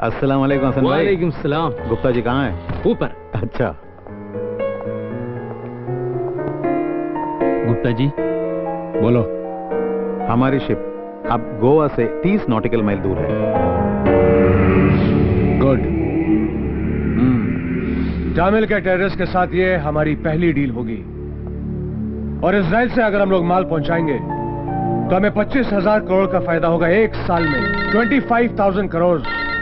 अस्सलाम वालेकुम हसन भाई वालेकुम सलाम गुप्ता जी कहाँ है ऊपर अच्छा गुप्ता जी बोलो हमारी शिप अब गोवा से 30 नॉटिकल माइल दूर है गुड टामिल के टेररिस्ट के साथ ये हमारी पहली डील होगी और इसराइल से अगर हम लोग माल पहुंचाएंगे तो हमें पच्चीस हजार करोड़ का फायदा होगा एक साल में twenty five thousand crore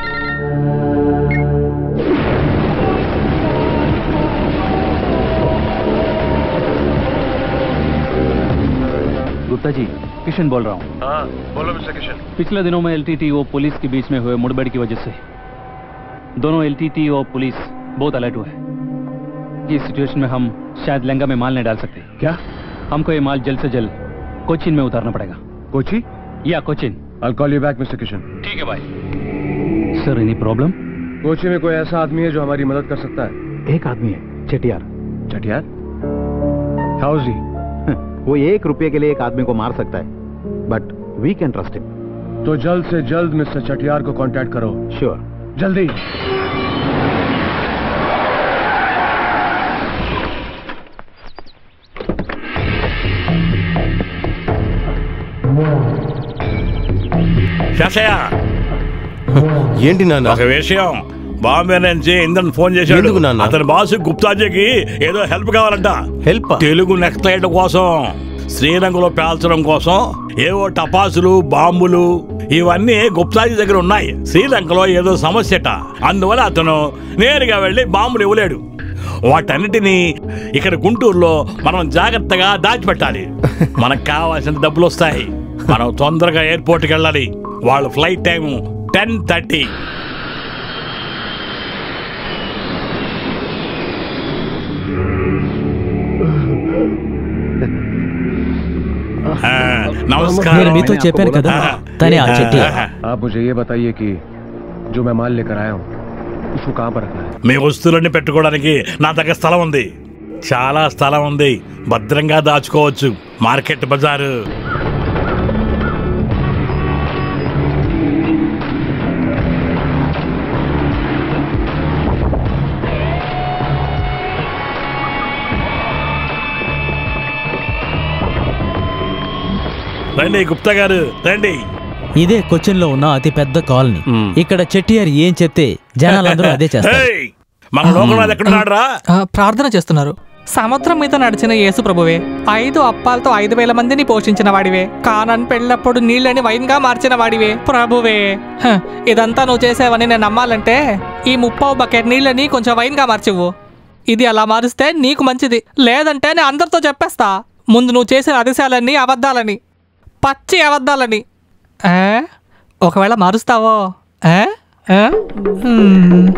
Gupta ji Kishan बोल रहा हूँ हाँ बोलो मिस्टर किशन पिछले दिनों में एलटीटी और पुलिस के बीच में हुए मुठभेड़ की वजह से दोनों एलटीटी और पुलिस बहुत अलर्ट हुए हैं इस सिचुएशन में हम शायद लहंगा में माल नहीं डाल सकते क्या हमको ये माल जल्द से जल्द कोचिन में उतारना पड़ेगा कोची या Cochin I'll call you back, mister Kishan ठीक है भाई सर एनी प्रॉब्लम कोची में कोई ऐसा आदमी है जो हमारी मदद कर सकता है एक आदमी है चटियार चटियार हाउ जी वो एक रुपये के लिए एक आदमी को मार सकता है but we can trust him तो जल्द से जल्द मिस्टर चटियार को कांटेक्ट करो श्योर जल्दी శశయ ఏంటి నాన్న ఒక విషయం బాంబే నుంచి ఇంద్రన్ ఫోన్ చేశాడు ఎందుకు నాన్న? అతని బాసు గుప్తాజీకి ఏదో హెల్ప్ కావాలంట హెల్ప్ తెలుగు నెక్లైట్ కోసం శ్రీరంగంలో పేల్చడం కోసం ఏవో టపాసులు బాంబులు ఇవన్నీ గుప్తాజీ దగ్గర ఉన్నాయి శ్రీలంకలో ఏదో సమస్యట అందువల్ల అతను నేరుగా వెళ్ళి బాంబులు ఇవ్వలేడు వాటన్నిటినీ ఇక్కడ గుంటూరులో మనం జాగ్రత్తగా దాచిపెట్టాలి మనకు కావాల్సిన డబ్బులు వస్తాయి మనం తొందరగా ఎయిర్పోర్ట్కి వెళ్ళాలి వాళ్ళ ఫ్లైట్ టైం టెన్ థర్టీ నమస్కారం నేను మీతో చెప్పాను కదా తనే ఆ చెట్టి आप मुझे ये बताइए कि जो मैं माल लेकर आया हूँ उसको कहाँ पर रखना है మీ వస్తువులన్నీ పెట్టుకోవడానికి నా దగ్గర స్థలం ఉంది చాలా స్థలం ఉంది భద్రంగా దాచుకోవచ్చు మార్కెట్ బజారు రండి గుప్తా గారు రండి ఇదే కొచ్చిన్ లో ఉన్న అతి పెద్ద కాలనీ ఇక్కడ చెట్టియార్ ఏం చెప్తే జనాలందరూ అదే చేస్తారు హేయ్, మన లోకనాథ్ ఎక్కడున్నాడు రా ఆ, ప్రార్థన చేస్తున్నారు సముద్రం మీద నడిచిన యేసు ప్రభువే ఐదు అప్పాలతో ఐదు వేల మందిని పోషించిన వాడివే కానన్ పెళ్ళప్పుడు నీళ్ళని వైన్ గా మార్చిన వాడివే ప్రభువే హ, ఇదంతా నువ్వు చేసావని నేను నమ్మాలంటే ఈ ముప్పావు బకెట్ నీళ్ళని కొంచెం వైన్ గా మార్చివ్వు ఇది అలా మారిస్తే నీకు మంచిది లేదంటే నేను అందరితో చెప్పేస్తా ముందు నువ్వు చేసిన అతిశాలన్నీ అబద్ధాలని పచ్చి అబద్ధాలని ఏ? ఒకవేళ మారుస్తావో ఏ? ఏ? హ్మ్.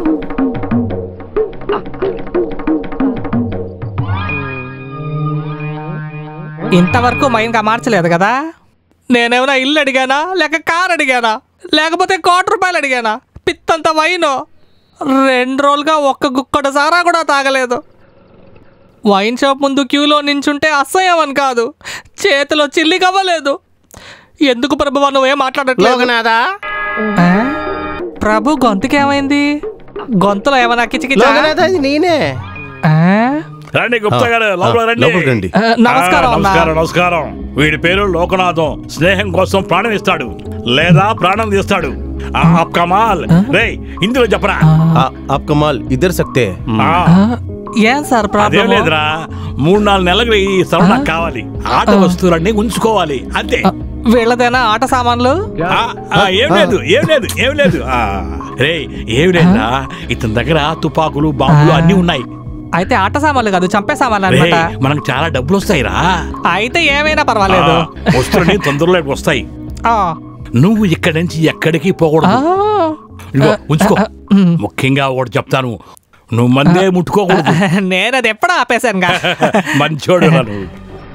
ఇంతవరకు మైన్గా మార్చలేదు కదా నేనేమైనా ఇల్లు అడిగానా లేక కార్ అడిగానా లేకపోతే కోటి రూపాయలు అడిగానా పిత్తంత వైన్ రెండు రోజులుగా ఒక్క గుక్కడు సారా కూడా తాగలేదు వైన్ షాప్ ముందు క్యూలో నించుంటే అసహ్యం అని కాదు చేతిలో చిల్లి కవ్వలేదు ఎందుకు ప్రభు నువ్వేం మాట్లాడట్లేదు ఆ? ప్రభు గొంతుకేమైంది గొంతులో ఏమైనా కిచకిచా నేనే ఆ? రండి గుప్తా గారు లోపల రండి లోపలికి రండి. ఆ, నమస్కారం ఆ, అన్నా. నమస్కారం నమస్కారం వీడి పేరు లోకనాథం స్నేహం కోసం ప్రాణం ఇస్తాడు లేదా ప్రాణం తీస్తాడు ఆ, ఆప్ కమాల్ రే ఇందులో చెప్పరా ఆ- ఆప్కా మాల్ ఇద్దరు సక్తే ఆ, ఆ, ఏం సార్ అదేం ప్రాబ్లం లేదురా మూడు నాలుగు నెలలకు ఈ స్థలం నాకు కావాలి ఆట వస్తువులన్నీ ఉంచుకోవాలి అంతే వీళ్ళదేనా ఆట సామాన్లు ఆ, ఆ, ఏం లేదు ఏం లేదు ఏం లేదు ఆ, రే ఏం లేదురా ఇతని దగ్గర తుపాకులు బాంబులు అన్ని ఉన్నాయి అయితే ఆట సామాన్లు కాదు చంపే సామాన్లు రే అనమాట మనకు చాలా డబ్బులు వస్తాయిరా అయితే ఏమైనా పర్వాలేదు ఆ, వస్తువులన్నీ తొందరలో వస్తాయి ఆ. నువ్వు ఇక్కడి నుంచి ఎక్కడికి ఆ. పోకూడదు ఇదిగో ఉంచుకో ఆ, ఉమ్. ముఖ్యంగా ఒకటి చెప్తాను నువ్వు మందే ముట్టుకోకూడదు నేను అది ఎప్పుడో ఆపేశానుగా మంచోడు రా నువ్వు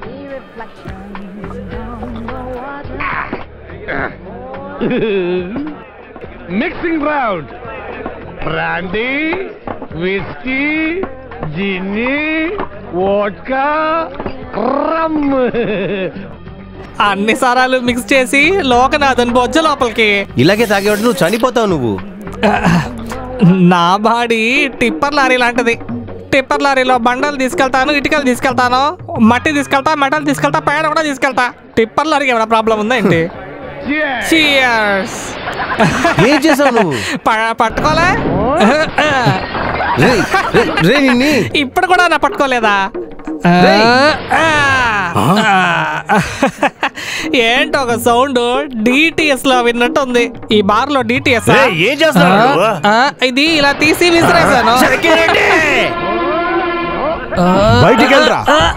మిక్సింగ్ రౌండ్ బ్రాండీ విస్కీ జిన్ని వోడ్కా రమ్ అన్ని సారాలు మిక్స్ చేసి లోకనాథన్ బొజ్జ లోపలికి ఇలాగే తాగేవాడు నువ్వు చనిపోతావు నువ్వు నా బాడీ టిప్పర్ లారీ లాంటిది టిప్పర్ లారీలో బండలు తీసుకెళ్తాను ఇటుకలు తీసుకెళ్తాను మట్టి తీసుకెళ్తా మెటల్ తీసుకెళ్తా పేడ కూడా తీసుకెళ్తా టిప్పర్ లారీకి ఏమైనా ప్రాబ్లం ఉందా ఏంటి Cheers. ఏం చేసావు నువ్వు ప- పట్టుకోలే రేయ్, రేయ్, రేయ్ నిన్ని ఇప్పుడు కూడా నా పట్టుకోలేదా రేయ్. ఏంటి ఒక సౌండ్ డిటిఎస్ లో విన్నట్టుంది ఈ బార్ లో డిటిఎస్ రేయ్, ఏం చేస్తున్నావు నువ్వు? ఇది ఇలా తీసి విసిరేసాను బయటికి వెళ్ళరా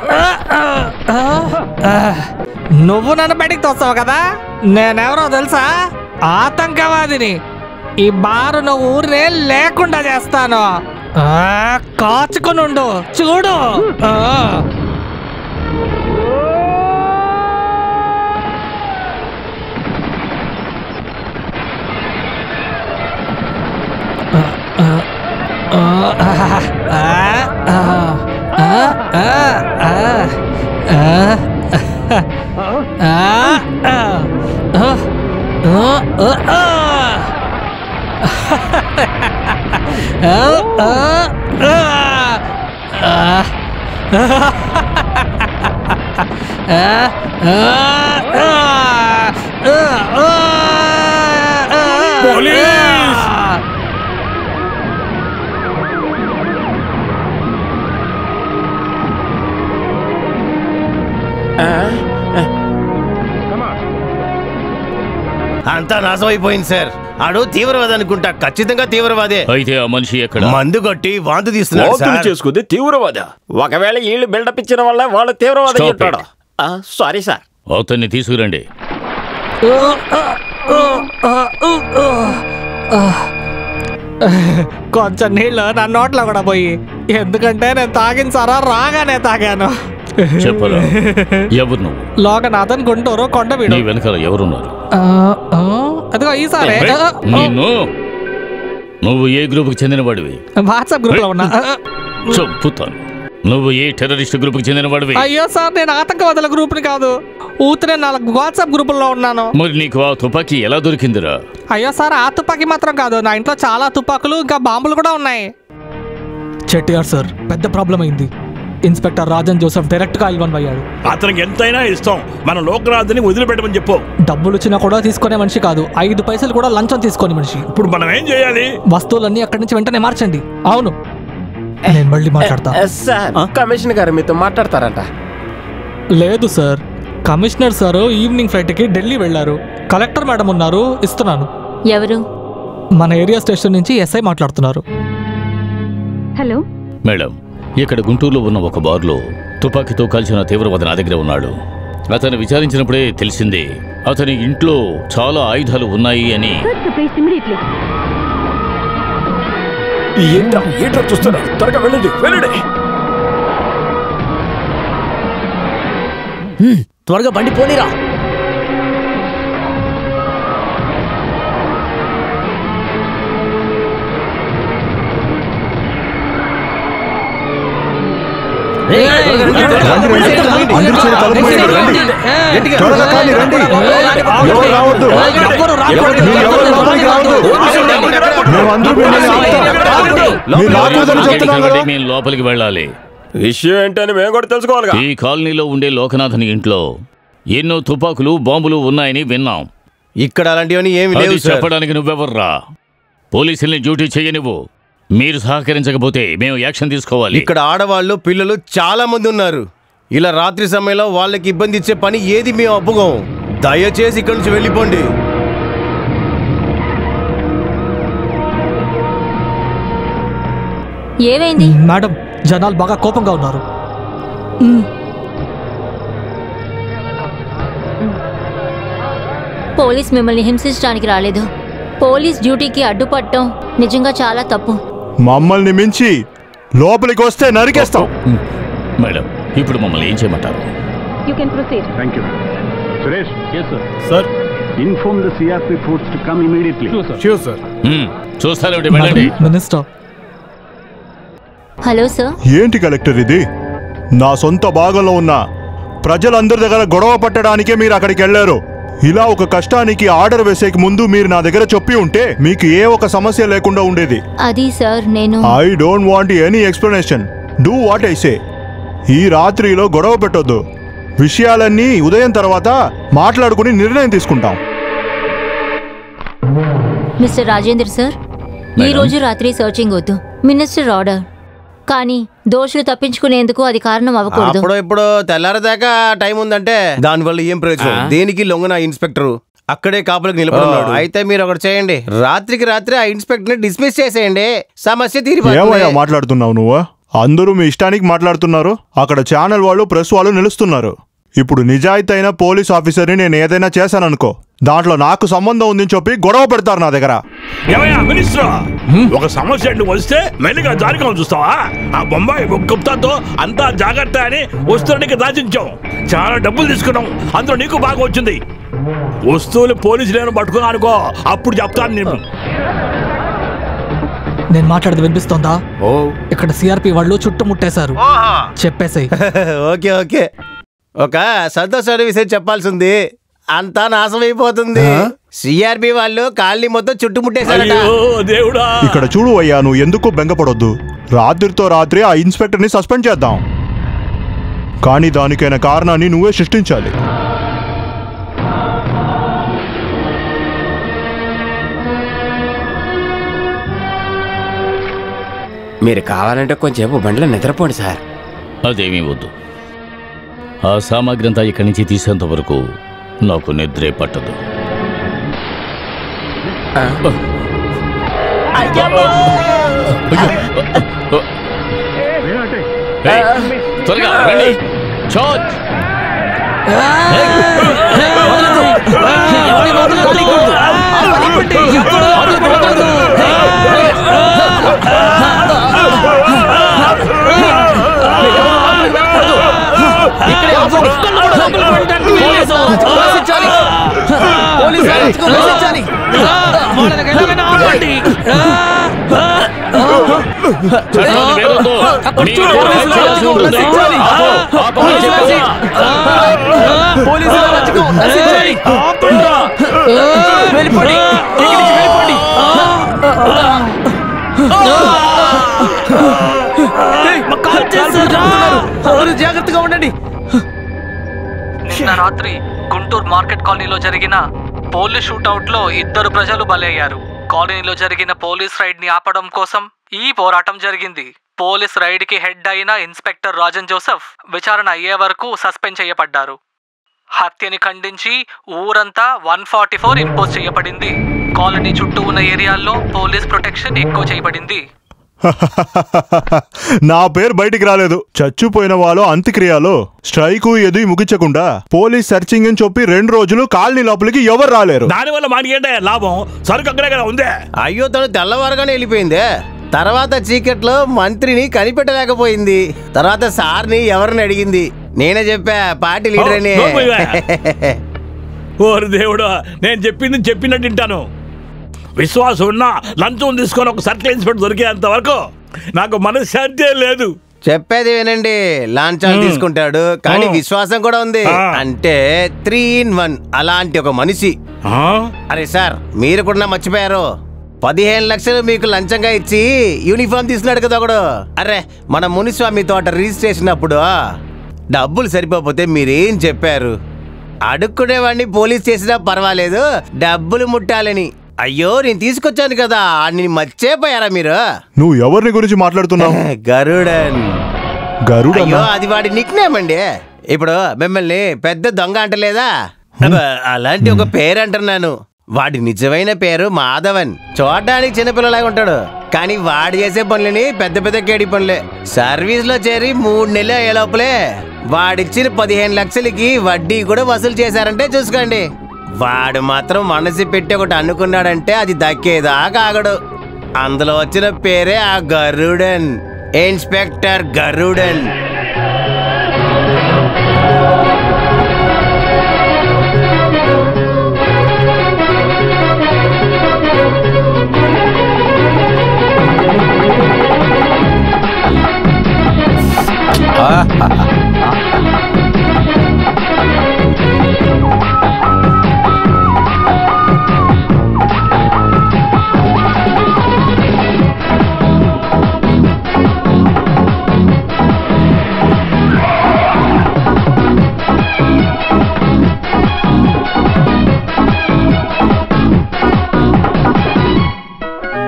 నువ్వు నన్ను బయటికి తోస్తావు కదా నేనెవరో తెలుసా ఆతంకవాదిని ఈ బారును ఊరినే లేకుండా చేస్తాను ఆ, కాచుకునుండు చూడు ఆ. పోలీస్! అంతా నాశనం అయిపోయింది సార్ ఆడు తీవ్రవాది అనుకుంటా ఖచ్చితంగా తీవ్రవాదే అయితే ఆ మనిషి ఎక్కడ మందు కొట్టి వాంతి తీస్తున్నాడు వాంతులు సార్ చేసుకుంది తీవ్రవాద ఒకవేళ వీళ్ళు బిల్డప్ ఇచ్చిన వల్ల వాళ్ళు తీవ్రవాద Stop ఉంటాడు సారీ సార్ అతన్ని తీసుకురండి కొంచెం నీళ్ళు నా నోట్లో కూడా పోయి ఎందుకంటే నేను తాగిన సారా రాగానే తాగాను చెప్పరా ఎవరు నువ్వు లోకనాథన్ గుంటూరు నీ కొండవీడు వెనకాల ఎవరున్నారు ఆ, ఆ, అదిగో ఈసారి నిన్ను నువ్వు ఏ గ్రూప్కి చెందినవాడివి వాట్సాప్ గ్రూప్ లో ఉన్నా ఆ, చెప్పుతాను నువ్వు ఏ టెర్రరిస్ట్ గ్రూప్కి చెందినవాడివి అయ్యో సార్ నేను ఆతంకవాదుల గ్రూప్ ని కాదు ఊతినే నాలుగు వాట్సాప్ గ్రూపుల్లో ఉన్నాను మరి నీకు ఆ తుపాకీ ఎలా దొరికిందిరా అయ్యో సార్ ఆ తుపాకీ మాత్రం కాదు నా ఇంట్లో చాలా తుపాకులు ఇంకా బాంబులు కూడా ఉన్నాయి చెట్టిఆర్ సార్ పెద్ద ప్రాబ్లం అయింది ఇన్స్పెక్టర్ రాజన్ జోసెఫ్ డైరెక్ట్ గా ఇల్వన్ అయ్యాడు అతనికి ఎంతైనా ఇస్తాం మన లోకరాజుని వదిలిపెట్టమని చెప్పు డబ్బులు ఇచ్చినా కూడా తీసుకునే మనిషి కాదు ఐదు పైసలు కూడా లంచం తీసుకొని మనిషి ఇప్పుడు మనం ఏం చేయాలి వస్తువులన్నీ అక్కడి నుంచి వెంటనే మార్చండి అవును నేను మళ్ళీ మాట్లాడతా సార్ కమిషనర్ గారు మీతో మాట్లాడతారంట లేదు sir commissioner sir evening flight కి ఢిల్లీ వెళ్ళారు కలెక్టర్ మేడం ఉన్నారు ఇస్తున్నాను ఎవరు మన ఏరియా స్టేషన్ నుంచి ఎస్ఐ మాట్లాడుతున్నారు హలో మేడం ఇక్కడ గుంటూరులో ఉన్న ఒక బార్లో తుపాకీతో కాల్చిన తీవ్రవాది నా దగ్గర ఉన్నాడు అతను విచారించినప్పుడే తెలిసింది అతని ఇంట్లో చాలా ఆయుధాలు ఉన్నాయి అని ఇమీడియట్లీ ఏంటో ఏంటో చూస్తున్నారు త్వరగా వెళ్ళండి వెళ్ళండి త్వరగా బండి పోనీరా అందరూ చేరి తలుపు మూయండి, రండి. త్వరగా కానీ రండి ఎవరు రావద్దు మీరు ఎవరు లోపలికి రావద్దు మేము అందరూ మిమ్మల్ని ఆపుతాం మీరు రాకూడదని చెప్తున్నాం కదా మేము లోపలికి వెళ్ళాలి విషయం ఏంటని మేము కూడా తెలుసుకోవాలిగా ఈ కాలనీలో ఉండే లోకనాథన్ ఇంట్లో ఎన్నో తుపాకులు బాంబులు ఉన్నాయని విన్నాం ఇక్కడ అలాంటివన్నీ ఏమి అది లేవు సార్ చెప్పడానికి నువ్వెవర్రా పోలీసుల్ని డ్యూటీ చేయనివ్వు మీరు సహకరించకపోతే మేము యాక్షన్ తీసుకోవాలి ఇక్కడ ఆడవాళ్ళు పిల్లలు చాలా మంది ఉన్నారు ఇలా రాత్రి సమయంలో వాళ్ళకి ఇబ్బంది ఇచ్చే పని ఏది మేము అప్పుకోం దయచేసి ఇక్కడి నుంచి వెళ్ళిపోండి ఏమైంది మేడం జనాలు బాగా కోపంగా ఉన్నారు పోలీస్ మిమ్మల్ని హింసించడానికి రాలేదు పోలీస్ డ్యూటీకి అడ్డుపడటం నిజంగా చాలా తప్పు మమ్మల్ని మించి లోపలికి వస్తే నరికేస్తాం మేడం ఇప్పుడు మమ్మల్ని ఏం చేయమంటారు you can proceed thank you Suresh sir inform the CRP force to come immediately hmm, చూస్తారేమిటి వెళ్ళండి మినిస్టర్ హలో సార్ ఏంటి కలెక్టర్ ఇది నా సొంత భాగంలో ఉన్న ప్రజలందరి దగ్గర గొడవ పట్టడానికే మీరు అక్కడికి వెళ్ళారు ఇలా ఒక కష్టానికి ఆర్డర్ వేసేకి ముందు మీరు నా దగ్గర చెప్పి ఉంటే మీకు ఏ ఒక సమస్య లేకుండా ఉండేది అది సార్ నేను I don't want any explanation do what I say ఈ రాత్రిలో గొడవ పెట్టొద్దు విషయాలన్నీ ఉదయం తర్వాత మాట్లాడుకుని నిర్ణయం తీసుకుంటాం మిస్టర్ రాజేంద్ర సార్ ఈ రోజు రాత్రి సర్చింగ్ వద్దు మినిస్టర్ ఆర్డర్ కానీ దోషులు తప్పించుకునేందుకు అది కారణం అవ్వకూడదు అప్పుడు ఇప్పుడు తెల్లారదాకా టైం ఉందంటే దానివల్ల ఏం ప్రయోజనం దేనికి లొంగన ఇన్స్పెక్టర్ అక్కడే కాపులకు నిలబడున్నాడు అయితే మీరు ఒకటి చేయండి రాత్రికి రాత్రి ఆ ఇన్స్పెక్టర్ ని డిస్మిస్ చేసేయండి సమస్య ఏమయ్యా తీరిపోతుంది మాట్లాడుతున్నావు నువ్వు అందరూ మీ ఇష్టానికి మాట్లాడుతున్నారు అక్కడ ఛానల్ వాళ్ళు ప్రెస్ వాళ్ళు నిలుస్తున్నారు ఇప్పుడు నిజాయితీ అయిన పోలీస్ ఆఫీసర్ని నేను ఏదైనా చేశాననుకో దాంట్లో నాకు సంబంధం ఉందని చెప్పి గొడవ పెడతారు నా దగ్గర ఏమయ్యా మినిస్టర్ ఒక సమస్య అంటూ వస్తే మెల్లిగా జారిగా చూస్తావా ఆ బొంబాయి గుప్తాతో అంతా జాగ్రత్త అని వస్తువునికి దాచించాం చాలా డబ్బులు తీసుకున్నాం అందులో నీకు బాగా వచ్చింది వస్తువులు పోలీసులను పట్టుకున్నా అనుకో అప్పుడు చెప్తాను నేను నేను మాట్లాడేది వినిపిస్తోందా ఓ ఇక్కడ సిఆర్పి వాళ్ళు చుట్టుముట్టేశారు చెప్పేసాయి ఓకే ఓకే ఒక సంతోషాన్ని విషయం చెప్పాల్సింది అంతా నాశనం అయిపోతుంది సిఆర్బి వాళ్ళు కాలనీ మొత్తం చుట్టుముట్టేశారట అయ్యో దేవుడా ఇక్కడ చూడు అయ్యా నువ్వు ఎందుకు బెంగపడొద్దు రాత్రితో రాత్రి ఆ ఇన్స్పెక్టర్ని సస్పెండ్ చేద్దాం కానీ దానికైన కారణాన్ని నువ్వే సృష్టించాలి మీరు కావాలంటే కొంచెంసేపు బండిలో నిద్రపోండి సార్ అదేమీ వద్దు ఆ సామాగ్రి అంతా ఇక్కడి నుంచి తీసేంత వరకు నాకు నిద్రే పట్టదు ఏయ్, త్వరగా రండి చార్జ్ చట్టాన్ని వేగంతో మీరు రక్షించాల్సి ఉంటుంది. ఆపు, ఆపమని చెప్పాను. జాగ్రత్తగా ఉండండి నిన్న రాత్రి గుంటూరు మార్కెట్ కాలనీలో జరిగిన పోలీస్ షూటౌట్ లో ఇద్దరు ప్రజలు బలయ్యారు కాలనీలో జరిగిన పోలీస్ రైడ్ ని ఆపడం కోసం ఈ పోరాటం జరిగింది పోలీస్ రైడ్ కి హెడ్ అయిన ఇన్స్పెక్టర్ రాజన్ జోసెఫ్ విచారణ అయ్యే వరకు సస్పెండ్ చేయబడ్డారు హత్యని ఖండించి ఊరంతా వన్ ఫార్టీ ఫోర్ ఇంపోజ్ చేయబడింది కాలనీ చుట్టూ ఉన్న ఏరియాల్లో పోలీస్ ప్రొటెక్షన్ ఎక్కువ చేయబడింది నా పేరు బయటికి రాలేదు చచ్చిపోయిన వాళ్ళు అంత్యక్రియలో స్ట్రైకు ఎది ముగించకుండా పోలీస్ సర్చింగ్ అని చెప్పి రెండు రోజులు కాలనీ లోపలికి ఎవరు రాలేరు దానివల్ల మనకేంటే లాభం సరుకు అక్కడే కదా ఉందే అయ్యో తను తెల్లవారుగానే వెళ్ళిపోయిందే తర్వాత చీకట్లో మంత్రిని కనిపెట్టలేకపోయింది తర్వాత సార్ని ఎవరిని అడిగింది నేనే చెప్పా పార్టీ లీడర్ అని ఓ, పోయివా. ఓరు దేవుడా నేను చెప్పింది చెప్పినట్టు వింటాను విశ్వాసం ఉన్నా లంచం తీసుకొని ఒక సర్కిల్ ఇన్స్పెక్టర్ దొరికేంత వరకు నాకు మనశ్శాంతే లేదు చెప్పేది వినండి లాంఛాలు మ్మ్. తీసుకుంటాడు కానీ ఆ. విశ్వాసం కూడా ఉంది ఆ. అంటే త్రీ ఇన్ వన్ అలాంటి ఒక మనిషి అరే సార్ మీరు కూడా మర్చిపోయారు పదిహేను లక్షలు మీకు లంచంగా ఇచ్చి యూనిఫామ్ తీసుకున్నాడు కదా ఒకడు అరే మన మునిస్వామి తోట రిజిస్ట్రేషన్ అప్పుడు డబ్బులు సరిపోతే మీరేం చెప్పారు అడుక్కునేవాడిని పోలీస్ చేసినా పర్వాలేదు డబ్బులు ముట్టాలని అయ్యో నేను తీసుకొచ్చాను కదా నేను మర్చిపోయారా మీరు నువ్వు ఎవరిని గురించి మాట్లాడుతున్నావు గరుడన్ గరుడ అయ్యో అది వాడి నిక్నేమ్ అండి ఇప్పుడు మిమ్మల్ని పెద్ద దొంగ అంటలేదా అబ్బ, అలాంటి ఒక పేరు అంటున్నాను వాడి నిజమైన పేరు మాధవన్ చూడడానికి చిన్నపిల్లలాగా ఉంటాడు కానీ వాడు చేసే పనులని పెద్ద పెద్ద కేడి పనులే సర్వీస్ లో చేరి మూడు నెలలు అయ్యే లోపలే వాడిచ్చిన పదిహేను లక్షలకి వడ్డీ కూడా వసూలు చేశారంటే చూసుకోండి వాడు మాత్రం మనసు పెట్టి ఒకటి అనుకున్నాడంటే అది దక్కేదాకా ఆగడు అందులో వచ్చిన పేరే ఆ గరుడన్ ఇన్స్పెక్టర్ గరుడన్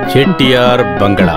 చెట్టియార్ బంగళా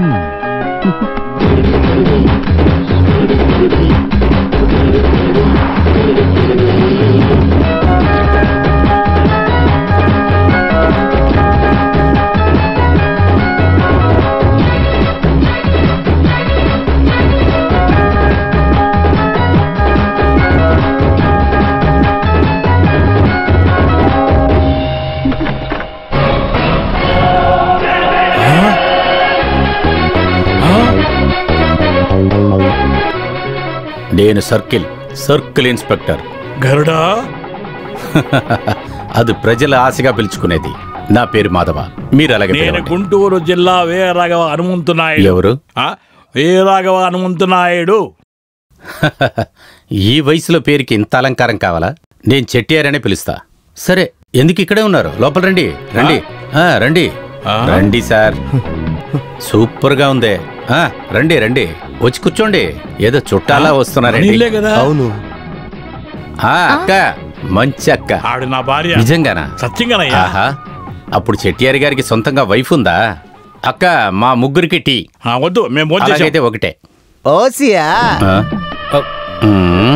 నేను సర్కిల్ సర్కిల్ ఇన్స్పెక్టర్ గరుడా అది ప్రజల ఆశగా పిలుచుకునేది నా పేరు మాధవ మీరు అలాగే నేను పిలవండి. గుంటూరు జిల్లా వీరరాఘవ హనుమంతునాయుడు ఎవరు ఆ, వీరరాఘవ హనుమంతునాయుడు ఈ వయసులో పేరుకి ఇంత అలంకారం కావాలా నేను చెట్టియారనే పిలుస్తా సరే ఎందుకు ఇక్కడే ఉన్నారు లోపల రండి రండి ఆ, రండి రండి సార్ సూపర్ గా ఉందే ఆ, రండి రండి వచ్చి కూర్చోండి ఏదో చుట్టాలా వస్తున్నారండి నీళ్ళే కదా? అవును ఆ, అక్క మంచి అక్క ఆవిడ నా భార్య నిజంగానా సత్యంగానయ్యా ఆహా అప్పుడు చెట్టియారి గారికి సొంతంగా వైఫ్ ఉందా అక్క మా ముగ్గురికి టీ వద్దు మేము భోంచేసాం. అలాగైతే ఒకటే ఓసియా ఆ? మ్మ్.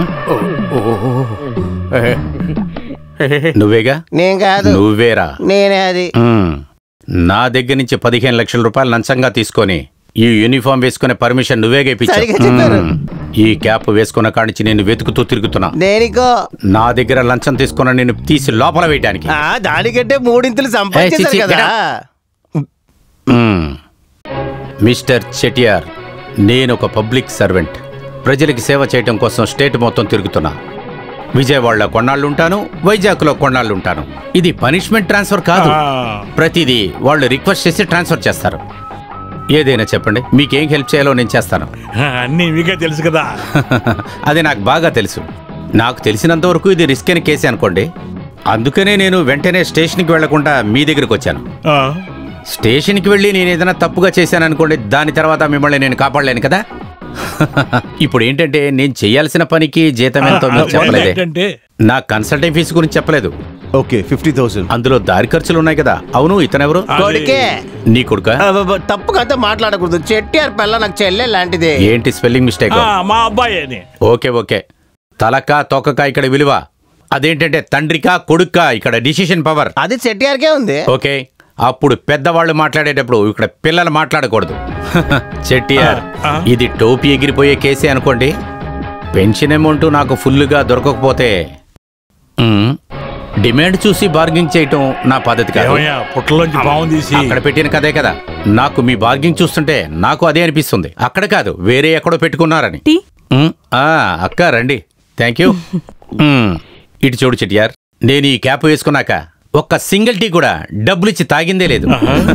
నువ్వేగా నేను కాదు నువ్వేరా నేనే అది మ్మ్. నా దగ్గర నుంచి పదిహేను లక్షల రూపాయలు లంచంగా తీసుకొని ఈ యూనిఫామ్ వేసుకునే పర్మిషన్ నువ్వేగా సరిగ్గా చెప్పారు. ఇప్పించావు ఈ క్యాప్ వేసుకున్న కాడి నుంచి నేను వెతుకుతూ తిరుగుతున్నా దేనికో నా దగ్గర లంచం తీసుకున్న నేను తీసి లోపల వేయడానికి ఆ దానికంటే మూడింతలు ఏయ్, చిచి, సంపాదించారు కదా get మ్మ్. మిస్టర్ చెటియార్ నేను ఒక పబ్లిక్ సర్వెంట్ ప్రజలకి సేవ చేయటం కోసం స్టేట్ మొత్తం తిరుగుతున్నా విజయవాడలో కొన్నాళ్ళు ఉంటాను వైజాగ్లో కొన్నాళ్ళు ఉంటాను ఇది పనిష్మెంట్ ట్రాన్స్ఫర్ కాదు ప్రతిదీ వాళ్ళు రిక్వెస్ట్ చేసి ట్రాన్స్ఫర్ చేస్తారు ఏదైనా చెప్పండి మీకేం హెల్ప్ చేయాలో నేను చేస్తాను అన్నీ మీకే తెలుసు కదా అది నాకు బాగా తెలుసు నాకు తెలిసినంత వరకు ఇది రిస్క్ అయిన కేసే అనుకోండి అందుకనే నేను వెంటనే స్టేషన్కి వెళ్లకుండా మీ దగ్గరికి వచ్చాను ఆ, స్టేషన్కి వెళ్ళి నేను ఏదైనా తప్పుగా చేశాను అనుకోండి దాని తర్వాత మిమ్మల్ని నేను కాపాడలేను కదా ఇప్పుడు ఏంటంటే నేను చేయాల్సిన పనికి జీతం ఎంతో మీరు చెప్పలేదే ఏంటంటే నా కన్సల్టింగ్ ఫీజు గురించి చెప్పలేదు ఓకే ఫిఫ్టీ థౌసండ్ అందులో దారి ఖర్చులు ఉన్నాయి కదా అవును ఇతనెవరు కొడుకే నీ కొడుక అబ్బబ్బ, తప్పుగా మాట్లాడకూడదు చెట్టిఆర్ పిల్ల నాకు చెల్లె లాంటిది ఏంటి స్పెల్లింగ్ మిస్టేక్ ఆ, మా అబ్బాయి అని ఓకే ఓకే తలక తోకక ఇక్కడ విలువ అదేంటంటే తండ్రికా కొడుక్క ఇక్కడ డిసిషన్ పవర్ అది చెట్టిఆర్కే ఉంది ఓకే అప్పుడు పెద్దవాళ్ళు మాట్లాడేటప్పుడు ఇక్కడ పిల్లలు మాట్లాడకూడదు చెట్టియార్ ఇది టోపీ ఎగిరిపోయే కేసే అనుకోండి పెన్షన్ అమౌంట్ నాకు ఫుల్గా దొరకకపోతే మ్మ్, డిమాండ్ చూసి బార్గింగ్ చేయటం నా పద్ధతి కాదు ఏమయ్యా, పుట్టలోంచి పాము తీసి అక్కడ పెట్టిన కదే కదా నాకు మీ బార్గింగ్ చూస్తుంటే నాకు అదే అనిపిస్తుంది అక్కడ కాదు వేరే ఎక్కడో పెట్టుకున్నారని మ్మ్, ఆ, అక్క రండి థ్యాంక్ యూ మ్మ్, ఇటు చూడు చెటియార్ నేను ఈ క్యాప్ వేసుకున్నాక ఒక్క సింగిల్ టీ కూడా డబ్బులు ఇచ్చి తాగిందే లేదు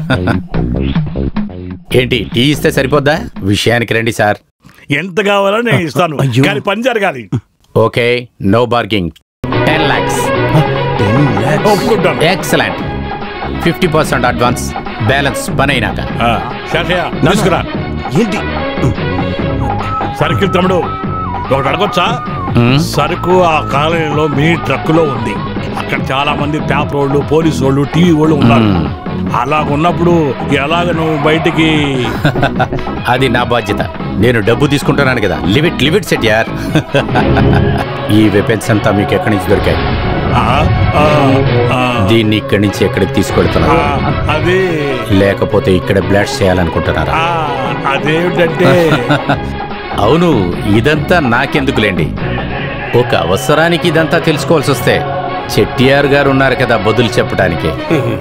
ఏంటి టీ ఇస్తే సరిపోద్దా విషయానికి రండి సార్ ఎంత కావాలో నేను ఇస్తాను కానీ పని జరగాలి okay no bargaining ten lakhs ఒప్పుకుంటాను excellent fifty percent advance balance పని అయినాక శాషయ్య తీసుకురా ఏంటి సర్కిల్ తమ్ముడు ఒకటి అడగొచ్చా సరుకు ఆ కాలనీలో మినీ ట్రక్కులో ఉంది అక్కడ చాలా మంది పేపర్ వాళ్ళు పోలీసు వాళ్ళు టీవీ వాళ్ళు ఉన్నారు అలాగ ఉన్నప్పుడు ఎలాగ నువ్వు బయటికి అది నా బాధ్యత నేను డబ్బు తీసుకుంటున్నాను కదా లిమిట్ లిమిట్ సెట్ యార్ ఈ వెపన్స్ అంతా మీకు ఎక్కడి నుంచి దొరికాయి దీన్ని ఇక్కడి నుంచి ఎక్కడికి తీసుకెళ్తున్నారు అది లేకపోతే ఇక్కడ బ్లాస్ట్ చేయాలనుకుంటున్నారా ఆ, అదేమిటంటే అవును ఇదంతా నాకెందుకులేండి ఒక అవసరానికి ఇదంతా తెలుసుకోవాల్సి వస్తే చెట్టియార్ గారు ఉన్నారు కదా బదులు చెప్పడానికి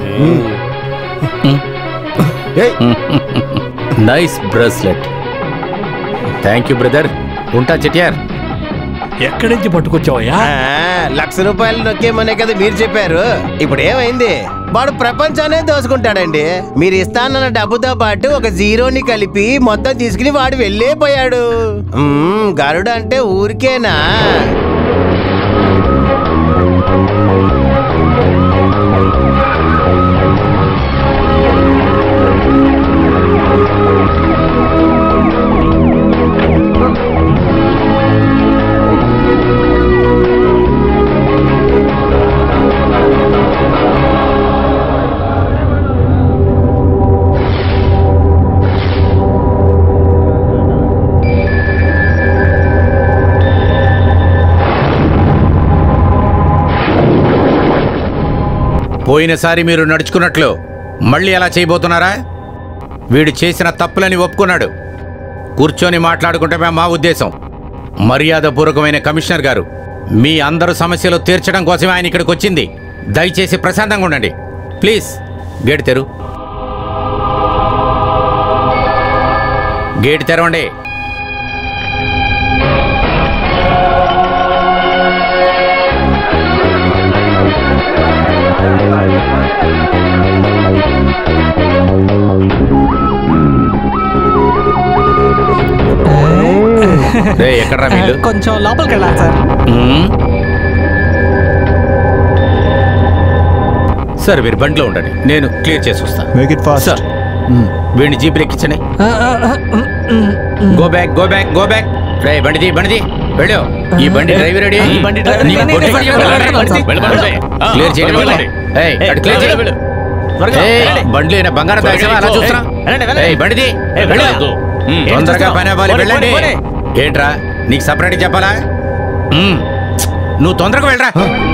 nice bracelet thank you brother ఉంటా చెట్టియార్ ఎక్కడి నుంచి పట్టుకొచ్చావయ్యా ఆ, లక్ష రూపాయలు నొక్కేమనే కదా మీరు చెప్పారు ఇప్పుడు ఏమైంది వాడు ప్రపంచానే దోసుకుంటాడండి మీరు ఇస్తానన్న డబ్బుతో పాటు ఒక జీరోని కలిపి మొత్తం తీసుకుని వాడు వెళ్ళే పోయాడు మ్మ్, గరుడు అంటే ఊరికేనా పోయినసారి మీరు నడుచుకున్నట్లు మళ్ళీ అలా చేయబోతున్నారా వీడు చేసిన తప్పులని ఒప్పుకున్నాడు కూర్చొని మాట్లాడుకుంటమే మా ఉద్దేశం మర్యాదపూర్వకమైన కమిషనర్ గారు మీ అందరు సమస్యలు తీర్చడం కోసమే ఆయన ఇక్కడికి వచ్చింది దయచేసి ప్రశాంతంగా ఉండండి ప్లీజ్ గేట్ తెరు గేట్ తెరవండి రే ఎక్కడ్రా వీళ్ళు కొంచెం లోపలికి వెళ్ళాలి సార్ మ్మ్. సార్ మీరు బండిలో ఉండండి నేను క్లియర్ చేసి వస్తాను మేక్ ఇట్ ఫాస్ట్ సార్ వీడిని జీప్ ఎక్కించండి go back go back go back రే బండిది బండిది వెళ్ళు ఈ బండి డ్రైవర్ రెడీ ఈ బండి డ్రైవర్ నీకు నేనే కొట్టి- సార్, వెళ్ళండి, వెళ్ళండి, వెళ్ళండి, వెళ్ళండి, వెళ్ళండి. వెళ్ళండి. క్లియర్ చేయండి వెళ్ళండి, వెళ్ళండి. ఏయ్, ఏయ్, అటు క్లియర్ చేయి. వెళ్ళు, త్వరగా, ఏయ్, వెళ్ళండి. బండిలో అయినా బంగారం త్వరగా దాచావా అలా వెళ్ళి, చూస్తున్నా వెళ్ళండి, వెళ్ళండి. ఏయ్, బండిది ఏయ్, వెళ్ళు. వెళ్ళొద్దు. మ్మ్. ఏం తొందరగా చేస్తావ్? పని అవ్వాలి పోనీ, వెళ్ళండి పోనీ, ఏంట్రా నీకు సపరేట్ చెప్పాలా మ్మ్. నువ్వు తొందరగా వెళ్ళరా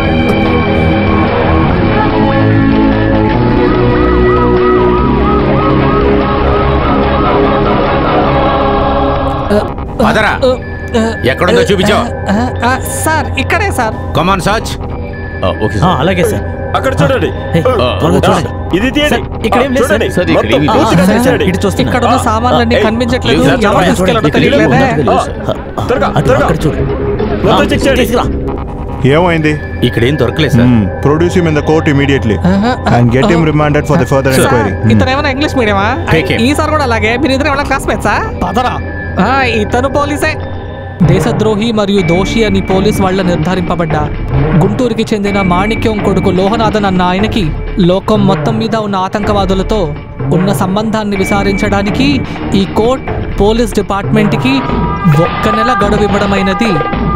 పదరా ఎక్కడుందో చూపించావు ఆ, ఆ, సార్ ఇక్కడే సార్ కమాన్ సాచ్ ఓకే ఆ, అలాగే సార్ అక్కడ చూడండి త్వరగా చూడండి ఇది తీయండి సార్, ఇక్కడ ఏం లేదు సార్. చూడండి. సార్, ఇక్కడ మొత్తం ఏమీ లేదు. పూర్తిగా ఆ, సార్, చూడండి. ఇటు చూస్తున్నా. ఇక్కడ ఉన్న సామాన్లన్నీ ఏయ్, కనిపించట్లేదు లేదు, ఎవరు చూడండి, తీసుకెళ్ళాడో ఇక్కడ ఏమీ తెలియట్లేదే లేదు. త్వరగా త్వరగా మొత్తం చెక్ చేయండి ఏమైంది ఇక్కడ ఏం దొరకలేదు sir produce him in the court immediately and get him remanded for the further enquiry ఇతను ఏమైనా ఇంగ్లీష్ మీడియమా Take him. ఈసారి కూడా అలాగే మీరు ఇద్దరు ఏమైనా క్లాస్మేట్సా పదరా ఆ, ఇతను పోలీసే దేశద్రోహి మరియు దోషి అని పోలీస్ వాళ్ళ నిర్ధారింపబడ్డ గుంటూరుకి చెందిన మాణిక్యం కొడుకు లోహనాథన్ అన్న ఆయనకి లోకం మొత్తం మీద ఉన్న ఆతంకవాదులతో ఉన్న సంబంధాన్ని విచారించడానికి ఈ కోర్ట్ పోలీస్ డిపార్ట్మెంట్కి ఒక్క నెల గడువు ఇవ్వడమైనది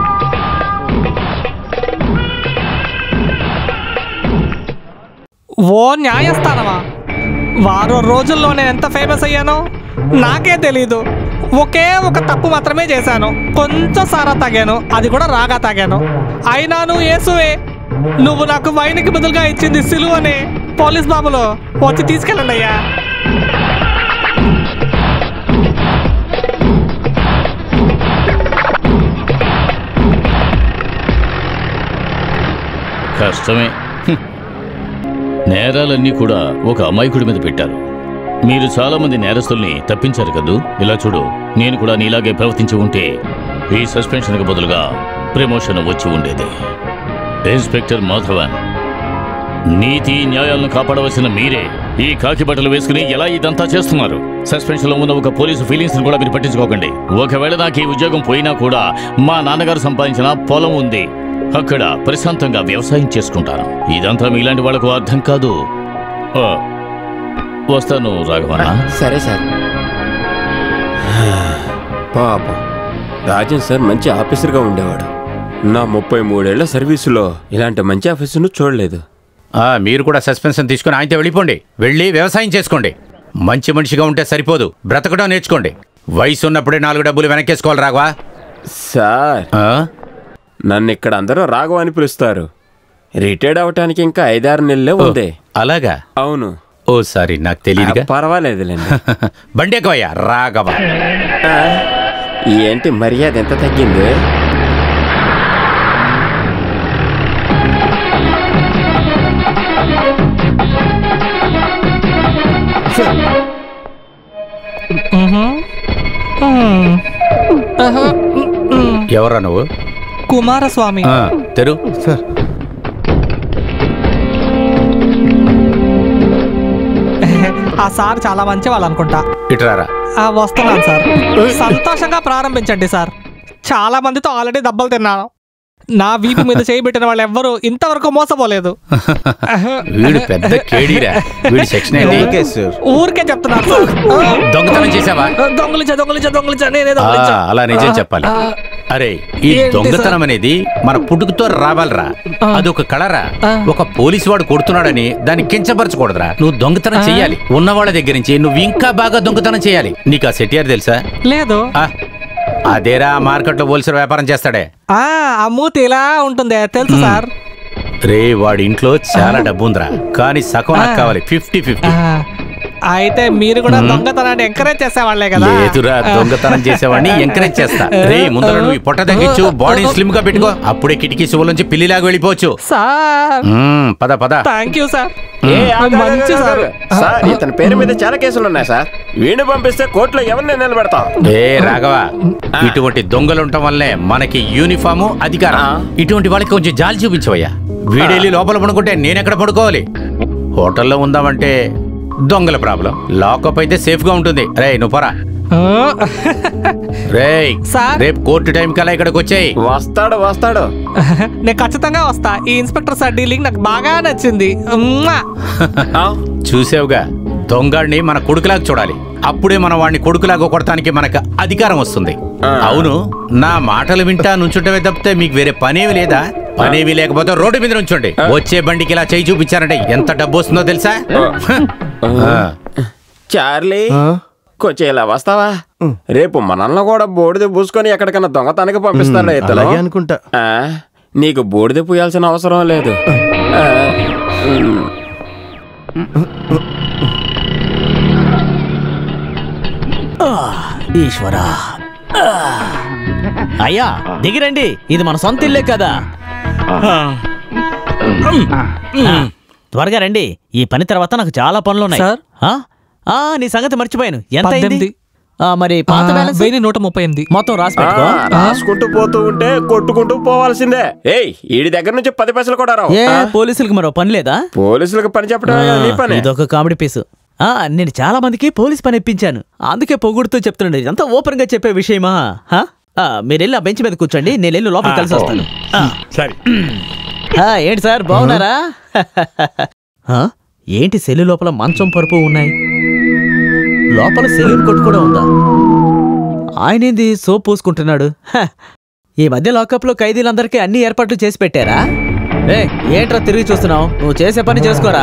ఓ న్యాయస్థానమా వారం రోజుల్లో నేను ఎంత ఫేమస్ అయ్యానో నాకే తెలీదు ఒకే ఒక తప్పు మాత్రమే చేశాను కొంచెం సారా తాగాను అది కూడా రాగా తాగాను అయినాను యేసువే నువ్వు నాకు వైన్కి బదులుగా ఇచ్చింది సిలువనే పోలీస్ బాబులు వచ్చి తీసుకెళ్ళండి అయ్యా కష్టమే హ్మ్. నేరాలన్నీ కూడా ఒక అమాయకుడి మీద పెట్టారు మీరు చాలా మంది నేరస్తుల్ని తప్పించారు కదూ ఇలా చూడు నేను కూడా నీలాగే ప్రవర్తించి ఉంటే ఈ సస్పెన్షన్కి బదులుగా ప్రమోషన్ వచ్చి ఉండేది ఇన్స్పెక్టర్ మాధవన్ నీతి న్యాయాలను కాపాడవలసిన మీరే ఈ కాకి బట్టలు వేసుకుని ఎలా ఇదంతా చేస్తున్నారు సస్పెన్షన్ లో ఉన్న ఒక పోలీసు ఫీలింగ్స్ కూడా మీరు పట్టించుకోకండి ఒకవేళ నాకు ఈ ఉద్యోగం పోయినా కూడా మా నాన్నగారు సంపాదించిన పొలం ఉంది అక్కడ ప్రశాంతంగా వ్యవసాయం చేసుకుంటాను ఇదంతా మీలాంటి వాళ్ళకు అర్థం కాదు ఆ, వస్తాను రాఘవన్న సరే సార్ పాపం రాజన్ సార్ మంచి ఆఫీసర్గా ఉండేవాడు నా ముప్పై మూడేళ్ల సర్వీసులో ఇలాంటి మంచి ఆఫీసును చూడలేదు ఆ, మీరు కూడా సస్పెన్షన్ తీసుకుని ఆయనతో వెళ్ళిపోండి వెళ్ళి వ్యవసాయం చేసుకోండి మంచి మనిషిగా ఉంటే సరిపోదు బ్రతకడం నేర్చుకోండి వయసు ఉన్నప్పుడే నాలుగు డబ్బులు వెనకేసుకోవాలి రాఘవా సార్ నన్ను ఇక్కడ అందరూ రాఘవ అని పిలుస్తారు రిటైర్డ్ అవటానికి ఇంకా ఐదారు నెలలే ఉంది అలాగా అవును ఓ సారీ నాకు తెలియదుగా పర్వాలేదులేండి బండి ఎక్కువయ్యా రాఘవ ఆ, ఏంటి మర్యాద ఎంత తగ్గింది ఎవరా నువ్వు కుమారస్వామి ఆ, తెరు సార్ ఆ సార్ చాలా మంచి వాళ్ళు అనుకుంటా ఇటురారా ఆ, వస్తున్నాను సార్ సంతోషంగా ప్రారంభించండి సార్ చాలా మందితో ఆల్రెడీ దెబ్బలు తిన్నాను నా వీపు మీద చేయబెట్టిన వాళ్ళు ఎవ్వరూ ఇంతవరకు మోసపోలేదు వీడు పెద్ద కేడీరా వీడి సెక్షన్ ఏంటి ఊరికే చెప్తున్నాను సార్ దొంగతనం చేసావా దొంగలించా దొంగలించా దొంగలించా నేనే ఆ, దొంగలించా అలా నిజం చెప్పాలి ఆ, అరే ఈ ఏంటి దొంగతనం సార్? అనేది మన పుట్టుకతో రావాలరా అదొక కళరా ఒక పోలీసు వాడు కొడుతున్నాడని దాన్ని కించపరచకూడదురా నువ్వు దొంగతనం ఆ. చెయ్యాలి ఉన్న వాళ్ళ దగ్గర నుంచి నువ్వు ఇంకా బాగా దొంగతనం చేయాలి నీకు ఆ సెటిఆర్ తెలుసా లేదు ఆ, అదేరా మార్కెట్లో హోల్సేల్ వ్యాపారం చేస్తాడే ఆ ఆ మూతి ఇలా ఉంటుంది తెలుసు సార్ రే వాడి ఇంట్లో చాలా డబ్బు ఉందిరా కానీ సగం నాకు కావాలి ఫిఫ్టీ ఫిఫ్టీ ఆ, అయితే మీరు కూడా దొంగతనాన్ని ఎంకరేజ్ చేసేవాళ్లే కదా లేదురా దొంగతనం చేసేవాడిని ఎంకరేజ్ చేస్తా రే ముందర నువ్వు ఈ పొట్ట తగ్గించు బాడీ స్లిమ్ గా పెట్టుకో అప్పుడే కిటికీ శుభల నుంచి పిల్లిలాగా వెళ్ళిపోవచ్చు సార్ మ్మ్, పద పద థ్యాంక్ యూ సార్ ఏ, ఆగు, ఆగు, మంచి ఆగు, సార్ ఆగు. సార్ ఇతని పేరు మీద చాలా కేసులు ఉన్నాయి సార్ వీణు పంపిస్తే కోర్టులో ఎవరిని నిలబెడతాం ఏ రాఘవ ఇటువంటి దొంగలు ఉండటం వల్లే మనకి యూనిఫాము అధికారం ఇటువంటి వాళ్ళకి కొంచెం జాలి చూపించవయ్యా వీడెళ్ళి లోపల పడుకుంటే నేనెక్కడ పడుకోవాలి హోటల్లో ఉందామంటే దొంగల ప్రాబ్లం లాకప్ అయితే సేఫ్ గా ఉంటుంది రే నువ్వు పరా రే రేపు కోర్టు టైం కల్లా ఇక్కడికి వచ్చాయి వస్తాడు వస్తాడు నేను ఖచ్చితంగా వస్తా ఈ ఇన్స్పెక్టర్ సార్ డీలింగ్ నాకు బాగా నచ్చింది ఉమ్మా. చూసావుగా దొంగడిని మన కొడుకులాగా చూడాలి అప్పుడే మన వాడిని కొడుకులాగా కొడటానికి మనకు అధికారం వస్తుంది అవును నా మాటలు వింటా నుంచుంటమే తప్పితే మీకు వేరే పనేవి లేదా పనేవి లేకపోతే రోడ్డు మీద నుంచోండి వచ్చే బండికి ఇలా చేయి చూపించారంటే ఎంత డబ్బు వస్తుందో తెలుసా ఆ. చార్లీ కొంచెం ఇలా వస్తావా రేపు మనల్ని కూడా బోడిద పూసుకొని ఎక్కడికన్నా దొంగతనానికి పంపిస్తారా ఇతను అలాగే అనుకుంటా ఆ, నీకు బోడిద పూయాల్సిన అవసరం లేదు ఆ, ఉమ్. ఈశ్వరా అయ్యా దిగిరండి ఇది మన సొంత ఇల్లే కదా ఆ, త్వరగా రండి ఈ పని తర్వాత నాకు చాలా పనులు ఉన్నాయి సార్? ఆ? ఆ, నీ సంగతి మర్చిపోయాను ఎంత పద్దెనిమిది. అయింది ఆ, మరి పాత ఆ, బ్యాలెన్స్ వెయ్యి నూట ముప్పై ఎనిమిది మొత్తం రాసి ఆ, పెట్టుకో రాసుకుంటూ పోతూ ఉంటే కొట్టుకుంటూ పోవాల్సిందే ఏయ్ ఈడి దగ్గర నుంచి పది పైసలు కూడా రావు ఏ ఆ, పోలీసులకు మరో పని లేదా పోలీసులకు పని చెప్పడం నీ పని ఇదొక కామెడీ పీసు ఆ నేను చాలా మందికి పోలీస్ పని ఇప్పించాను అందుకే పొగుడుతూ చెప్తున్నాడు ఇదంతా ఓపెన్ గా చెప్పే విషయమా హా? ఆ, మీరు వెళ్ళి ఆ బెంచ్ మీద కూర్చోండి నేను వెళ్ళి లోపల కలిసి వస్తాను ఆ. సరే ఆ, ఏంటి సార్ బాగున్నారా ఆ, ఏంటి సెల్లు లోపల మంచం పరుపు ఉన్నాయి లోపల సెల్యూన్ కొట్టు కూడా ఉందా ఆయనేంది సోప్ పూసుకుంటున్నాడు హ, ఈ మధ్య లాకప్లో ఖైదీలందరికీ అన్ని ఏర్పాట్లు చేసి పెట్టారా ఏ ఏంట్రా తిరిగి చూస్తున్నావు నువ్వు చేసే పని చేసుకోరా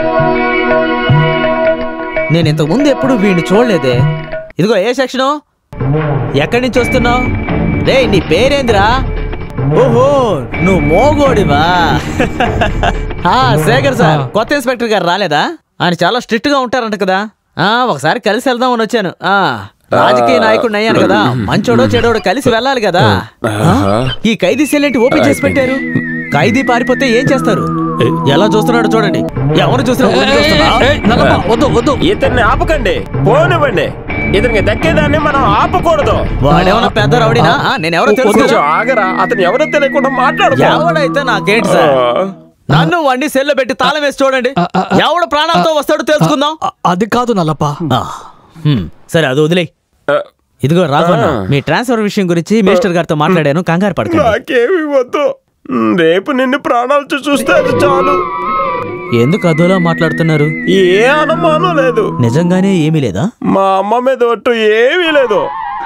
నేను ఇంతకు ముందు ఎప్పుడు వీడిని చూడలేదే ఇదిగో ఏ సెక్షను ఎక్కడి నుంచి వస్తున్నావు రే నీ పేరేందిరా ఓహో నువ్వు మోగోడివా ఆ, శేఖర్ సార్ కొత్త ఇన్స్పెక్టర్ గారు రాలేదా ఆయన చాలా స్ట్రిక్ట్ గా ఉంటారంట కదా ఆ ఒకసారి కలిసి వెళ్దామని వచ్చాను ఆ రాజకీయ నాయకుడిని అయ్యాను కదా మంచోడో చెడోడో కలిసి వెళ్ళాలి కదా ఆ, ఈ ఖైదీ సెల్ ఏంటి ఓపెన్ చేసి పెట్టారు ఖైదీ పారిపోతే ఏం చేస్తారు ఎలా చూస్తున్నాడు చూడండి ఎవరు చూసినా ఊరిని చూస్తున్నా? వద్దు వద్దు ఇతన్ని ఆపకండి పోనివ్వండి ఇతనికి దక్కేదాన్ని మనం ఆపకూడదు వాడేమన్నా పెద్ద రౌడీనా ఆ, నేను ఎవరో తెలుసు కొంచెం కదా. ఆగరా అతను ఎవరో తెలియకుండా మాట్లాడు ఎవడైతే నాకేంటి సార్ నన్ను వండి సెల్లో పెట్టి తాళం వేసి చూడండి ఎవడు ప్రాణాలతో వస్తాడో తెలుసుకుందాం అది కాదు నల్లప్ప ఆ, హ్మ్, సరే అది వదిలే ఇదిగో రాఘవన్న మీ ట్రాన్స్ఫర్ విషయం గురించి మినిస్టర్ గారితో మాట్లాడాను కంగారు పడకండి నాకేమి వద్దు రేపు నిన్ను ప్రాణాలు చూస్తే అది చాలు ఎందుకు అదోలా మాట్లాడుతున్నారు ఏ అనుమానం లేదు నిజంగానే ఏమీ లేదా మా అమ్మ మీద ఒట్టు ఏమీ లేదు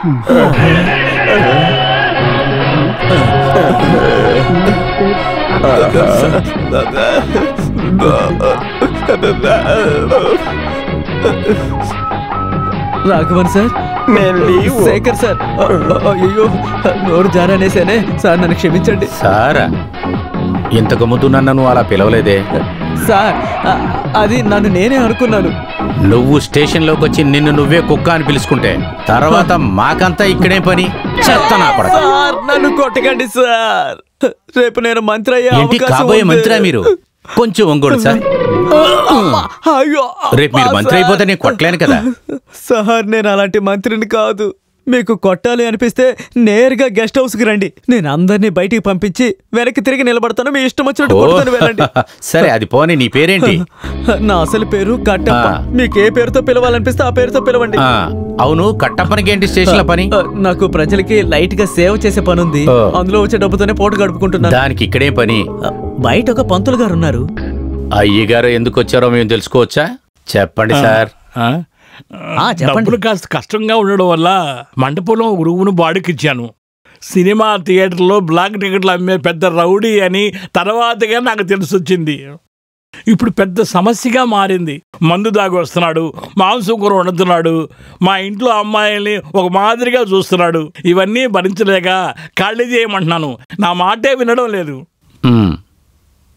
రాఘవన్ సార్ శేఖర్ సార్ అయ్యో నోరు జారనేసానే సార్ నన్ను క్షమించండి సారా ఇంతకు ముందు నన్ను నువ్వు అలా పిలవలేదే సార్ అ- అది నన్ను నేనే అనుకున్నాను నువ్వు స్టేషన్లోకి వచ్చి నిన్ను నువ్వే కుక్క అని పిలుచుకుంటే తర్వాత మాకంతా ఇక్కడే పని చెత్త నా కొడక సార్ నన్ను కొట్టకండి సార్ రేపు నేను మంత్రి అయ్యే ఏంటి అవకాశం కాబోయే ఉంది. మంత్రా మీరు కొంచెం ఒంగోడు సార్ అమ్మా, అయ్యో రేపు మీరు అమ్మా, మంత్రి అయిపోతే నేను సార్. కొట్టలేను కదా సార్ నేను అలాంటి మంత్రిని కాదు మీకు కొట్టాలి అనిపిస్తే నేరుగా గెస్ట్ హౌస్ కి రండి నేను అందరినీ బయటికి పంపించి వెనక్కి తిరిగి నిలబడతాను మీ ఇష్టం వచ్చినట్టు ఓ, కొట్టుకొని వెళ్ళండి సరే అది పోనీ నీ పేరేంటి నా అసలు పేరు కట్టప్ప ఆ. మీకు ఏ పేరుతో పిలవాలనిపిస్తే ఆ పేరుతో పిలవండి ఆ, అవును కట్టప్పనికి ఏంటి స్టేషన్ల పని ఆ, నాకు ప్రజలకి లైట్ గా సేవ చేసే పని ఉంది ఓ. అందులో వచ్చే డబ్బుతోనే పోటు గడుపుకుంటున్నాను దానికి ఇక్కడే పని ఆ, బయట ఒక పంతులు గారు ఉన్నారు అయ్యగారు ఎందుకు వచ్చారో మేము తెలుసుకోవచ్చా చెప్పండి సార్ ఆ, చెప్పండి. డబ్బులు కాస్త కష్టంగా ఉండడం వల్ల మంటపంలో ఒక రూమును బాడుకిచ్చాను సినిమా థియేటర్లో బ్లాక్ టికెట్లు అమ్మే పెద్ద రౌడీ అని తర్వాతగా నాకు తెలిసొచ్చింది ఇప్పుడు పెద్ద సమస్యగా మారింది మందు దాగి వస్తున్నాడు మాంసం కూర వండుతున్నాడు మా ఇంట్లో అమ్మాయిల్ని ఒక మాదిరిగా చూస్తున్నాడు ఇవన్నీ భరించలేక ఖాళీ చేయమంటున్నాను నా మాటే వినడం లేదు ఉమ్.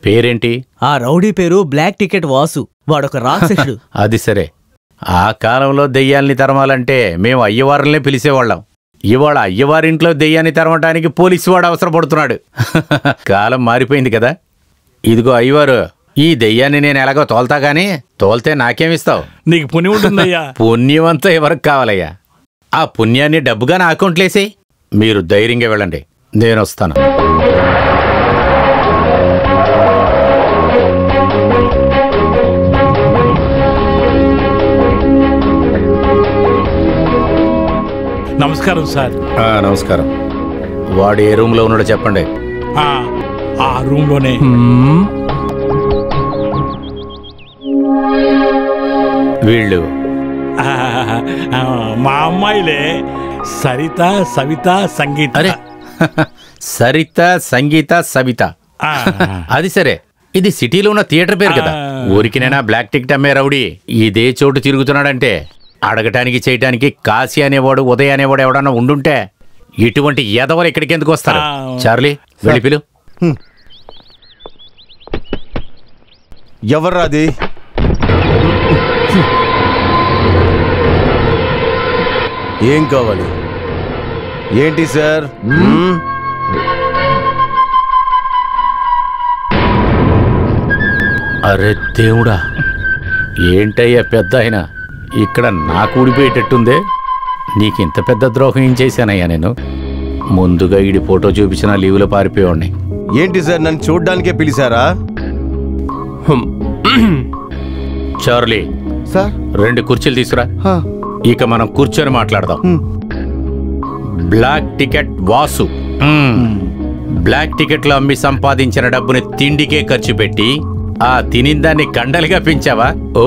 పేరేంటి ఆ రౌడీ పేరు బ్లాక్ టికెట్ వాసు వాడొక రాక్షసుడు అది సరే ఆ కాలంలో దెయ్యాల్ని తరమాలంటే మేము అయ్యవారులనే పిలిచేవాళ్ళం ఇవాళ అయ్యవారింట్లో దెయ్యాన్ని తరమటానికి పోలీసు వాడు అవసరపడుతున్నాడు కాలం మారిపోయింది కదా ఇదిగో అయ్యవారు ఈ దెయ్యాన్ని నేను ఎలాగో తోల్తా గానీ తోల్తే నాకేమిస్తావు నీకు పుణ్యం ఉంటుందయ్యా పుణ్యం అంతా ఎవరికి కావాలయ్యా ఆ పుణ్యాన్ని డబ్బుగా నా అకౌంట్లేసేయి మీరు ధైర్యంగా వెళ్ళండి నేను వస్తాను నమస్కారం సార్ ఆ, నమస్కారం వాడు ఏ రూమ్లో ఉన్నాడో చెప్పండి ఆ, ఆ రూమ్ లోనే వీళ్ళు ఆ, ఆ, మా అమ్మాయిలే సరిత సవిత సంగీత అరే సరిత సంగీత సవిత ఆ, అది సరే ఇది సిటీలో ఉన్న థియేటర్ పేరు కదా ఊరికినైనా బ్లాక్ టికెట్ అమ్మే రౌడీ ఇదే చోటు తిరుగుతున్నాడంటే అడగటానికి చేయటానికి కాశీ అనేవాడు ఉదయ్ అనేవాడు ఎవడన్నా ఉండుంటే ఇటువంటి ఎదవలు ఇక్కడికి ఎందుకు వస్తారు చార్లీ వెళ్ళి పిలు ఎవర్రాది ఏం కావాలి ఏంటి సార్ మ్మ్? అరే దేవుడా ఏంటయ్యా పెద్ద ఆయన ఇక్కడ నాకు ఊడిపోయేటట్టుందే నీకు ఇంత పెద్ద ద్రోహం ఏం చేశానయ్యా నేను ముందుగా ఈడి ఫోటో చూపించిన లీవులో పారిపోయేవాడిని ఏంటి సార్ నన్ను చూడ్డానికే పిలిచారా చార్లీ సార్ రెండు కుర్చీలు తీసుకురా ఇక మనం కూర్చొని మాట్లాడదాం బ్లాక్ టికెట్ వాసు మ్మ్. బ్లాక్ టికెట్లు అమ్మి సంపాదించిన డబ్బుని తిండికే ఖర్చు పెట్టి ఆ తినిందాన్ని కండలుగా పెంచావా ఓ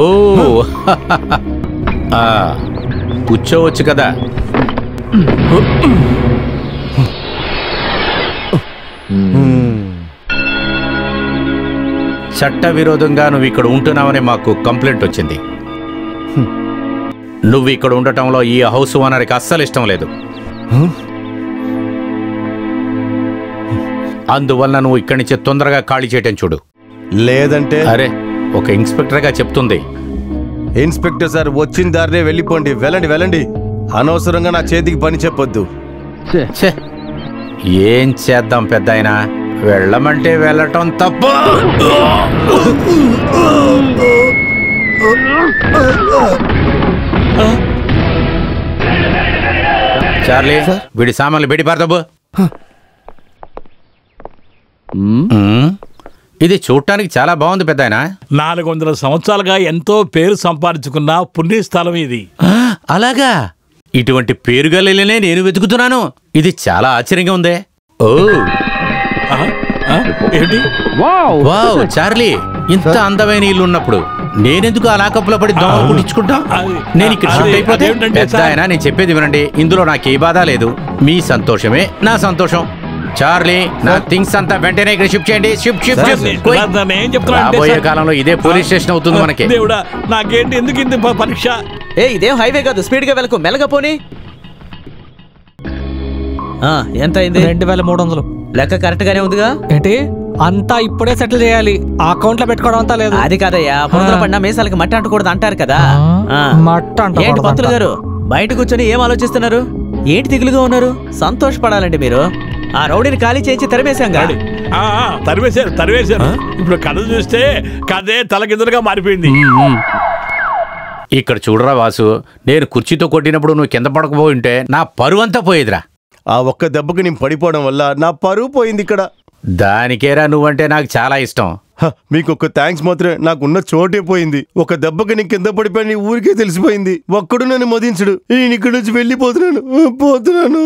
ఆ, కూర్చోవచ్చు కదా చట్ట విరోధంగా నువ్వు ఇక్కడ ఉంటున్నావని మాకు కంప్లైంట్ వచ్చింది నువ్వు ఇక్కడ ఉండటంలో ఈ హౌస్ ఓనర్కి అస్సలు ఇష్టం లేదు అందువల్ల నువ్వు ఇక్కడి నుంచి తొందరగా ఖాళీ చేయటం చూడు లేదంటే అరే ఒక ఇన్స్పెక్టర్గా చెప్తుంది ఇన్స్పెక్టర్ సార్ వచ్చిన దారినే వెళ్ళిపోండి వెళ్ళండి వెళ్ళండి అనవసరంగా నా చేతికి పని చెప్పొద్దు ఛే, ఏం చేద్దాం పెద్ద వెళ్ళమంటే వెళ్ళటం తప్ప చార్లీ వీడి సామాన్లు బెడి పారదబ్బు ఇది చూడటానికి చాలా బాగుంది పెద్ద నాలుగు వందల సంవత్సరాలుగా ఎంతో పేరు సంపాదించుకున్న పుణ్యస్థలం ఇది అలాగా ఇటువంటి పేరుగలనే నేను వెతుకుతున్నాను ఇది చాలా ఆశ్చర్యంగా ఉందే ఓ ఏంటి వావ్ చార్లీ ఇంత అందమైన ఇల్లు ఉన్నప్పుడు నేనెందుకు ఆ లాకప్లో పడి దోమలు కుట్టించుకుంటా నేను ఇక్కడ షిఫ్ట్ అది- అయిపోతే అదేంటంటే పెద్ద సార్- ఆయన నేను చెప్పేది వినండి ఇందులో నాకు ఏ బాధ లేదు మీ సంతోషమే నా సంతోషం చార్లీ నా థింగ్స్ అంతా వెంటనే ఇక్కడ షిఫ్ట్ చేయండి షిఫ్ట్ షిఫ్ట్ సార్, షిఫ్ట్ నేను- సార్, నేను ఏం చెప్తున్నా అంటే రాబోయే సార్- కాలంలో ఇదే పోలీస్ స్టేషన్ అవుతుంది మనకి దేవుడా నాకేంటి ఎందుకు ఇంత ప- పరీక్ష ఏ ఇదేం హైవే కాదు స్పీడ్ గా వెళ్ళకు మెల్లగా పోనీ ఆ, ఎంత అయింది రెండు వేల మూడు వందలు లెక్క కరెక్ట్ గానే ఉందిగా ఏంటి అంతా ఇప్పుడే సెటిల్ చేయాలి ఆ అకౌంట్ లో పెట్టుకోవడం అంతా లేదు అది కాదయ్యా బురదల పడిన మీసాలకి మట్టి అంటకూడదు అంటారు కదా ఆ. మట్ట అంటకూడదు ఏంటి పంతులు అంట. గారు బయట కూర్చొని ఏం ఆలోచిస్తున్నారు ఏంటి దిగులుగా ఉన్నారు సంతోషపడాలండి మీరు ఆ రౌడీని ఖాళీ చేయించి తరిమేశాం గాడి ఆ, ఆ, తరివేశారు తరివేశారు ఇప్పుడు కథ చూస్తే కథే తలకిందులుగా మారిపోయింది ఇక్కడ చూడరా వాసు నేను కుర్చీతో కొట్టినప్పుడు నువ్వు కింద పడకపోయి ఉంటే నా పరువంతా పోయేదిరా ఆ ఒక్క దెబ్బకి నేను పడిపోవడం వల్ల నా పరువు పోయింది ఇక్కడ దానికేరా నువ్వంటే నాకు చాలా ఇష్టం హ, మీకు ఒక థ్యాంక్స్ మాత్రమే నాకున్న చోటే పోయింది ఒక దెబ్బకి నేను కింద పడిపోయి ఊరికే తెలిసిపోయింది ఒక్కడు నన్ను మదించడు నేను ఇక్కడి నుంచి వెళ్ళిపోతున్నాను పోతున్నాను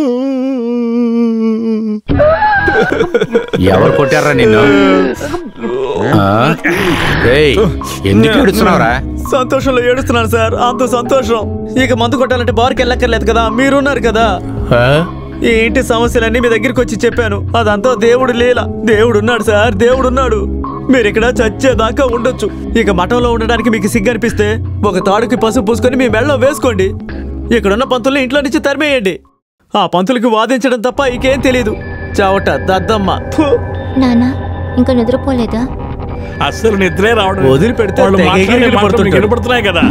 ఎవరు కొట్టారా నిన్ను ఆ? ఏయ్, ఎందుకు ఏడుస్తున్నావురా సంతోషంలో ఏడుస్తున్నాను సార్ అంత సంతోషం ఇక మందు కొట్టాలంటే బార్కి వెళ్ళక్కర్లేదు కదా మీరున్నారు కదా ఈ ఇంటి సమస్యలన్నీ మీ దగ్గరికి వచ్చి చెప్పాను అదంతా దేవుడు లీల దేవుడున్నాడు సార్ దేవుడున్నాడు మీరు ఇక్కడ చచ్చేదాకా ఉండొచ్చు ఇక మఠంలో ఉండడానికి మీకు సిగ్గు అనిపిస్తే ఒక తాడుకి పసుపు పూసుకొని మీ మెళ్ళలో వేసుకోండి ఇక్కడున్న పంతుల్ని ఇంట్లో నుంచి తరిమేయండి ఆ పంతులకి వాదించడం తప్ప ఇంకేం తెలియదు చావట దద్దమ్మ ఫు. నానా ఇంకా నిద్రపోలేదా అస్సలు నిద్రే రావడం వదిలిపెడితే వాళ్ళు తెగ మాట్లాడే ఎగిరి మాటలు పడుతుంటాడు. మీకు వినపడుతున్నాయి కదా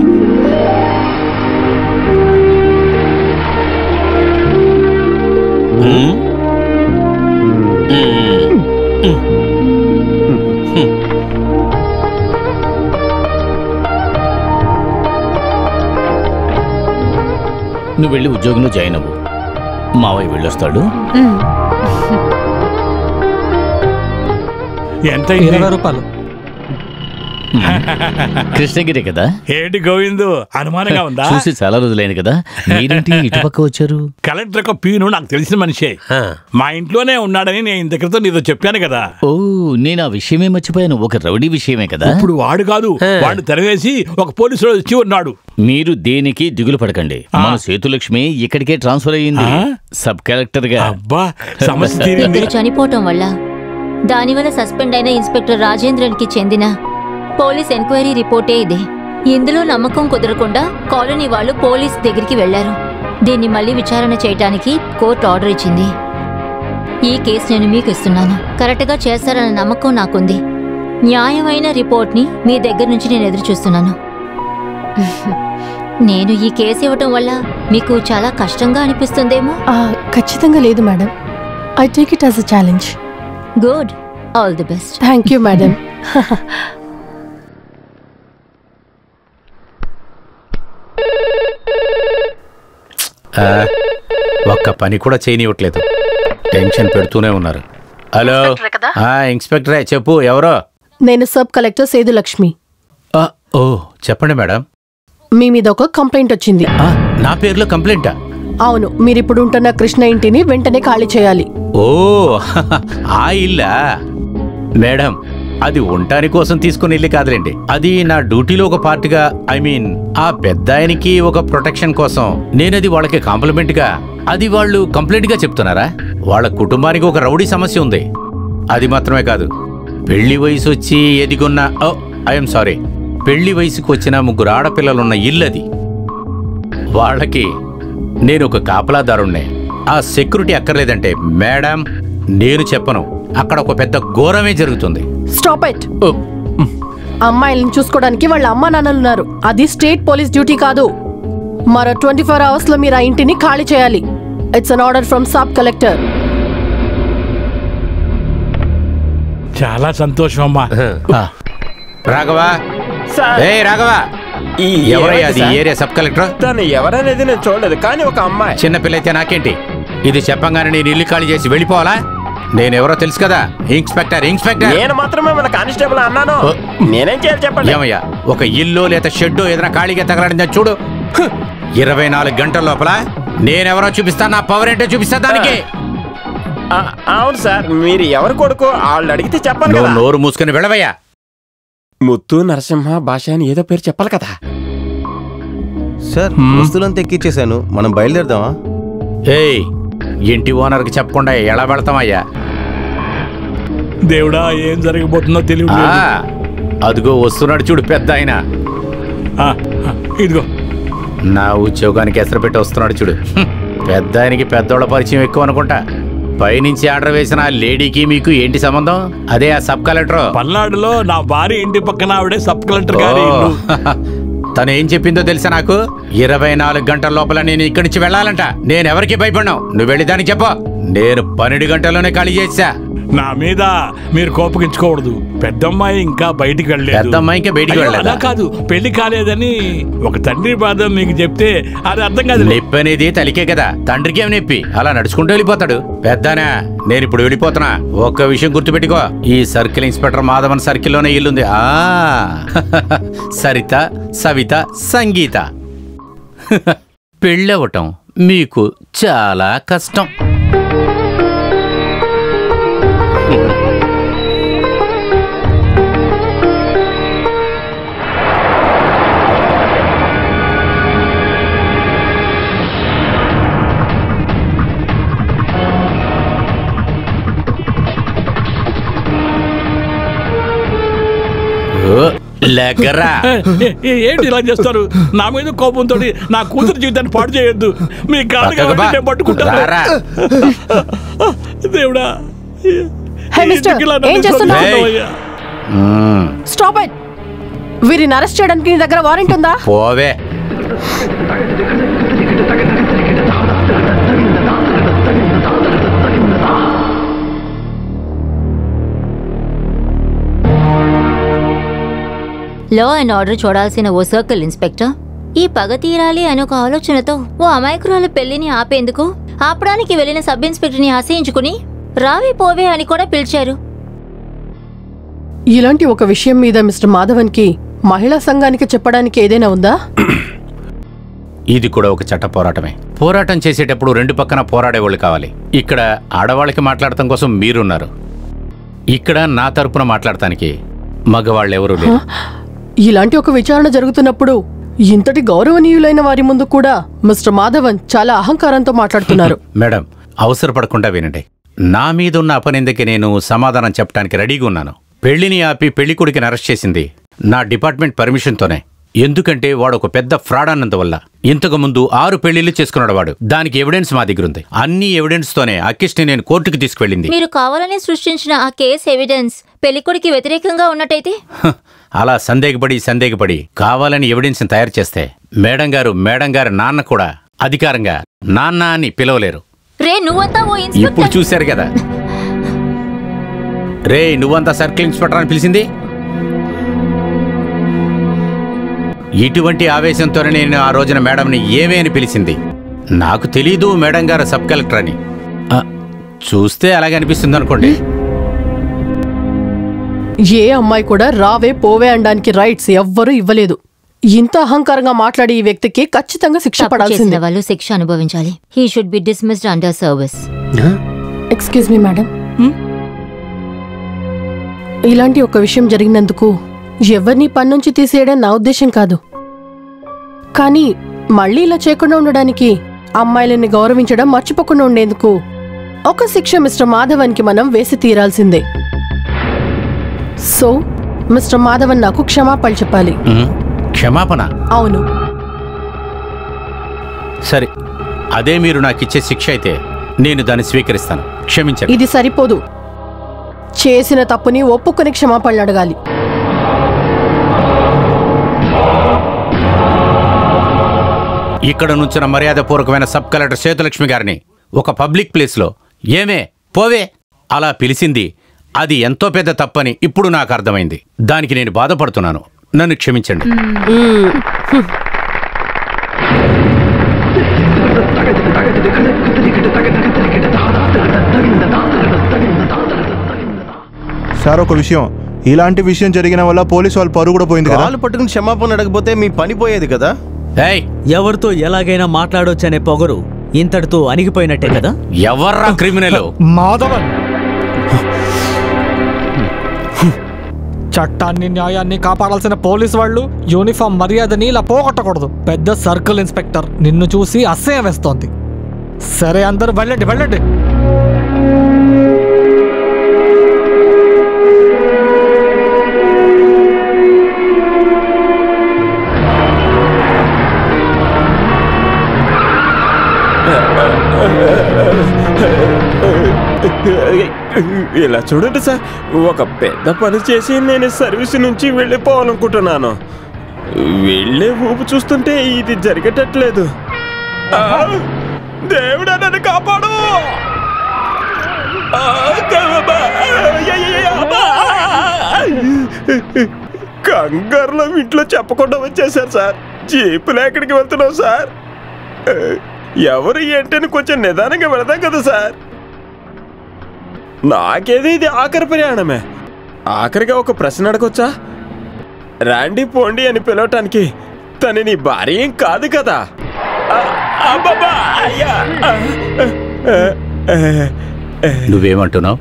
నువ్వు వెళ్ళి ఉద్యోగంలో జాయిన్ అవ్వు మావయ్య వెళ్ళొస్తాడు ఎంత ఇరవై రూపాయలు కృష్ణగిరి కదా ఏంటి గోవిందు అనుమానంగా ఉందా చూసి చాలా రోజులైంది కదా మీరేంటి ఇటుపక్క వచ్చారు కలెక్టర్ యొక్క పీను నాకు తెలిసిన మనిషే మా ఇంట్లోనే ఉన్నాడని నేను ఇంత క్రితం నీతో చెప్పాను కదా ఓ నేను ఆ విషయమే మర్చిపోయాను ఒక రౌడీ విషయమే కదా ఇప్పుడు వాడు కాదు వాడు తెరవేసి ఒక పోలీసు వాడు వచ్చి ఉన్నాడు మీరు దేనికి దిగులు పడకండి మన సేతులక్ష్మి ఇక్కడికే ట్రాన్స్ఫర్ అయ్యింది సబ్ కలెక్టర్ గా అబ్బా ఇద్దరు చనిపోవటం వల్ల దానివల్ల సస్పెండ్ అయిన ఇన్స్పెక్టర్ రాజేంద్రన్కి చెందిన పోలీస్ ఎంక్వైరీ రిపోర్టే ఇది ఇందులో నమ్మకం కుదరకుండా కాలనీ వాళ్ళు పోలీస్ దగ్గరికి వెళ్లారు దీన్ని మళ్ళీ విచారణ చేయడానికి కోర్టు ఆర్డర్ ఇచ్చింది ఈ కేసు నేను మీకు ఇస్తున్నాను కరెక్ట్గా చేస్తారన్న నమ్మకం నాకుంది న్యాయమైన రిపోర్ట్ని మీ దగ్గర నుంచి నేను ఎదురు చూస్తున్నాను నేను ఈ కేసు ఇవ్వటం వల్ల మీకు చాలా కష్టంగా అనిపిస్తుందేమో ఖచ్చితంగా లేదు madam I take it as a challenge good all the best thank you madam ఆ, ఒక్క పని కూడా చేయనివ్వట్లేదు టెన్షన్ పెడుతూనే ఉన్నారు హలో ఆ, ఇన్స్పెక్టరే చెప్పు ఎవరో నేను సబ్ కలెక్టర్ సేదు లక్ష్మి ఆ, ఓ చెప్పండి మేడం మీ మీద ఒక కంప్లైంట్ వచ్చింది నా పేరులో కంప్లైంటా అవును మీరిప్పుడు ఉంటున్న కృష్ణ ఇంటిని వెంటనే ఖాళీ చేయాలి ఓ ఆ ఇల్లా మేడం అది ఉండటాని కోసం తీసుకుని ఇల్లు కాదులేండి అది నా డ్యూటీలో ఒక పార్ట్గా ఐ మీన్ ఆ పెద్ద ఆయనకి ఒక ప్రొటెక్షన్ కోసం నేనది వాళ్ళకి కాంప్లిమెంట్ గా అది వాళ్ళు కంప్లైంట్ గా చెప్తున్నారా వాళ్ళ కుటుంబానికి ఒక రౌడీ సమస్య ఉంది అది మాత్రమే కాదు పెళ్లి వయసు వచ్చి ఎదిగున్న ఓ ఐఎమ్ సారీ పెళ్లి వయసుకు వచ్చిన ముగ్గురు ఆడపిల్లలున్న ఇల్లు అది వాళ్ళకి నేను ఒక కాపలాదారుణ్ణే ఆ సెక్యూరిటీ అక్కర్లేదంటే మేడం నేను చెప్పను అక్కడ ఒక పెద్ద ఘోరమే జరుగుతుంది స్టాప్ ఇట్ అమ్మాయిలను చూసుకోవడానికి వాళ్ళ అమ్మా నాన్నలు ఉన్నారు అది స్టేట్ పోలీస్ డ్యూటీ కాదు మరో ట్వంటీ ఫోర్ అవర్స్ లో మీరు ఆ ఇంటిని ఖాళీ చేయాలి it's an order from sub collector చాలా సంతోషం అమ్మా రాఘవా ఏ రాఘవా ఎవరయ్యా అది ఏరియా సబ్ కలెక్టర్ తను ఎవరనేది నేను చూడలేదు కానీ ఒక అమ్మాయి చిన్నపిల్ల అయితే నాకేంటి ఇది చెప్పంగానే నేను ఇల్లు ఖాళీ చేసి వెళ్ళిపోవాలా నేనెవరో తెలుసు కదా ఇన్స్పెక్టర్ ఇన్స్పెక్టర్ నేను మాత్రమే మన కానిస్టేబుల్ అన్నాను నేనేం చేయాలి చెప్పండి ఏమయ్యా ఒక ఇల్లు లేదా షెడ్డు ఏదైనా ఖాళీగా తగలడిందని చూడు హ్! ఇరవై నాలుగు గంటల లోపల నేనెవరో చూపిస్తా నా పవర్ ఏంటో చూపిస్తా దానికి ఆ, అవును సార్ మీరు ఎవరు కొడుకు వాళ్ళు అడిగితే చెప్పాలి నువ్వు కదా నోరు మూసుకుని వెళ్ళవయ్యా ముత్తు నరసింహ భాష అని ఏదో పేరు చెప్పాలి కదా సార్ వస్తువులంతా ఎక్కిచ్చేసాను మనం బయలుదేరదామా ఏయ్ ఇంటి ఓనర్కి చెప్పకుండా ఎలా వెళతామయ్యా దేవుడా ఏం జరగబోతుందో తెలియదు ఆ, అదిగో వస్తున్నాడు చూడు పెద్ద ఆయన ఇదిగో నా ఉద్యోగానికి ఎసరు పెట్టి వస్తున్నాడు చూడు హ్మ్. పెద్ద ఆయనకి పెద్దోళ్ళ పరిచయం ఎక్కువ అనుకుంటా పైనుంచి ఆర్డర్ వేసిన ఆ లేడీకి మీకు ఏంటి సంబంధం అదే ఆ సబ్ కలెక్టర్ పల్నాడులో నా భార్య ఇంటి పక్కన ఆవిడే సబ్ కలెక్టర్ గారి ఇల్లు తను ఏం చెప్పిందో తెలుసా నాకు ఇరవై నాలుగు గంటల లోపల నేను ఇక్కడి నుంచి వెళ్ళాలంట నేను ఎవరికి భయపడినావు నువ్వు వెళ్ళి దానికి చెప్పు నేను పన్నెండు గంటల్లోనే ఖాళీ చేసా నా మీద మీరు కోపగించుకోకూడదు పెద్దమ్మాయి ఇంకా బయటికి వెళ్ళలేదు పెద్దమ్మాయి ఇంకా బయటికి అయ్యో, వెళ్ళలేదా? అలా కాదు పెళ్లి కాలేదని ఒక తండ్రి బాధ మీకు చెప్తే అది అర్థం కాదు నొప్పి అనేది తలికే కదా తండ్రికి ఏం నొప్పి అలా నడుచుకుంటూ వెళ్ళిపోతాడు పెద్దనా నేను ఇప్పుడు వెళ్ళిపోతున్నా ఒక్క విషయం గుర్తుపెట్టుకో ఈ సర్కిల్ ఇన్స్పెక్టర్ మాధవన్ సర్కిల్లోనే ఇల్లుంది ఆ సరిత సవిత సంగీత పెళ్ళవటం మీకు చాలా కష్టం ఓ, లెగ్గరా ఏ- ఏ- ఏంటి ఇలా చేస్తారు నా మీద కోపంతో నా కూతురు జీవితాన్ని పాడు చేయొద్దు మీ కాలు పక్కకు కాబట్టి బా. నేను పట్టుకుంటాను రారా. దేవుడా హే మిస్టర్ ఎందుకు ఇలా నన్ను ఏం చేస్తున్నావు చూస్తున్నావయ్యా? మ్మ్. స్టాప్ ఇట్ వీరిని అరెస్ట్ చేయడానికి నీ దగ్గర వారెంట్ ఉందా పోవే లా అండ్ ఆర్డర్ చూడాల్సిన ఓ సర్కిల్ ఇన్స్పెక్టర్ ఈ పగ తీరాలి అనే ఒక ఆలోచనతో ఓ అమాయకురాల పెళ్లిని ఆపేందుకు ఆపడానికి వెళ్లిన సబ్ ఇన్స్పెక్టర్ని ఆశయించుకుని రావే పోవే అని కూడా పిలిచారు ఇలాంటి ఒక విషయం మీద మిస్టర్ మాధవన్కి మహిళా సంఘానికి చెప్పడానికి ఏదైనా ఉందా ఇది కూడా ఒక చట్ట పోరాటమే పోరాటం చేసేటప్పుడు రెండు పక్కన పోరాడేవాళ్ళు కావాలి ఇక్కడ ఆడవాళ్ళకి మాట్లాడటం కోసం మీరున్నారు ఇక్కడ నా తరపున మాట్లాడటానికి మగవాళ్ళు ఎవరూ లేరు ఇలాంటి ఒక విచారణ జరుగుతున్నప్పుడు ఇంతటి గౌరవనీయులైన వారి ముందు కూడా మిస్టర్ మాధవన్ చాలా అహంకారంతో మాట్లాడుతున్నారు మేడం అవసరపడకుండా వినండి నా మీద ఉన్న అపనిందకి నేను సమాధానం చెప్పడానికి రెడీగా ఉన్నాను పెళ్లిని ఆపి పెళ్లి కొడుకుని అరెస్ట్ చేసింది నా డిపార్ట్మెంట్ పర్మిషన్తోనే ఎందుకంటే వాడు ఒక పెద్ద ఫ్రాడ్ అన్నందువల్ల ఇంతకు ముందు ఆరు పెళ్లిళ్ళు చేసుకున్నాడు వాడు దానికి ఎవిడెన్స్ మా దగ్గర ఉంది అన్ని ఎవిడెన్స్ తోనే అకిష్ని నేను కోర్టుకి తీసుకువెళ్ళింది మీరు కావాలని సృష్టించిన ఆ కేస్ ఎవిడెన్స్ పెళ్లికొడికి వ్యతిరేకంగా ఉన్నట్టయితే హ, అలా సందేహపడి సందేహపడి కావాలని ఎవిడెన్స్ తయారు చేస్తే మేడం గారు మేడం గారి నాన్న కూడా అధికారంగా నాన్న అని పిలవలేరు రే నువ్వంతా ఓ ఇప్పుడు ఇన్స్పెక్టర్ చూశారు కదా రే నువ్వంతా సర్కిల్ ఇన్స్పెక్టర్ అని పిలిచింది ఇటువంటి ఆవేశంతోనే నేను ఆ రోజున మేడంని ఏమే అని పిలిచింది నాకు తెలీదు మేడం గారు సబ్ కలెక్టర్ అని ఆ, చూస్తే అలాగే అనిపిస్తుంది అనుకోండి ఏ అమ్మాయి కూడా రావే పోవే అనడానికి రైట్స్ ఎవ్వరూ ఇవ్వలేదు ఇంత అహంకారంగా మాట్లాడే ఈ వ్యక్తికి ఖచ్చితంగా శిక్ష తప్పు పడాల్సిందే చేసిన వాళ్ళు శిక్ష అనుభవించాలి he should be dismissed under service excuse me madam ఇలాంటి ఒక విషయం జరిగినందుకు ఎవరిని పని నుంచి తీసేయడం నా ఉద్దేశం కాదు కానీ మళ్ళీ ఇలా చేయకుండా ఉండడానికి అమ్మాయిలని గౌరవించడం మర్చిపోకుండా ఉండేందుకు ఒక శిక్ష మిస్టర్ మాధవన్కి మనం వేసి తీరాల్సిందే సో మిస్టర్ మాధవన్ నాకు క్షమాపణలు చెప్పాలి ఉమ్, క్షమాపణ అవును సరే అదే మీరు నాకు ఇచ్చే శిక్ష అయితే నేను దాన్ని స్వీకరిస్తాను క్షమించండి ఇది సరిపోదు చేసిన తప్పుని ఒప్పుకొని క్షమాపణలు అడగాలి ఇక్కడ నుంచిన మర్యాదపూర్వకమైన సబ్ కలెక్టర్ సేతులక్ష్మి గారిని ఒక పబ్లిక్ ప్లేస్లో ఏమే పోవే అలా పిలిచింది అది ఎంతో పెద్ద తప్పని ఇప్పుడు నాకు అర్థమైంది దానికి నేను బాధపడుతున్నాను నన్ను క్షమించండి సార్ ఒక విషయం ఇలాంటి విషయం జరిగిన వల్ల పోలీసు వాళ్ళ పరువు కూడా పోయింది కదా కాలు పట్టుకుని క్షమాపణ అడగపోతే మీ పని పోయేది కదా ఎవరితో ఎలాగైనా మాట్లాడొచ్చనే పొగరు ఇంతటితో అణిగిపోయినట్టే కదా ఎవర్రా క్రిమినల్ మాధవన్ చట్టాన్ని న్యాయాన్ని కాపాడాల్సిన పోలీస్ వాళ్ళు యూనిఫామ్ మర్యాదని ఇలా పోగొట్టకూడదు పెద్ద సర్కిల్ ఇన్స్పెక్టర్ నిన్ను చూసి అసహ్యం వేస్తోంది సరే అందరూ వెళ్ళండి వెళ్ళండి ఇలా చూడండి సార్ ఒక పెద్ద పని చేసి నేను సర్వీస్ నుంచి వెళ్ళిపోవాలనుకుంటున్నాను వెళ్ళే ఊపు చూస్తుంటే ఇది జరగటట్లేదు ఆ, దేవుడా నన్ను కాపాడు ఆ, కబా, అయ్యయ్యయ్య, అబ్బా. కంగారులో ఇంట్లో చెప్పకుండా వచ్చేసారు సార్ జీపులు ఎక్కడికి వెళ్తున్నాం సార్ ఎవరు ఏంటని కొంచెం నిదానంగా వెళదాం కదా సార్ నాకేది ఇది ఆఖరి ప్రయాణమే ఆఖరిగా ఒక ప్రశ్న అడగొచ్చా రాండి పోండి అని పిలవటానికి తను నీ భార్య ఏం కాదు కదా ఆ, అబ్బబ్బా, అయ్యా, ఆ, ఆ, ఆ, ఆ. నువ్వేమంటున్నావు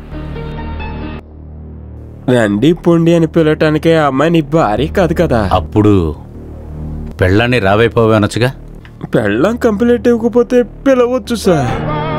రండి పొండి అని పిలవటానికే ఆ అమ్మాయి నీ భార్య కాదు కదా అప్పుడు పెళ్ళాన్ని రావైపోవే అనొచ్చుగా పెళ్ళం కంప్లీట్ ఇవ్వకపోతే పిలవచ్చు సార్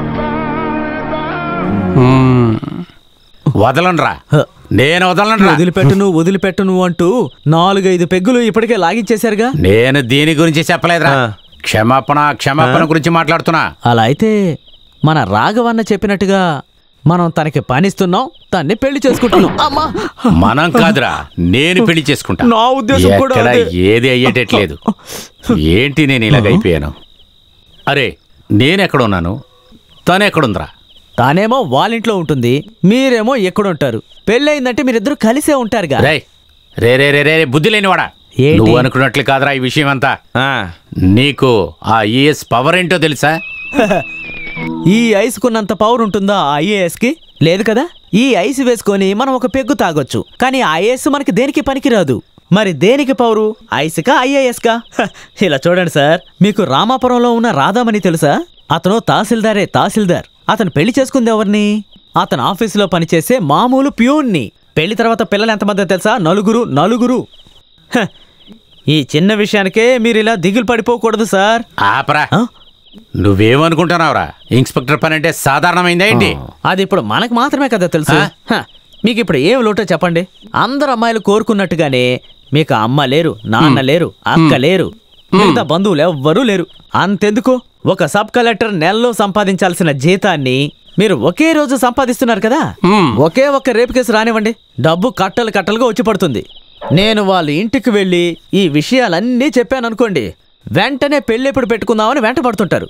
వదలనరా నేను వదలనరా వదిలిపెట్టును వదిలిపెట్టును అంటూ నాలుగైదు పెగ్గులు ఇప్పటికే లాగిచ్చేశారుగా నేను దీని గురించి చెప్పలేదురా క్షమాపణ క్షమాపణ గురించి మాట్లాడుతున్నా అలా అయితే మన రాఘవన్న చెప్పినట్టుగా మనం తనకి పనిస్తున్నాం తన్ని పెళ్లి చేసుకుంటున్నాం అమ్మా మనం కాదురా నేను పెళ్లి చేసుకుంటా నా ఉద్దేశం కూడా ఎక్కడ అదే. ఏది అయ్యేటట్లేదు ఏంటి నేను ఇలాగైపోయాను అరే నేనెక్కడున్నాను తను ఎక్కడుందిరా తానేమో వాళ్ళింట్లో ఉంటుంది మీరేమో ఎక్కడుంటారు పెళ్ళయిందంటే మీరిద్దరు కలిసే ఉంటారుగా రే రే రే రే రే బుద్ధి లేనివాడా ఏంటి? నువ్వు అనుకున్నట్లు కాదురా ఈ విషయం అంతా నీకు ఆ ఈఎస్ పవర్ ఏంటో తెలుసా ఈ ఐస్ కున్నంత పవర్ ఉంటుందా ఐఏఎస్ కి లేదు కదా ఈ ఐస్ వేసుకొని మనం ఒక పెగ్గు తాగొచ్చు కానీ ఐఏఎస్ మనకి దేనికి పనికిరాదు మరి దేనికి పవరు ఐస్కా ఐఏఎస్కా హ, ఇలా చూడండి సార్ మీకు రామాపురంలో ఉన్న రాధామణి తెలుసా అతను తహసీల్దారే తహసీల్దార్ అతను పెళ్లి చేసుకుంది ఎవరిని అతను ఆఫీసులో పనిచేసే మామూలు ప్యూన్ని పెళ్లి తర్వాత పిల్లలు ఎంతమంది తెలుసా నలుగురు నలుగురు హ, ఈ చిన్న విషయానికే మీరు ఇలా దిగులు పడిపోకూడదు సార్ ఆపరా నువ్వేమనుకుంటున్నావురా ఇన్స్పెక్టర్ పని అంటే సాధారణమైందా ఏంటి అది ఇప్పుడు మనకు మాత్రమే కదా తెలుసు హ, మీకు ఇప్పుడు ఏం లోటో చెప్పండి అందరు అమ్మాయిలు కోరుకున్నట్టుగానే మీకు అమ్మ లేరు నాన్న లేరు అక్క లేరు మిగతా బంధువులు ఎవ్వరూ లేరు అంతెందుకు ఒక సబ్ కలెక్టర్ నెలలో సంపాదించాల్సిన జీతాన్ని మీరు ఒకే రోజు సంపాదిస్తున్నారు కదా ఒకే ఒక్క రేపు కేసు రానివ్వండి డబ్బు కట్టలు కట్టలుగా వచ్చి పడుతుంది నేను వాళ్ళ ఇంటికి వెళ్ళి ఈ విషయాలన్నీ చెప్పాను అనుకోండి వెంటనే పెళ్ళెప్పుడు పెట్టుకుందామని వెంట పడుతుంటారు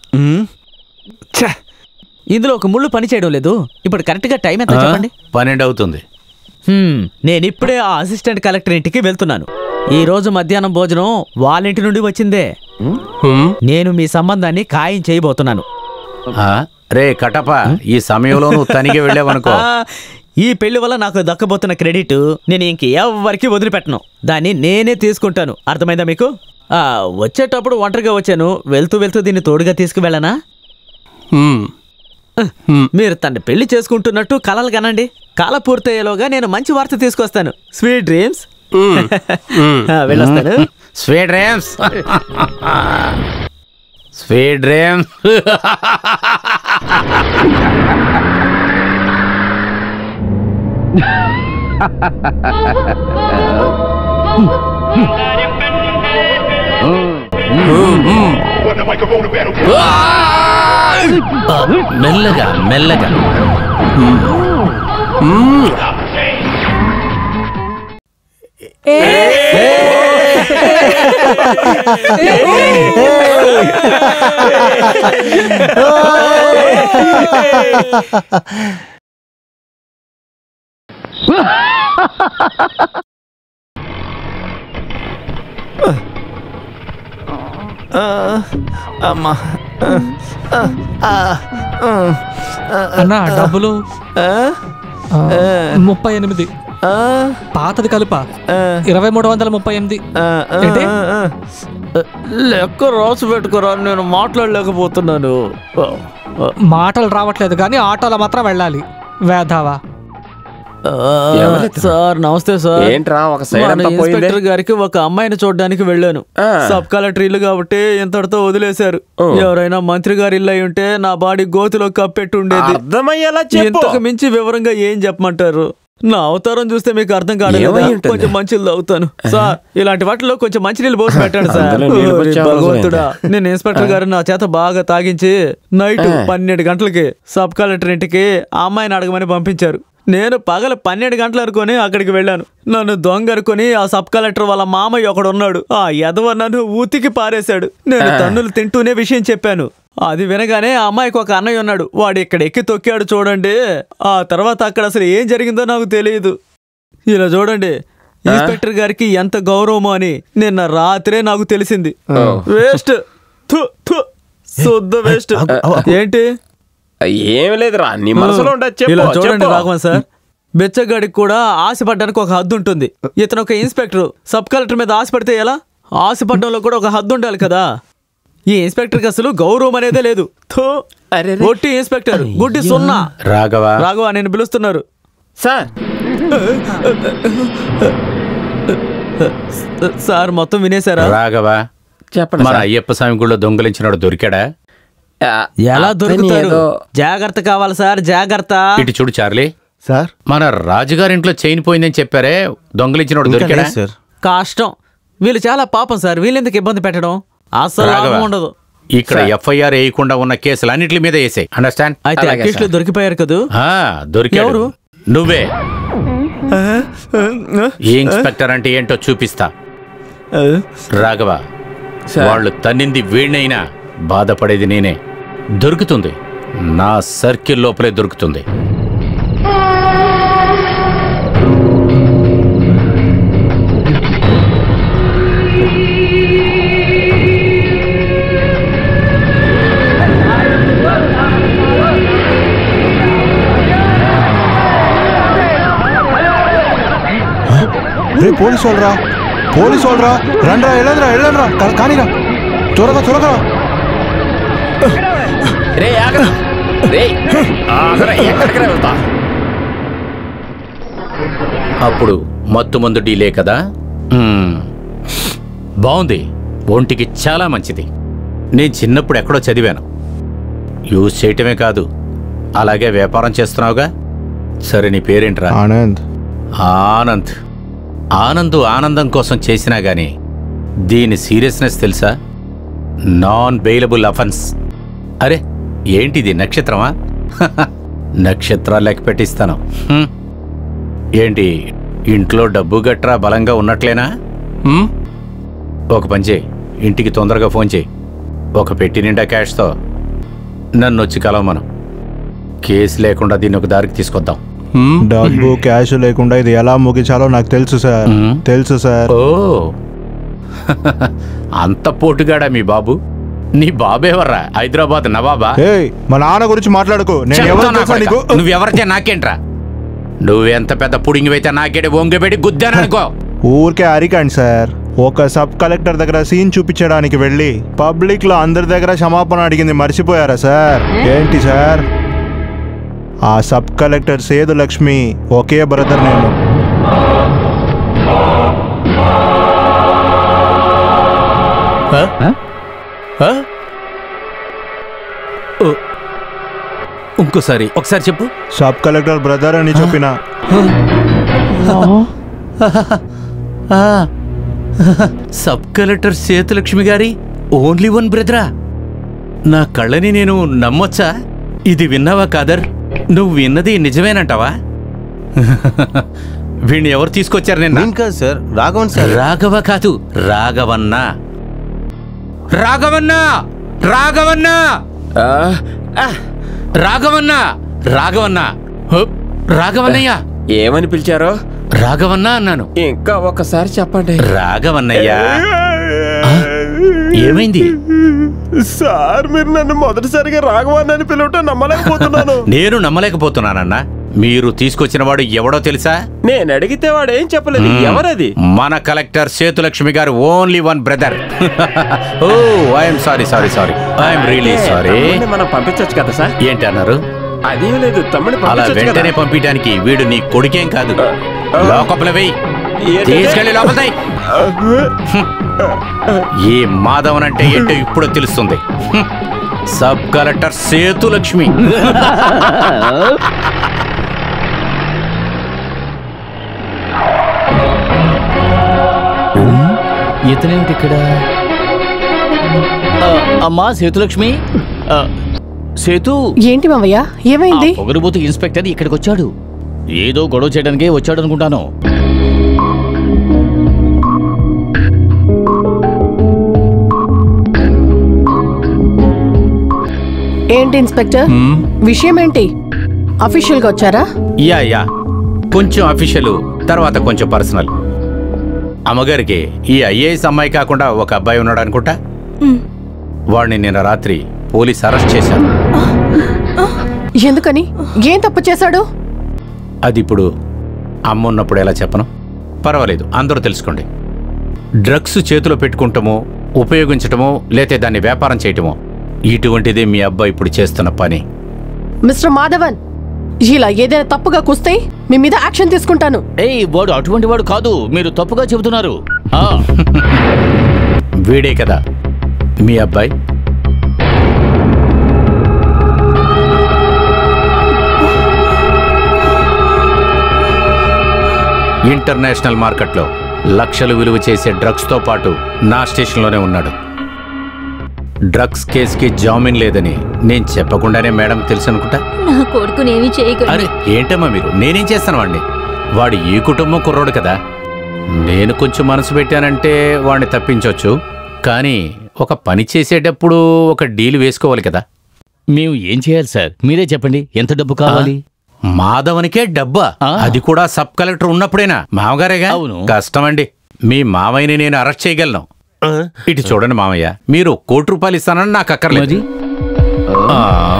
ఇందులో ఒక ముళ్ళు పని చేయడం లేదు ఇప్పుడు కరెక్ట్గా టైం ఎంత ఆ? చెప్పండి పన్నెండు అవుతుంది హ్మ్, నేను ఇప్పుడే ఆ అసిస్టెంట్ కలెక్టర్ ఇంటికి వెళ్తున్నాను ఈ రోజు మధ్యాహ్నం భోజనం వాళ్ళ ఇంటి నుండి వచ్చిందే నేను మీ సంబంధాన్ని ఖాయం చేయబోతున్నాను ఆ? రే కటప ఈ సమయంలో నువ్వు తనిగే వెళ్ళావనుకో ఆ, ఈ పెళ్లి వల్ల నాకు దక్కబోతున్న క్రెడిట్ నేను ఇంక ఎవరికి వదిలిపెట్టను దాన్ని నేనే తీసుకుంటాను అర్థమైందా మీకు ఆ, వచ్చేటప్పుడు ఒంటరిగా వచ్చాను వెళ్తూ వెళ్తూ దీన్ని తోడుగా తీసుకువెళ్ళనా మీరు తన పెళ్లి చేసుకుంటున్నట్టు కలలు కనండి కళ పూర్తయ్యేలోగా నేను మంచి వార్త తీసుకొస్తాను స్వీట్ డ్రీమ్స్ వెళ్ళొస్తాను స్వీట్ డ్రీమ్స్ స్వీట్ డ్రీమ్స్ మెల్లగా మెల్లగా అమ్మా అన్నా డబ్బులు ఆ, ముప్పై ఎనిమిది పాతది కలుప ఇరవై మూడు వందల ముప్పై ఎనిమిది ఏంటి? లెక్క రాసి పెట్టుకురా నేను మాట్లాడలేకపోతున్నాను మాటలు రావట్లేదు కానీ ఆటోలో మాత్రం వెళ్ళాలి వేధావా ఎవరితో? సార్ నమస్తే సార్ ఏంట్రా, ఒక side మన అంతా పోయిందే? ఇన్స్పెక్టర్ గారికి ఒక అమ్మాయిని చూడడానికి వెళ్ళాను ఆ. సబ్ కలెక్టర్ ఇల్లు కాబట్టి ఇంతటితో వదిలేశారు ఓ. ఎవరైనా మంత్రి గారి ఇల్లు అయి ఉంటే నా బాడీ గోతిలో కప్పెట్టి ఉండేది అర్థమయ్యేలా చెప్పు. ఇంతకు మించి వివరంగా ఏం చెప్పమంటారు నా అవతారం చూస్తే మీకు అర్థం కాదు ఏమై కదా ఉంటుంది? కొంచెం మంచిలు అవుతాను సార్ ఇలాంటి వాటిలో కొంచెం మంచి నీళ్ళు పోసి పెట్టండి సార్ అందులో నీళ్ళు ఓరి పోసి అవసరం భగవంతుడా ఏంటి? నేను ఇన్స్పెక్టర్ గారు నా చేత బాగా తాగించి నైట్ ఆ. పన్నెండు గంటలకి సబ్ కలెక్టర్ ఇంటికి ఆ అమ్మాయిని అడగమని పంపించారు నేను పగల పన్నెండు గంటలు అనుకొని అక్కడికి వెళ్ళాను నన్ను దొంగ అనుకొని ఆ సబ్ కలెక్టర్ వాళ్ళ మామయ్య ఒకడు ఉన్నాడు ఆ ఎదవ నన్ను ఊతికి పారేశాడు నేను ఆ. తన్నులు తింటూనే విషయం చెప్పాను అది వినగానే ఆ అమ్మాయికి ఒక అన్నయ్య ఉన్నాడు వాడు ఇక్కడ ఎక్కి తొక్కాడు చూడండి ఆ తర్వాత అక్కడ అసలు ఏం జరిగిందో నాకు తెలియదు ఇలా చూడండి ఇన్స్పెక్టర్ గారికి ఎంత గౌరవమో అని నిన్న రాత్రే నాకు తెలిసింది ఓ. వేస్ట్ థు, థు, శుద్ధ వేస్ట్ ఏంటి ఏం లేదురా నీ మనసులో ఉండదు చెప్పు ఇలా చూడండి చెప్పు. రాఘవన్ సార్ బెచ్చగాడికి కూడా ఆశపడ్డానికి ఒక హద్దు ఉంటుంది ఇతను ఒక ఇన్స్పెక్టర్ సబ్ కలెక్టర్ మీద ఆశపడితే ఎలా ఆశపడడంలో కూడా ఒక హద్దు ఉండాలి కదా ఈ ఇన్స్పెక్టర్కి అసలు గౌరవం అనేదే లేదు థూ, ఒట్టి ఇన్స్పెక్టర్ గుడ్డి సున్నా రాఘవ రాఘవ నేను పిలుస్తున్నారు సార్ సార్ మొత్తం వినేశారా రాఘవ చెప్పండి మన సార్. అయ్యప్ప స్వామి గుడిలో దొంగలించినాడు దొరికాడా ఎలా అతని దొరుకుతారు ఏదో- జాగ్రత్త కావాలి సార్ జాగ్రత్త ఇటు చూడు చార్లీ సార్ మన రాజుగారింట్లో చైన్ పోయిందని చెప్పారే దొంగలించినోడు దొరికాడా కష్టం వీళ్ళు చాలా పాపం సార్ వీళ్ళెందుకు ఇబ్బంది పెట్టడం అసలు రాఘవ, లాభం ఉండదు ఇక్కడ సార్. ఎఫ్ఐఆర్ వేయకుండా ఉన్న కేసులు అన్నిటి మీద వేసాయి అండర్స్టాండ్ అయితే అక్యూస్లు దొరికిపోయారు కదూ దొరికాడు ఎవరు? నువ్వే ఈ ఇన్స్పెక్టర్ అంటే ఏంటో చూపిస్తా రాఘవ వాళ్ళు తన్నింది వీణైనా బాధపడేది నేనే దొరుకుతుంది నా సర్కిల్ లోపలే దొరుకుతుంది రే పోలీసు వాళ్ళరా పోలీసు వాళ్ళరా రండ్రా వెళ్ళండిరా వెళ్ళండిరా కా- కానీరా త్వరగా త్వరగా రే ఆగరా రే ఆగరా ఎక్కడికి వెళ్తా అప్పుడు మత్తు మందు డీలే కదా మ్మ్. బాగుంది ఒంటికి చాలా మంచిది నేను చిన్నప్పుడు ఎక్కడో చదివాను యూజ్ చేయటమే కాదు అలాగే వ్యాపారం చేస్తున్నావుగా సరే నీ పేరేంట్రా ఆనంద్ ఆనంద్ ఆనంద్ ఆనందం కోసం చేసినా గాని దీని సీరియస్నెస్ తెలుసా నాన్ బెయిలబుల్ అఫెన్స్ అరే ఏంటిది నక్షత్రమా నక్షత్రాలు లెక్క పెట్టిస్తాను హ్మ్. ఏంటి ఇంట్లో డబ్బు గట్రా బలంగా ఉన్నట్లేనా ఒక పని చేయి ఇంటికి తొందరగా ఫోన్ చేయి ఒక పెట్టి నిండా క్యాష్తో నన్ను వచ్చి కలవమను కేసు లేకుండా దీన్ని ఒక దారికి తీసుకొద్దాం డబ్బు క్యాష్ లేకుండా ఇది ఎలా ముగించాలో నాకు తెలుసు సార్ తెలుసు సార్ ఓ అంత పోటుగాడా మీ బాబు నీ బాబేవర్రా హైదరాబాద్ నవాబా ఏయ్ మా నాన్న గురించి మాట్లాడుకో నేను ఎవరు చెప్తా నా తెలుసా కొడుకా. నీకు నువ్వెవరితే నాకేంట్రా నువ్వెంత పెద్ద పుడింగివైతే నాకేడే వంగబెట్టి గుద్దాననుకో ఊరికే అరికండి సార్ ఒక సబ్ కలెక్టర్ దగ్గర సీన్ చూపించడానికి వెళ్ళి పబ్లిక్ లో అందరి దగ్గర క్షమాపణ అడిగింది మర్చిపోయారా సార్ ఏంటి సార్ ఆ సబ్ కలెక్టర్ సేదు లక్ష్మి ఒకే బ్రదర్ నేను ఇంకోసారి ఒకసారి చెప్పు సబ్ కలెక్టర్ బ్రదర్ అని చెప్పిన సబ్ కలెక్టర్ సేతులక్ష్మి గారి ఓన్లీ వన్ బ్రదరా నా కళ్ళని నేను నమ్మొచ్చా ఇది విన్నావా కాదర్ నువ్వు విన్నది నిజమేనంటావా వీణ్ణి ఎవరు తీసుకొచ్చారు నిన్న ఇంకా సార్ రాఘవన్ సార్ రాఘవ కాదు రాఘవన్న రాఘవన్న రాఘవన్న రాఘవన్న రాఘవన్న హప్, రాఘవన్నయ్య ఏమని పిలిచారో రాఘవన్న అన్నాను ఇంకా ఒక్కసారి చెప్పండి రాఘవన్నయ్య ఆ, ఏమైంది సార్ మీరు నన్ను మొదటిసారిగా రాఘవాన్ని పిలవటం నమ్మలేకపోతున్నాను నేను నమ్మలేకపోతున్నానన్నా మీరు తీసుకొచ్చిన వాడు ఎవడో తెలుసా నేను అడిగితే వాడు ఏం చెప్పలేదు మ్మ్. ఎవరది మన collector Sethulakshmi garu only one brother oh I'm sorry sorry sorry I'm really sorry తమ్ముడిని మనం పంపించొచ్చు కదా సార్ ఏంటి అన్నారు అదేం లేదు తమ్ముడిని అలా పంపించొచ్చు వెంటనే కదా పంపించడానికి వీడు నీ కొడుకేం కాదు లోకపుల వెయ్యి ఏంటంటే? తీసుకెళ్లి లోపలతాయి ఈ మాధవన్ అంటే ఏంటో ఇప్పుడు తెలుస్తుంది హ్మ్. సబ్ కలెక్టర్ సేతు లక్ష్మి ఇతనేమిటి ఇక్కడ ఆ, అమ్మా సేతులక్ష్మి ఆ, సేతు ఏంటి మావయ్య ఏమైంది ఆ పొగరుబోతు ఇన్స్పెక్టర్ ఇక్కడికి వచ్చాడు ఏదో గొడవ చేయడానికే వచ్చాడు అనుకుంటాను ఏంటి ఇన్స్పెక్టర్ విషయం ఏంటి అఫీషియల్ గా వచ్చారా యా యా కొంచెం అఫీషియల్ తర్వాత కొంచెం పర్సనల్ అమ్మగారికి ఈ ఐఏఎస్ అమ్మాయి కాకుండా ఒక అబ్బాయి ఉన్నాడు అనుకుంటా వాడిని నిన్న రాత్రి పోలీస్ అరెస్ట్ చేశారు ఎందుకని ఏం తప్పు చేశాడు అది ఇప్పుడు అమ్మ ఉన్నప్పుడు ఎలా చెప్పను పర్వాలేదు అందరూ తెలుసుకోండి డ్రగ్స్ చేతిలో పెట్టుకుంటామో ఉపయోగించటమో లేతే దాన్ని వ్యాపారం చేయటమో ఇటువంటిదే మీ అబ్బాయి ఇప్పుడు చేస్తున్న పని మిస్టర్ మాధవన్ ఇలా ఏదైనా తప్పుగా కుస్తే మీ మీద యాక్షన్ తీసుకుంటాను ఏయ్ వాడు అటువంటి వాడు కాదు మీరు తప్పుగా చెబుతున్నారు ఆ, వీడే కదా మీ అబ్బాయి ఇంటర్నేషనల్ మార్కెట్లో లక్షలు విలువ చేసే డ్రగ్స్తో పాటు నా స్టేషన్లోనే ఉన్నాడు డ్రగ్స్ కేసుకి జామీన్ లేదని నేను చెప్పకుండానే మేడం తెలుసు అనుకుంటా నా కొడుకునేమి చేయగలరు అరే ఏంటమ్మా మీరు నేనేం చేస్తాను వాడిని వాడు ఈ కుటుంబం కుర్రోడు కదా నేను కొంచెం మనసు పెట్టానంటే వాడిని తప్పించవచ్చు కానీ ఒక పని చేసేటప్పుడు ఒక డీల్ వేసుకోవాలి కదా మేము ఏం చేయాలి సార్ మీరే చెప్పండి ఎంత డబ్బు కావాలి మాధవనికే డబ్బా అది కూడా సబ్ కలెక్టర్ ఉన్నప్పుడేనా మామగారేగా అవును. కష్టమండి మీ మామయ్యని నేను అరెస్ట్ చేయగలను ఇటు చూడండి మామయ్య మీరు కోటి రూపాయలు ఇస్తానని నాకు అక్కర్లేదు ఆ.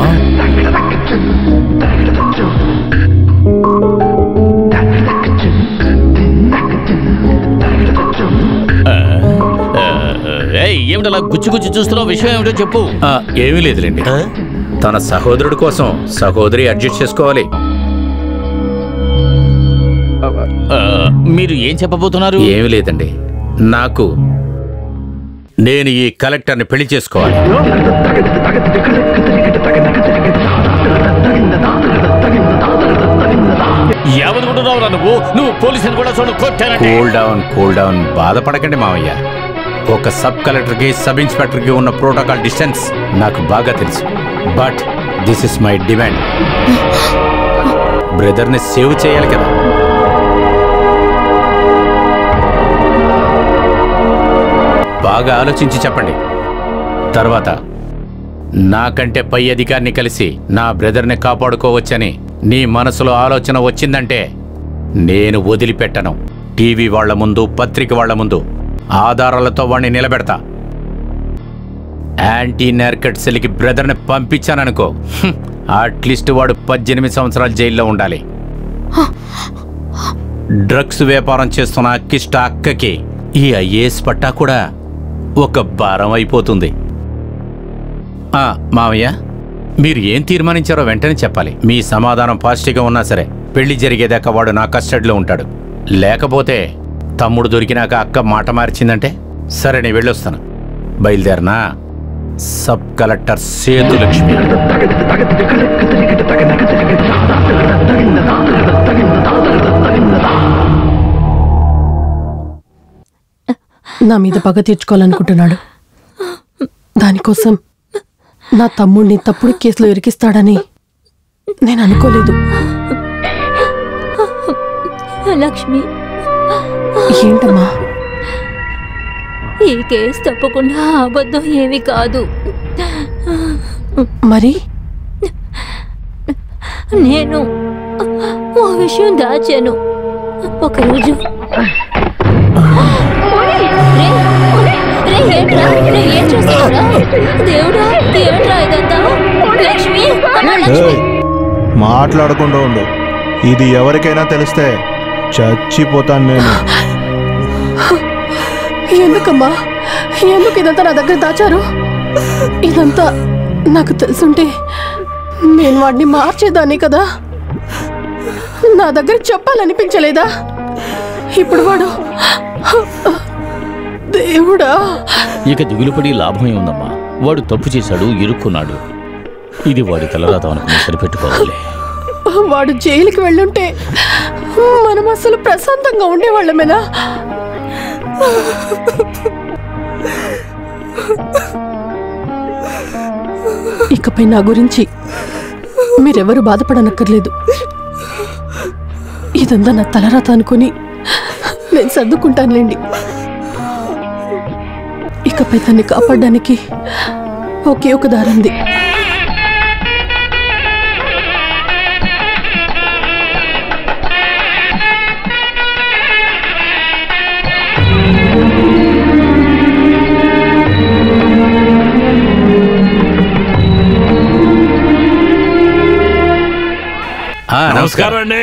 ఏయ్, ఏమిటి అలా గుచ్చి గుచ్చి చూస్తున్నావు విషయం ఏమిటో చెప్పు ఆ, ఏమీ లేదులేండి తన సహోదరుడి కోసం సహోదరి అడ్జస్ట్ చేసుకోవాలి ఆ, మీరు ఏం చెప్పబోతున్నారు ఏమీ లేదండి నాకు నేను ఈ కలెక్టర్ని పెళ్లి చేసుకోవాలి ఏమనుకుంటున్నావురా నువ్వు నువ్వు పోలీసుని కూడా చూడు కొట్టానంటే కూల్ డౌన్ కూల్ డౌన్ బాధపడకండి మావయ్య ఒక సబ్ కలెక్టర్కి సబ్ ఇన్స్పెక్టర్కి ఉన్న ప్రోటోకాల్ డిస్టెన్స్ నాకు బాగా తెలుసు but this is my demand బ్రదర్ని సేవ్ చేయాలి కదా బాగా ఆలోచించి చెప్పండి తర్వాత నాకంటే పై అధికారిని కలిసి నా బ్రదర్ని కాపాడుకోవచ్చని నీ మనసులో ఆలోచన వచ్చిందంటే నేను వదిలిపెట్టను టీవీ వాళ్ళ ముందు పత్రిక వాళ్ళ ముందు ఆధారాలతో వాణ్ణి నిలబెడతా యాంటీ నార్కట్ సెల్కి బ్రదర్ని పంపించాననుకో హ్మ్, అట్లీస్ట్ వాడు పద్దెనిమిది సంవత్సరాలు జైల్లో ఉండాలి డ్రగ్స్ వ్యాపారం చేస్తున్న అక్కిష్ట అక్కకి ఈ ఐఏఎస్ పట్టా కూడా ఒక భారం అయిపోతుంది ఆ, మావయ్య మీరు ఏం తీర్మానించారో వెంటనే చెప్పాలి మీ సమాధానం పాజిటివ్గా ఉన్నా సరే పెళ్లి జరిగేదాకా వాడు నా కస్టడీలో ఉంటాడు లేకపోతే తమ్ముడు దొరికినాక అక్క మాట మార్చిందంటే సరే నేను వెళ్ళొస్తాను బయలుదేరనా సబ్ కలెక్టర్ సేతు లక్ష్మి నా మీద పగ తీర్చుకోవాలనుకుంటున్నాడు దానికోసం నా తమ్ముడిని తప్పుడు కేసులో ఇరికిస్తాడని నేను అనుకోలేదు లక్ష్మి ఏంటమ్మా ఈ కేసు తప్పకుండా అబద్ధం ఏమీ కాదు మరి నేను ఓ విషయం దాచాను ఒకరోజు రే, రే, ఏంట్రా? రే, ఏం చూస్తున్నావురా? దేవుడా ఏంట్రా ఇదంతా లక్ష్మి అమ్మ లక్ష్మి ఏయ్, మాట్లాడకుండా ఉండు ఇది ఎవరికైనా తెలిస్తే చచ్చిపోతాను నేను ఎందుకమ్మా ఎందుకు ఇదంతా నా దగ్గర దాచారు ఇదంతా నాకు తెలుసుంటే నేను వాడిని మార్చేదాన్ని కదా నా దగ్గర చెప్పాలనిపించలేదా ఇప్పుడు వాడు దేవుడా ఇక దిగులుపడి లాభం ఏముందమ్మా వాడు తప్పు చేశాడు ఇరుక్కున్నాడు ఇది వాడి తలరాత అనుకుని సరిపెట్టుకోవాలి వాడు జైలుకి వెళ్ళుంటే మనం అసలు ప్రశాంతంగా ఉండేవాళ్ళమేనా ఇకపై నా గురించి మీరెవరు బాధపడనక్కర్లేదు ఇదంతా నా తలరాత అనుకుని నేను సర్దుకుంటానులేండి ఇకపై తన్ని కాపాడడానికి ఒకే ఒక దారుంది ఆ, నమస్కారం అండి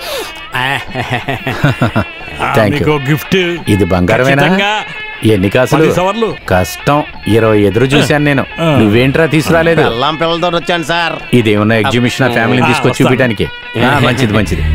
థ్యాంక్ యూ మీకు గిఫ్ట్ ఇది బంగారమేనా ఖచ్చితంగా. ఎన్ని కాసులు పది సవర్లు. కష్టం ఇరవై ఎదురు చూశాను నేను నువ్వేంట్రా తీసుకురాలేదు పెళ్ళాం పిల్లలతో వచ్చాను సార్ ఇదేమన్నా ఎగ్జిబిషన్ ఫ్యామిలీని ఆ, తీసుకొచ్చి వస్తాను. చూపించడానికి ఆ, మంచిది మంచిది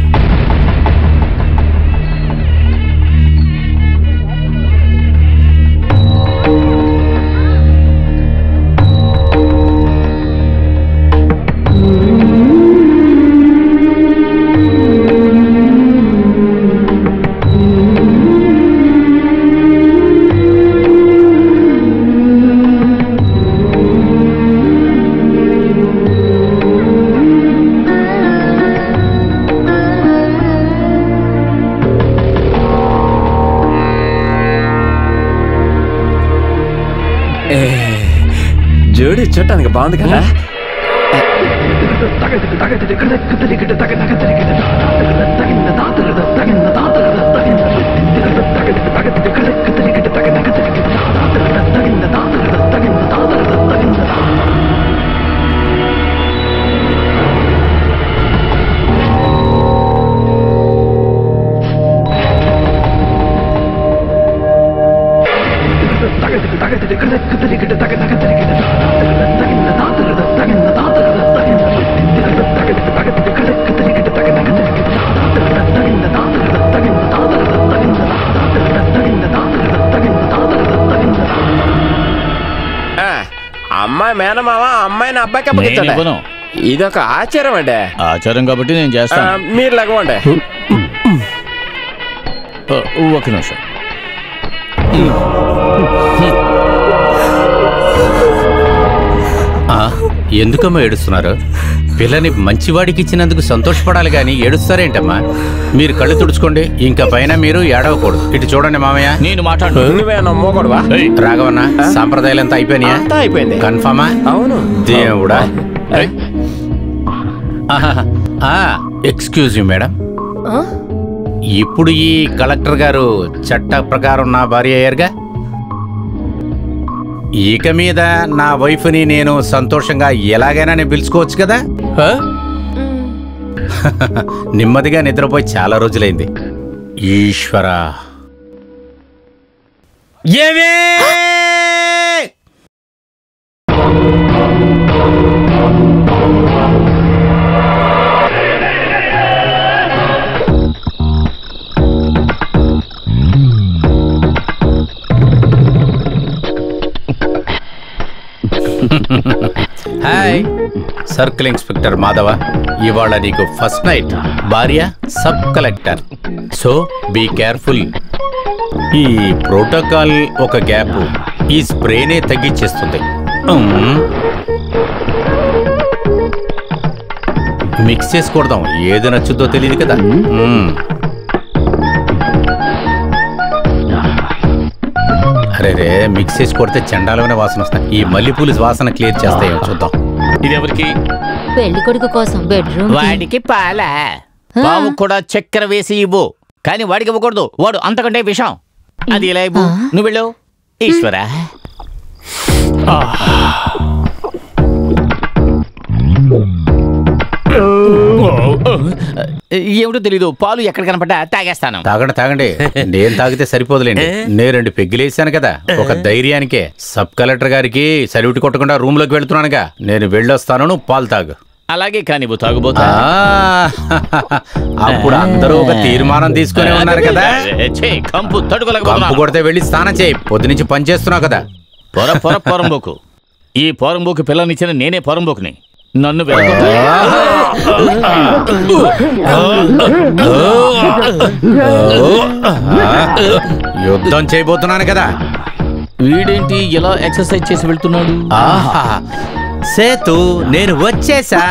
జోడి చూడటానికి బాగుంది కదా ఆ, అమ్మాయి మేనమావ అమ్మాయిని అబ్బాయికి నేను ఇవ్వను. అప్పగించండి ఇదొక ఆచారం అండి ఆచారం కాబట్టి నేను ఆ, చేస్తాను మీరు లగవండి ఆ, ఒక నిమిషం ఆ, ఎందుకమ్మా ఏడుస్తున్నారు పిల్లని మంచివాడికి ఇచ్చినందుకు సంతోషపడాలి కానీ ఏడుస్తారేంటమ్మా మీరు కళ్ళు తుడుచుకోండి ఇంకా పైన మీరు ఏడవకూడదు ఇటు చూడండి మామయ్య నేను మాట్లాడు నువ్వే నమ్మకూడవా రాఘవన్న సాంప్రదాయాలు అంతా అయిపోయినాయా అంతా అయిపోయింది కన్ఫామా అవును దేవుడా ఎక్స్క్యూజ్ యూ మేడం ఇప్పుడు ఈ కలెక్టర్ గారు చట్ట ప్రకారం నా భార్య అయ్యారుగా ఇక మీద నా వైఫ్ని నేను సంతోషంగా ఎలాగైనా నేను పిలుచుకోవచ్చు కదా హ? నెమ్మదిగా నిద్రపోయి చాలా రోజులైంది ఈశ్వరా ఏమే హాయ్ సర్కిల్ ఇన్స్పెక్టర్ మాధవ ఇవాళ నీకు ఫస్ట్ నైట్ భార్య sub collector so be careful ఈ ప్రోటోకాల్ ఒక గ్యాప్ ఈ స్ప్రేనే తగ్గించేస్తుంది ఉమ్. మిక్స్ చేసుకూడదాం ఏది నచ్చుద్దో తెలియదు కదా ఉమ్. అరే రే మిక్స్ చేసి కొడితే చండాలమైన వాసన వస్తాయి ఈ మల్లెపూలు వాసన క్లియర్ చేస్తాయో చూద్దాం ఇది ఎవరికి పెళ్లి కొడుకు కోసం బెడ్రూమ్ వాడికి పాల బాబు కూడా చక్కెర వేసి ఇవ్వు కానీ వాడికి ఇవ్వకూడదు వాడు అంతకంటే విషం అది ఇలా ఇవ్వు నువ్వు వెళ్ళు ఈశ్వరా ఏమిటో తెలీదు పాలు ఎక్కడ కనపడ్డా తాగేస్తాను తాగండి తాగండి నేను తాగితే సరిపోదులేండి నేను రెండు పెగ్గులేసాను కదా ఒక ధైర్యానికే సబ్ కలెక్టర్ గారికి సల్యూట్ కొట్టకుండా రూమ్ లోకి వెళ్తున్నానుగా నేను వెళ్ళొస్తాను నువ్వు పాలు తాగు అలాగే కానివ్వు తాగుబోతా ఆ, అప్పుడు అందరూ ఒక తీర్మానం తీసుకుని ఉన్నారు కదా ఛే, కంపు కంపు తడుకోలేకపోతున్నాను కొడితే వెళ్ళి స్నానం చేయి పొద్దునుంచి పని చేస్తున్నావు కదా పొర పొర పొరంబోకు ఈ పొరంబోకు పిల్లనిచ్చిన నేనే పొరంబోకుని నన్ను యుద్ధం చేయబోతున్నాను కదా వీడేంటి ఎలా ఎక్సర్సైజ్ చేసి వెళ్తున్నాడు ఆహా సేతు నేను వచ్చేసా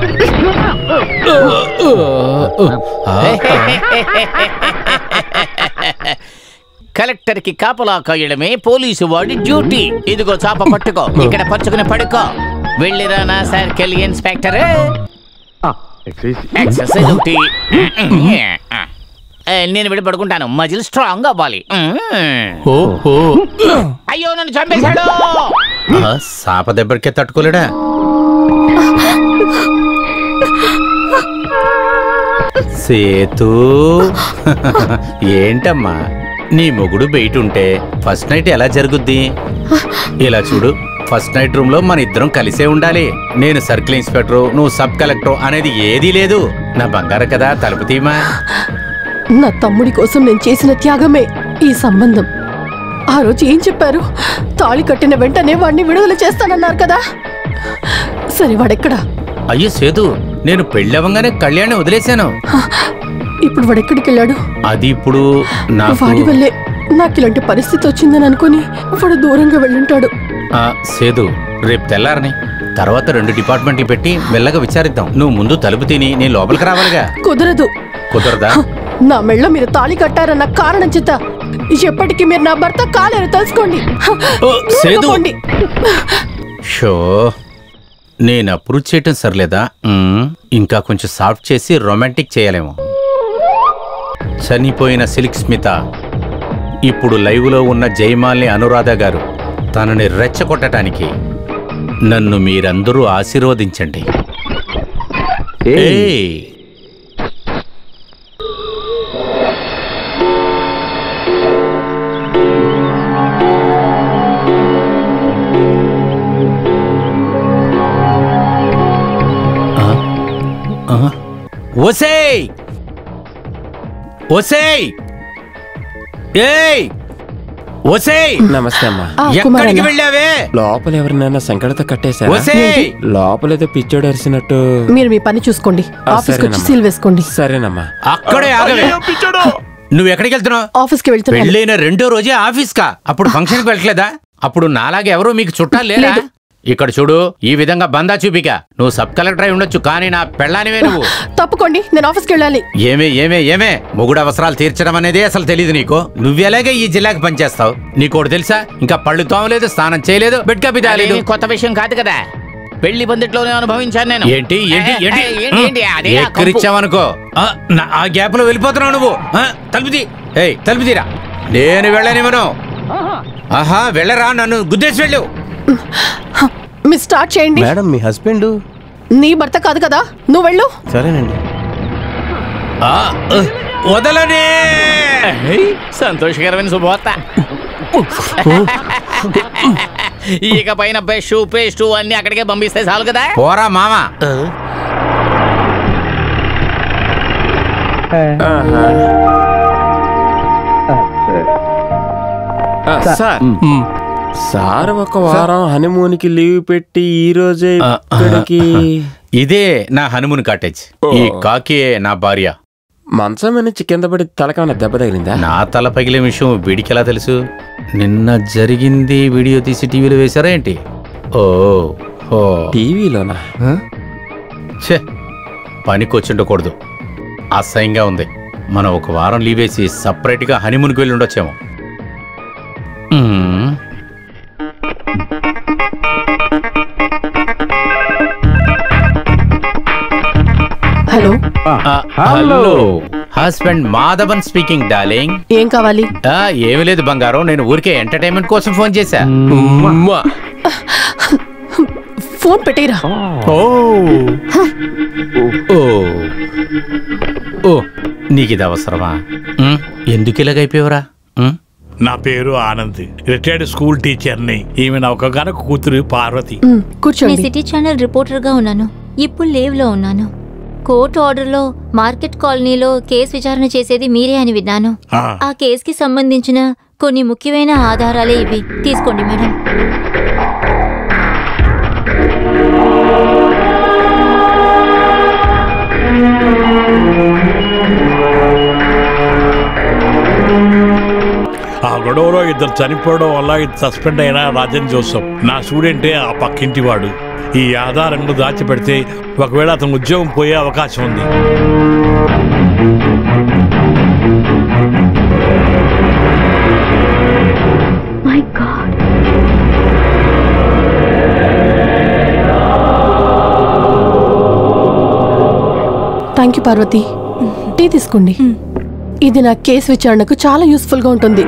కలెక్టర్ కి కాపలా కాయడమే పోలీసు వాడి డ్యూటీ ఇదిగో చాప పట్టుకో ఇక్కడ పరుచుకుని పడుకో వెళ్ళిరానా సర్కిల్ ఇన్స్పెక్టర్ ఎక్సర్సైజ్ ఒకటి ఏ, నేను వెళ్ళి పడుకుంటాను మజిల్ స్ట్రాంగ్ అవ్వాలి అయ్యో నన్ను చంపేశాడు ఆ, సాప దెబ్బడికే తట్టుకోలేడా సేతు ఏంటమ్మా నీ మొగుడు బయట ఉంటే ఫస్ట్ నైట్ ఎలా జరుగుద్ది ఇలా చూడు ఫస్ట్ నైట్ రూమ్ లో మన ఇద్దరం కలిసే ఉండాలి నేను సర్కిల్ ఇన్స్పెక్టర్ నువ్వు సబ్ కలెక్టర్ అనేది ఏదీ లేదు నా బంగారు కదా తలుపు తీమా నా తమ్ముడి కోసం నేను చేసిన త్యాగమే ఈ సంబంధం ఆ రోజు ఏం చెప్పారు తాళి కట్టిన వెంటనే వాడిని విడుదల చేస్తానన్నారు కదా సరే వాడెక్కడా అయ్యో సేదు నేను పెళ్ళవగానే కళ్యాణి వదిలేశాను ఇప్పుడు వాడెక్కడికి వెళ్ళాడు అది ఇప్పుడు నాకు వాడి వల్లే నాకు ఇలాంటి పరిస్థితి వచ్చిందని అనుకుని వాడు దూరంగా వెళ్ళుంటాడు ఆ, సేదు రేపు తెల్లారని తర్వాత రెండు డిపార్ట్మెంట్లు పెట్టి మెల్లగా విచారిద్దాం నువ్వు ముందు తలుపు తిని నేను లోపలికి రావాలిగా కుదరదు కుదరదా నా మెళ్ళ మీరు తాళి కట్టారన్న కారణం చేత ఎప్పటికీ మీరు నా భర్త కాలేరు తెలుసుకోండి సేదు. పోండి. షో నేను అప్రూవ్ చేయటం సర్లేదా మ్మ్. ఇంకా కొంచెం సాఫ్ట్ చేసి రొమాంటిక్ చేయాలేమో చనిపోయిన సిల్క్ స్మిత ఇప్పుడు లైవ్లో ఉన్న జయమాలిని అనురాధ గారు తనని రెచ్చగొట్టడానికి నన్ను మీరందరూ ఆశీర్వదించండి ఏయ్. ఆ? ఒసేయ్ ఒసేయ్ ఏయ్ ఒసేయ్ నమస్తే అమ్మా ఆ, ఎక్కడికి కుమారన్న. వెళ్ళావే లోపల ఎవరినైనా సంకటతో కట్టేశారా ఒసేయ్ లోపల ఏదో పిచ్చోడు అరిసినట్టు మీరు మీ పని చూసుకోండి ఆ, ఆఫీస్కి వచ్చి సరేనమ్మా. సీల్ వేసుకోండి సరేనమ్మా అక్కడే ఆగవే నువ్వు ఎక్కడికి వెళ్తున్నావు ఆఫీస్కి వెళ్తున్నాను పెళ్ళైన రెండో రోజే ఆఫీస్ కా అప్పుడు ఫంక్షన్ కి వెళ్ళట్లేదా అప్పుడు నాలాగే ఎవరు మీకు చుట్టాలు లేరా లేదు. ఇక్కడ చూడు ఈ విధంగా బందా చూపిక నువ్వు సబ్ కలెక్టర్ అయి ఉండొచ్చు కానీ నా పెళ్ళానివే నువ్వు తప్పుకోండి నేను ఆఫీస్కి వెళ్ళాలి ఏమే ఏమే ఏమే మొగుడు అవసరాలు తీర్చడం అనేది అసలు తెలియదు నీకు నువ్వెలాగే ఈ జిల్లాకి పనిచేస్తావు నీకోటి తెలుసా ఇంకా పళ్ళు తోమలేదు స్నానం చేయలేదు బెడ్ కాపీ తాగలేదు అదేమీ కొత్త విషయం కాదు కదా పెళ్లి బందిట్లోనే అనుభవించాను నేను ఏంటి ఏంటి ఏ, ఏంటి ఏ, ఏంటి, ఏంటి? అదే ఆ కంపు. ఎక్కరిచ్చావనుకో ఆ, నా- ఆ గ్యాప్ లో వెళ్ళిపోతున్నావు నువ్వు ఆ, తలుపు తీ ఏయ్ తలుపు తీరా నేను వెళ్ళనివ్వను ఆహా వెళ్ళరా నన్ను గుద్దేసి వెళ్ళు మీరు స్టార్ట్ చేయండి మేడం మీ హస్బెండ్ నీ భర్త కాదు కదా నువ్వు వెళ్ళు సరేనండి ఆ, ఉ, వదలనే సంతోషకరమైన శుభవార్త ఇక పైన బ్రష్ పేస్ట్ అన్ని అక్కడికే పంపిస్తే చాలు కదా పోరా మామ ఆ, సార్ సార్ ఒక వారం హనీమూన్ కి లీవ్ పెట్టి ఈ రోజే ఆ, ఇక్కడికి ఇదే నా హనుమూన్ కాటేజ్ ఓ. ఈ కాకియే నా భార్య మంచం నుంచి కింద పడి తలకమన్నా దెబ్బ తగిలిందా నా తల పగిలే విషయం వీడికి ఎలా తెలుసు నిన్న జరిగింది వీడియో తీసి టీవీలో వేశారా ఏంటి ఓ ఓ టీవీలోనా ఛే పనికి వచ్చిండకూడదు అసహ్యంగా ఉంది మనం ఒక వారం లీవ్ వేసి సపరేట్గా హనీమూన్కి వెళ్ళి ఉండొచ్చేమో మ్మ్. హలో ఆ, hello husband Madhavan speaking darling ఏం కావాలి ఆ, ఏమీ లేదు బంగారం నేను ఊరికే ఎంటర్టైన్మెంట్ కోసం ఫోన్ చేశా ఫోన్ పెట్టేరా ఓ ఓ ఓ నీకు ఇది అవసరమా ఉమ్, ఎందుకు ఇలాగైపోయావురా ఉమ్? నా పేరు ఆనంద్ రిటైర్డ్ స్కూల్ టీచర్ని ఈమె నా ఒక గనక కూతురు పార్వతి ఉమ్, నేను కూర్చోండి సిటీ ఛానల్ రిపోర్టర్గా ఉన్నాను ఇప్పుడు లీవ్లో ఉన్నాను కోర్టు ఆర్డర్లో మార్కెట్ కాలనీలో కేసు విచారణ చేసేది మీరే అని విన్నాను ఆ, ఆ కేసుకి సంబంధించిన కొన్ని ముఖ్యమైన ఆధారాలే ఇవి తీసుకోండి మేడం ఆ గొడవలో ఇద్దరు చనిపోవడం వల్ల ఇది సస్పెండ్ అయిన రాజన్ జోసఫ్ నా స్టూడెంటే ఆ పక్కింటి వాడు ఈ ఆధారంలో దాచిపెడితే ఒకవేళ అతను ఉద్యోగం పోయే అవకాశం ఉంది థ్యాంక్ యూ పార్వతి టీ తీసుకోండి ఇది నా కేసు విచారణకు చాలా యూస్ఫుల్ గా ఉంటుంది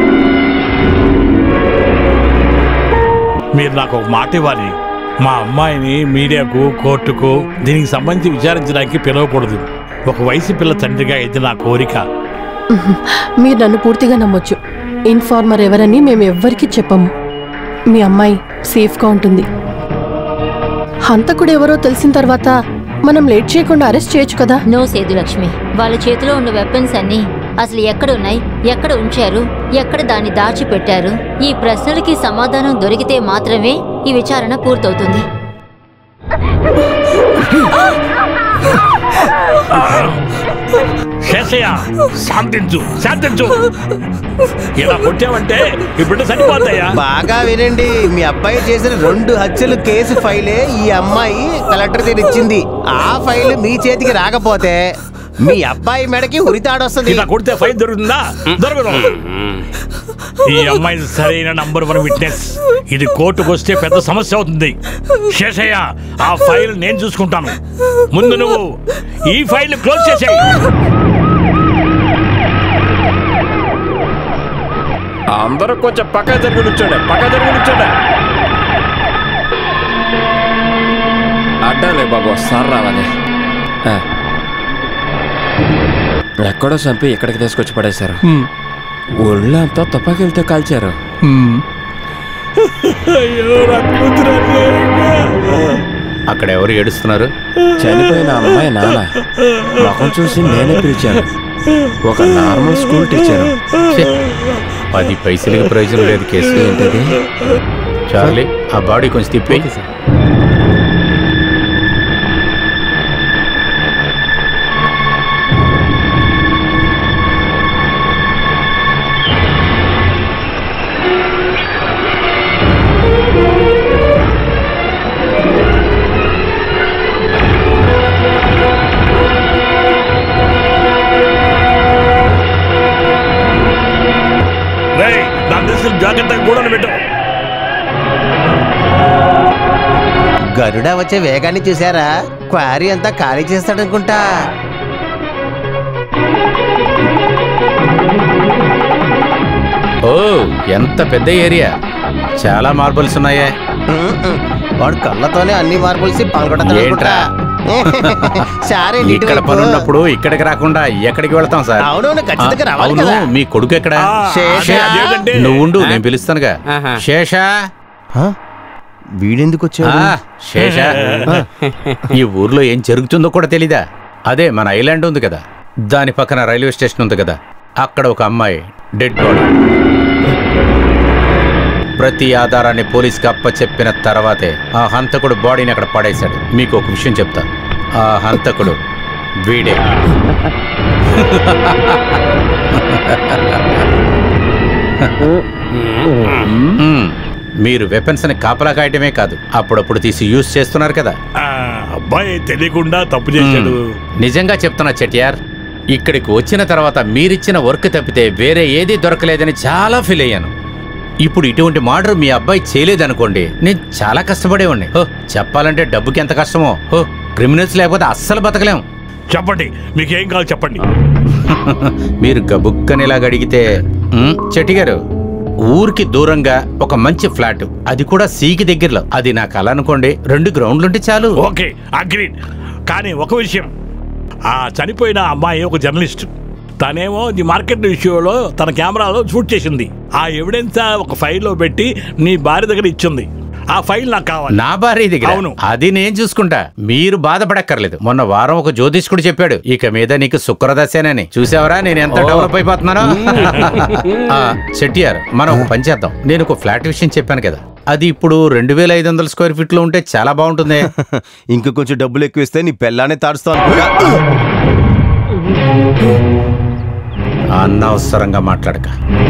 మీరు నాకు ఒక మాట ఇవ్వాలి మా అమ్మాయిని మీడియాకు కోర్టుకు దీనికి సంబంధించి విచారించడానికి పిలవకూడదు ఒక వయసు పిల్ల తండ్రిగా ఇది నా కోరిక మీరు నన్ను పూర్తిగా నమ్మొచ్చు ఇన్ఫార్మర్ ఎవరని మేము ఎవ్వరికీ చెప్పము మీ అమ్మాయి సేఫ్గా ఉంటుంది హంతకుడు ఎవరో తెలిసిన తర్వాత మనం లేట్ చేయకుండా అరెస్ట్ చేయొచ్చు కదా నో సేదు లక్ష్మి వాళ్ళ చేతిలో ఉన్న వెపన్స్ అన్ని అసలు ఎక్కడ ఉన్నాయి ఎక్కడ ఉంచారు ఎక్కడ దాన్ని దాచిపెట్టారు ఈ ప్రశ్నలకి సమాధానం దొరికితే మాత్రమే ఈ విచారణ పూర్తవుతుంది శేషయ్య శాంతించు శాంతించు ఇలా కొట్టావంటే ఈ బిడ్డ సరిపోతాయా బాగా వినండి మీ అబ్బాయి చేసిన రెండు హత్యలు కేసు ఫైలే ఈ అమ్మాయి కలెక్టర్ దగ్గర ఇచ్చింది ఆ ఫైల్ మీ చేతికి రాకపోతే మీ అబ్బాయి మెడకి ఉరితాడొస్తుంది ఇలా కొడితే ఫైన్ దొరుకుతుందా దొరకదు ఈ అమ్మాయి సరైన నంబర్ వన్ విట్నెస్ ఇది కోర్టుకు వస్తే పెద్ద సమస్య అవుతుంది శేషయ్య ఆ ఫైల్ నేను చూసుకుంటాను ముందు నువ్వు ఈ ఫైల్ క్లోజ్ చేసేయి అందరూ కొంచెం పక్క జరిగి నుంచోండి పక్క జరిగి నుంచోండి అడ్డాలే బాబు సార్ రావాలి ఆ. ఎక్కడో చంపి ఇక్కడికి తీసుకొచ్చి పడేశారు ఒళ్ళంతా తుపాకీలతో కాల్చారు అయ్యో నా కూతురన్నే. అక్కడ ఎవరు ఏడుస్తున్నారు చనిపోయిన అమ్మాయి నాన్న ముఖం చూసి నేనే పిలిచాను ఒక నార్మల్ స్కూల్ టీచర్ ఛే, పది పైసలకి ప్రయోజనం లేదు కేసు ఏంటది చార్లీ ఆ బాడీ కొంచెం తిప్పి రేయ్, నా దిశలు జాగ్రత్తగా గూడలు పెట్టు గరుడ వచ్చే వేగాన్ని చూసారా క్వారీ అంతా ఖాళీ చేస్తాడనుకుంటా ఓ ఎంత పెద్ద ఏరియా చాలా మార్బల్స్ ఉన్నాయే వాడు కళ్ళతోనే అన్ని మార్పుల్సి ఏంట్రా? సరే ఇక్కడ పని ఉన్నప్పుడు ఇక్కడికి రాకుండా ఎక్కడికి వెళ్తాం సార్ అవునవును, ఖచ్చితంగా ఆ, రావాలి అవును కదా. మీ కొడుకు ఎక్కడ శేష. నువ్వు ఉండు నేను పిలుస్తానుగా శేష వీడెందుకు వచ్చాడు ఆ, శేష ఈ ఊర్లో ఏం జరుగుతుందో కూడా తెలీదా అదే మన ఐలాండ్ ఉంది కదా దాని పక్కన రైల్వే స్టేషన్ ఉంది కదా అక్కడ ఒక అమ్మాయి డెడ్ బాడీ ప్రతి ఆధారాన్ని పోలీస్కి అప్ప చెప్పిన తర్వాతే ఆ హంతకుడు బాడీని అక్కడ పడేశాడు మీకు ఒక విషయం చెప్తా ఆ హంతకుడు వీడే మ్మ్. మీరు వెపన్స్ ని కాపలా కాయటమే కాదు అప్పుడప్పుడు తీసి యూజ్ చేస్తున్నారు కదా ఆ, అబ్బాయి తెలియకుండా తప్పు చేశాడు మ్మ్. నిజంగా చెప్తున్నా చెటియార్ ఇక్కడికి వచ్చిన తర్వాత మీరిచ్చిన వర్క్ తప్పితే వేరే ఏదీ దొరకలేదని చాలా ఫీల్ అయ్యాను ఇప్పుడు ఇటువంటి మర్డర్ మీ అబ్బాయి చేయలేదనుకోండి నేను చాలా కష్టపడేవాడిని హో చెప్పాలంటే డబ్బుకి ఎంత కష్టమో హో క్రిమినల్స్ లేకపోతే అస్సలు బతకలేం చెప్పండి మీకు ఏం కావాలి చెప్పండి మీరు గబుక్కనిలాగా అడిగితే మ్మ్, చెట్టి గారు ఊరికి దూరంగా ఒక మంచి ఫ్లాట్ అది కూడా సీకి దగ్గరలో అది నా కళ అనుకోండి రెండు గ్రౌండ్లుంటే చాలు ఓకే అగ్రీడ్ కానీ ఒక విషయం ఆ చనిపోయిన అమ్మాయి ఒక జర్నలిస్ట్ తనేమో ది మార్కెట్ విషయంలో తన కెమెరాలో షూట్ చేసింది ఆ ఎవిడెన్స్ ఒక ఫైల్లో పెట్టి నీ భార్య దగ్గర ఇచ్చింది ఆ ఫైల్ నాకు కావాలి నా భార్య దగ్గర అవును అది నేను చూసుకుంటా మీరు బాధపడక్కర్లేదు మొన్న వారం ఒక జ్యోతిష్కుడు చెప్పాడు ఇక మీద నీకు శుక్రదశేనని చూసావరా నేను ఎంత ఓ. డెవలప్ అయిపోతున్నానో ఆ, చెట్టియార్ మనం ఒక పని చేద్దాం నేను ఒక ఫ్లాట్ విషయం చెప్పాను కదా అది ఇప్పుడు రెండు వేల ఐదు వందల స్క్వేర్ ఫీట్ లో ఉంటే చాలా బాగుంటుంది ఇంకా కొంచెం డబ్బులు ఎక్కువ ఇస్తే నీ పెళ్ళానే తాడుస్తాను అనవసరంగా మాట్లాడక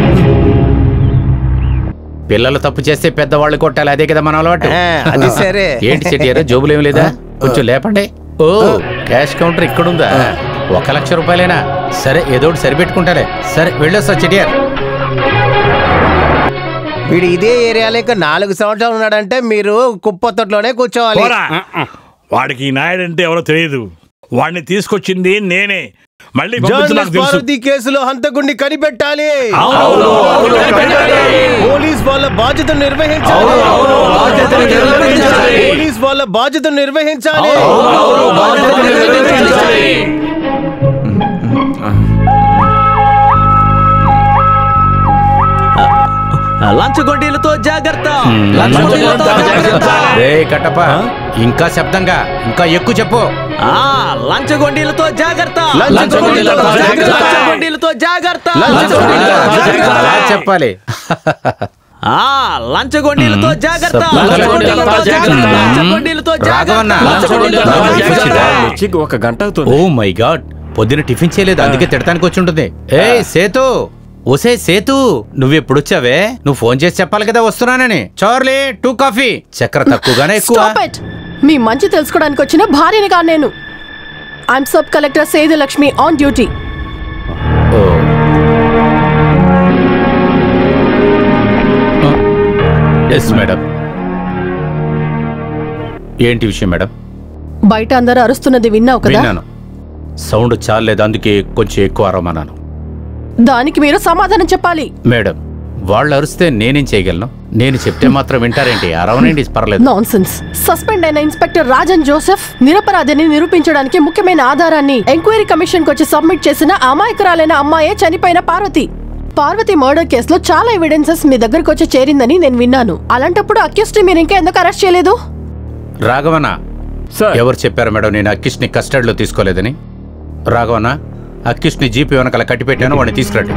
పిల్లలు తప్పు చేస్తే పెద్దవాళ్ళు కొట్టాలి అదే కదా మన అలవాటు ఆ, అది సరే. ఏంటి చెట్టియారు జోబులు ఏమి లేదా కొంచెం లేపండి ఓ క్యాష్ కౌంటర్ ఇక్కడుందా ఒక లక్ష రూపాయలేనా సరే ఏదో ఒకటి సరిపెట్టుకుంటారే సరే వెళ్ళొస్తా చెటియార్ వీడు ఇదే ఏరియాలో ఇంకా నాలుగు సంవత్సరాలు ఉన్నాడంటే మీరు కుప్పతొట్లోనే కూర్చోవాలి పోరా. వాడికి ఈ నాయుడు అంటే ఎవరో తెలియదు వాడిని తీసుకొచ్చింది నేనే మళ్ళీ పంపించు నాకు జర్నలిస్ట్ తెలుసు పార్వతి కేసులో హంతకుడిని కనిపెట్టాలి అవును, అవును, అవును, కనిపెట్టాలి. పోలీస్ వాళ్ళ బాధ్యతను నిర్వహించాలి బాధ్యతను నిర్వహించాలి. పోలీస్ వాళ్ళ బాధ్యతను నిర్వహించాలి లంచగొండీలతో జాగ్రత్త రే కట్టప్ప ఇంకా శబ్దంగా ఇంకా ఎక్కువ చెప్పు ఆ లంచగొండీలతో జాగ్రత్త లంచగొండీలతో జాగ్రత్త. లంచగొండీలతో జాగ్రత్త అలా చెప్పాలి ఆ లంచగొండీలతో జాగ్రత్త లంచగొండీలతో జాగ్రత్త. లంచగొండీలతో రాఘవన్న. వచ్చి ఒక గంట అవుతుంది ఓ మై గాడ్ పొద్దున టిఫిన్ చేయలేదు అందుకే తిడతానికి వచ్చి ఉంటుంది ఏ సేతు ఓసే సేతు నువ్వెప్పుడొచ్చావే నువ్వు ఫోన్ చేసి చెప్పాలి కదా వస్తున్నానని చార్లీ టూ కాఫీ చక్కెర తక్కువగానే ఎక్కువ Stop it! మీ మంచి తెలుసుకోవడానికి వచ్చిన భార్యని కాదు నేను I'm sub collector Sedulakshmi on duty oh yes madam ఏంటి విషయం మేడం బయట అందరూ అరుస్తున్నది విన్నావు కదా విన్నాను సౌండ్ చాలేదు అందుకే కొంచెం ఎక్కువ అరవమన్నాను దానికి మీరు సమాధానం చెప్పాలి మేడం వాళ్ళు అరిస్తే నేనేం చేయగలను నేను చెప్తే మాత్రం వింటారేంటి అరవనండి పర్లేదు నాన్సెన్స్ సస్పెండ్ అయిన ఇన్స్పెక్టర్ రాజన్ జోసెఫ్ నిరపరాధిని నిరూపించడానికి ముఖ్యమైన ఆధారాన్ని ఎంక్వైరీ కమిషన్ కు వచ్చి సబ్మిట్ చేసిన అమాయకురాలైన అమ్మాయే చనిపోయిన పార్వతి పార్వతి మర్డర్ కేసులో చాలా ఎవిడెన్సెస్ మీ దగ్గరకు వచ్చి చేరిందని నేను విన్నాను అలాంటప్పుడు అక్యూస్ట్ మీరు ఇంకా ఎందుకు అరెస్ట్ చేయలేదు రాఘవన ఎవరు చెప్పారు మేడం నేను అక్కిష్ని కస్టడీలో తీసుకోలేదని రాఘవన అక్కిష్ని జీపీ వెనకాల కట్టిపెట్టాను వాడిని తీసుకురండి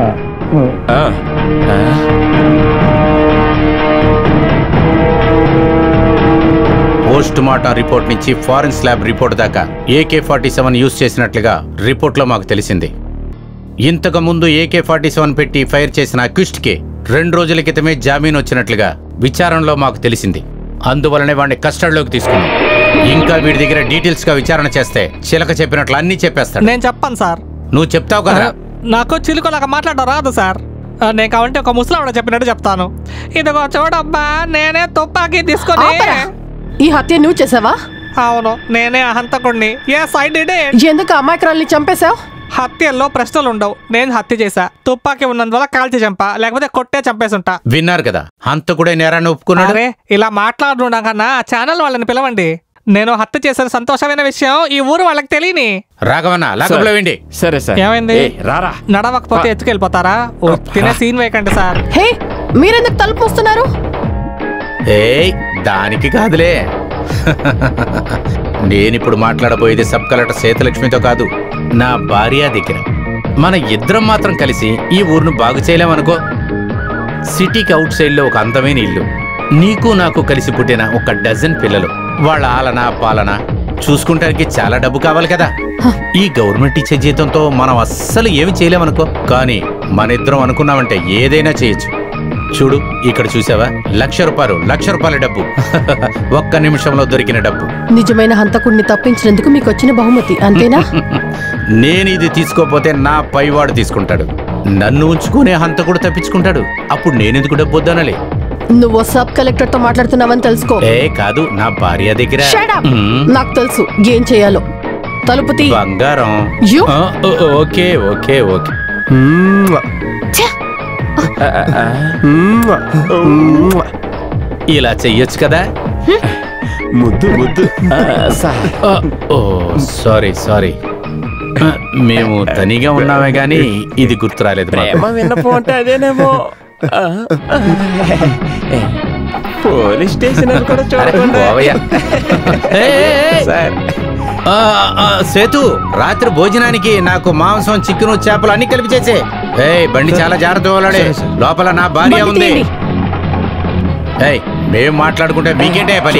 పోస్ట్ మార్టం రిపోర్ట్ నుంచి ఫారెన్స్ ల్యాబ్ రిపోర్ట్ దాకా ఏకే ఫార్టీ సెవెన్ యూజ్ చేసినట్లుగా రిపోర్ట్లో మాకు తెలిసింది ఇంతకు ముందు ఏకే ఫార్టీ సెవెన్ పెట్టి ఫైర్ చేసిన అక్యూస్ట్కి రెండు రోజుల క్రితమే జామీన్ వచ్చినట్లుగా విచారణలో మాకు తెలిసింది అందువలనే వాడిని కస్టడీలోకి తీసుకున్నాం ఇంకా వీడి దగ్గర డీటెయిల్స్ గా విచారణ చేస్తే చిలక చెప్పినట్లు అన్ని చెప్పేస్తాడు నేను చెప్పాను సార్ నువ్వు చెప్తావు కదా నాకు చిలుకలాగా మాట్లాడడం రాదు సార్ ఆ, నేను కావంటే ఒక ముసలావిడ చెప్పినట్టు చెప్తాను ఇదిగో చూడబ్బా నేనే తుపాకీ తీసుకొని ఆపరా. ఈ హత్య నువ్వు చేసావా అవును నేనే ఆ హంతకుడిని ఏ సైడ్ ఎందుకు అమాయకురాల్ని చంపేశావు హత్యల్లో ప్రశ్నలు ఉండవు నేను హత్య చేశా తుపాకీ ఉన్నందువల్ల కాల్చి చంపా లేకపోతే కొట్టే చంపేసుంటా విన్నారు కదా హంతకుడే నేరాన్ని ఒప్పుకున్నాడు అరే ఇలా మాట్లాడుతున్నా కన్నా ఆ ఛానల్ వాళ్ళని పిలవండి నేను హత్య చేసిన సంతోషమైన విషయం ఈ ఊరు వాళ్ళకి తెలియని రాఘవన్న లాకప్లో వెండి సరే ఏమైంది రారా నడవకపోతే ఎత్తుకెళ్ళిపోతారా ఓ, తినే సీన్ వేయకండి సార్ హే మీరెందుకు తలుపు మూస్తున్నారు ఏయ్ దానికి కాదులే నేనిప్పుడు మాట్లాడబోయేది సబ్ కలెక్టర్ సేతులక్ష్మితో కాదు నా భార్య దగ్గర మన ఇద్దరం మాత్రం కలిసి ఈ ఊరును బాగు చేయలేమనుకో సిటీకి అవుట్ సైడ్లో ఒక అందమైన ఇల్లు నీకు నాకు కలిసి పుట్టిన ఒక డజన్ పిల్లలు వాళ్ళ ఆలన పాలన చూసుకుంటానికి చాలా డబ్బు కావాలి కదా ఈ గవర్నమెంట్ ఇచ్చే జీతంతో మనం అస్సలు ఏమి చేయలేమనుకో కానీ మన ఇద్దరం అనుకున్నామంటే ఏదైనా చేయొచ్చు చూడు ఇక్కడ చూసావా లక్ష రూపాయలు లక్ష రూపాయల డబ్బు ఒక్క నిమిషంలో దొరికిన డబ్బు నిజమైన హంతకుడిని తప్పించినందుకు మీకు వచ్చిన బహుమతి అంతేనా నేను ఇది తీసుకోపోతే నా పైవాడు తీసుకుంటాడు నన్ను ఉంచుకునే హంతకుడు తప్పించుకుంటాడు అప్పుడు నేనెందుకు డబ్బు వద్దనలే నువ్వు సబ్ కలెక్టర్ తో మాట్లాడుతున్నావని తెలుసుకో ఏ కాదు నా భార్య దగ్గర Shut up! మ్మ్. నాకు తెలుసు ఏం చేయాలో తలుపు తీ బంగారం You? ఆ, ఓ, ఓకే ఓకే ఓకే ఇలా చెయ్యొచ్చు కదా ముద్దు ముద్దు ఆ, ఓ సారీ సారీ ఆ, మేము తనిగా ఉన్నామే గానీ ఇది గుర్తు రాలేదు మాకు. ప్రేమ విన్నపం అంటే అదేనేమో ఆ, పోలీస్ స్టేషన్ అని కూడా అరే, చూడకుండా పోవయ్యా. ఏయ్, ఏయ్, ఏయ్. ఆ, ఆ, సేతు రాత్రి భోజనానికి నాకు మాంసం చికెన్ చేపలు అన్ని కలిపి చేసే ఏయ్ బండి చాలా జాగ్రత్త వాళ్ళడే లోపల నా భార్య బండి ఉంది తీయండి. ఏయ్ మేం మాట్లాడుకుంటే మీకేంటే పని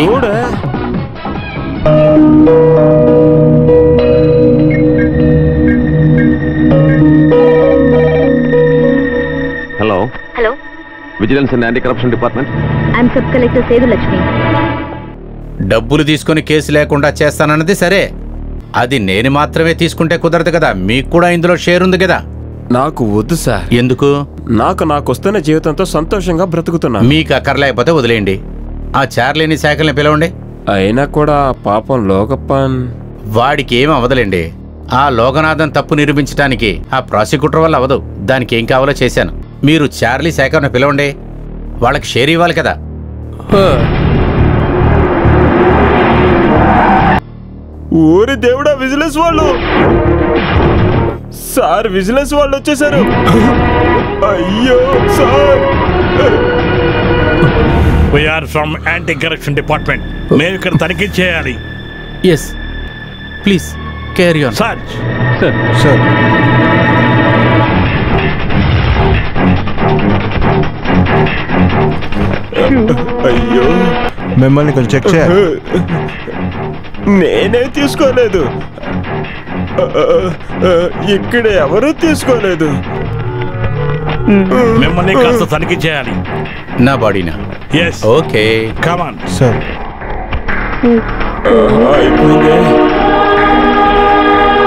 hello hello vigilance and anti corruption department I'm sub collector Sedulakshmi డబ్బులు తీసుకొని కేసు లేకుండా చేస్తానన్నది సరే అది నేను మాత్రమే తీసుకుంటే కుదరదు కదా మీకు కూడా ఇందులో షేర్ ఉంది కదా నాకు వద్దు సార్ ఎందుకు నాకు నాకు వస్తున్న జీవితంతో సంతోషంగా బ్రతుకుతున్నా మీకు అక్కర్లేకపోతే వదిలేయండి ఆ చార్లీని శాఖల్ని పిలవండి అయినా కూడా పాపం లోకప్పన్ వాడికి ఏం అవదలేండి ఆ లోకనాథన్ తప్పు నిరూపించడానికి ఆ ప్రాసిక్యూటర్ వల్ల అవదు దానికి ఏం కావాలో చేశాను మీరు చార్లీ శాఖను పిలవండి వాళ్ళకి షేర్ ఇవ్వాలి కదా ఊరి దేవుడా విజిలెన్స్ వాళ్ళు సార్ విజిలెన్స్ వాళ్ళు వచ్చేసారు అయ్యో sir we're from anti corruption department మేము ఇక్కడ తనిఖీ చేయాలి yes please carry on sir sir అయ్యో మిమ్మల్ని కొంచెం చెక్ చేయాలి నేనే తీసుకోలేదు ఆ, ఆ, ఇక్కడ ఎవరూ తీసుకోలేదు మిమ్మల్ని కాస్త తనిఖీ చేయాలి నా బాడీనా ఎస్ ఓకే కమాన్ సార్ అయిపోయింది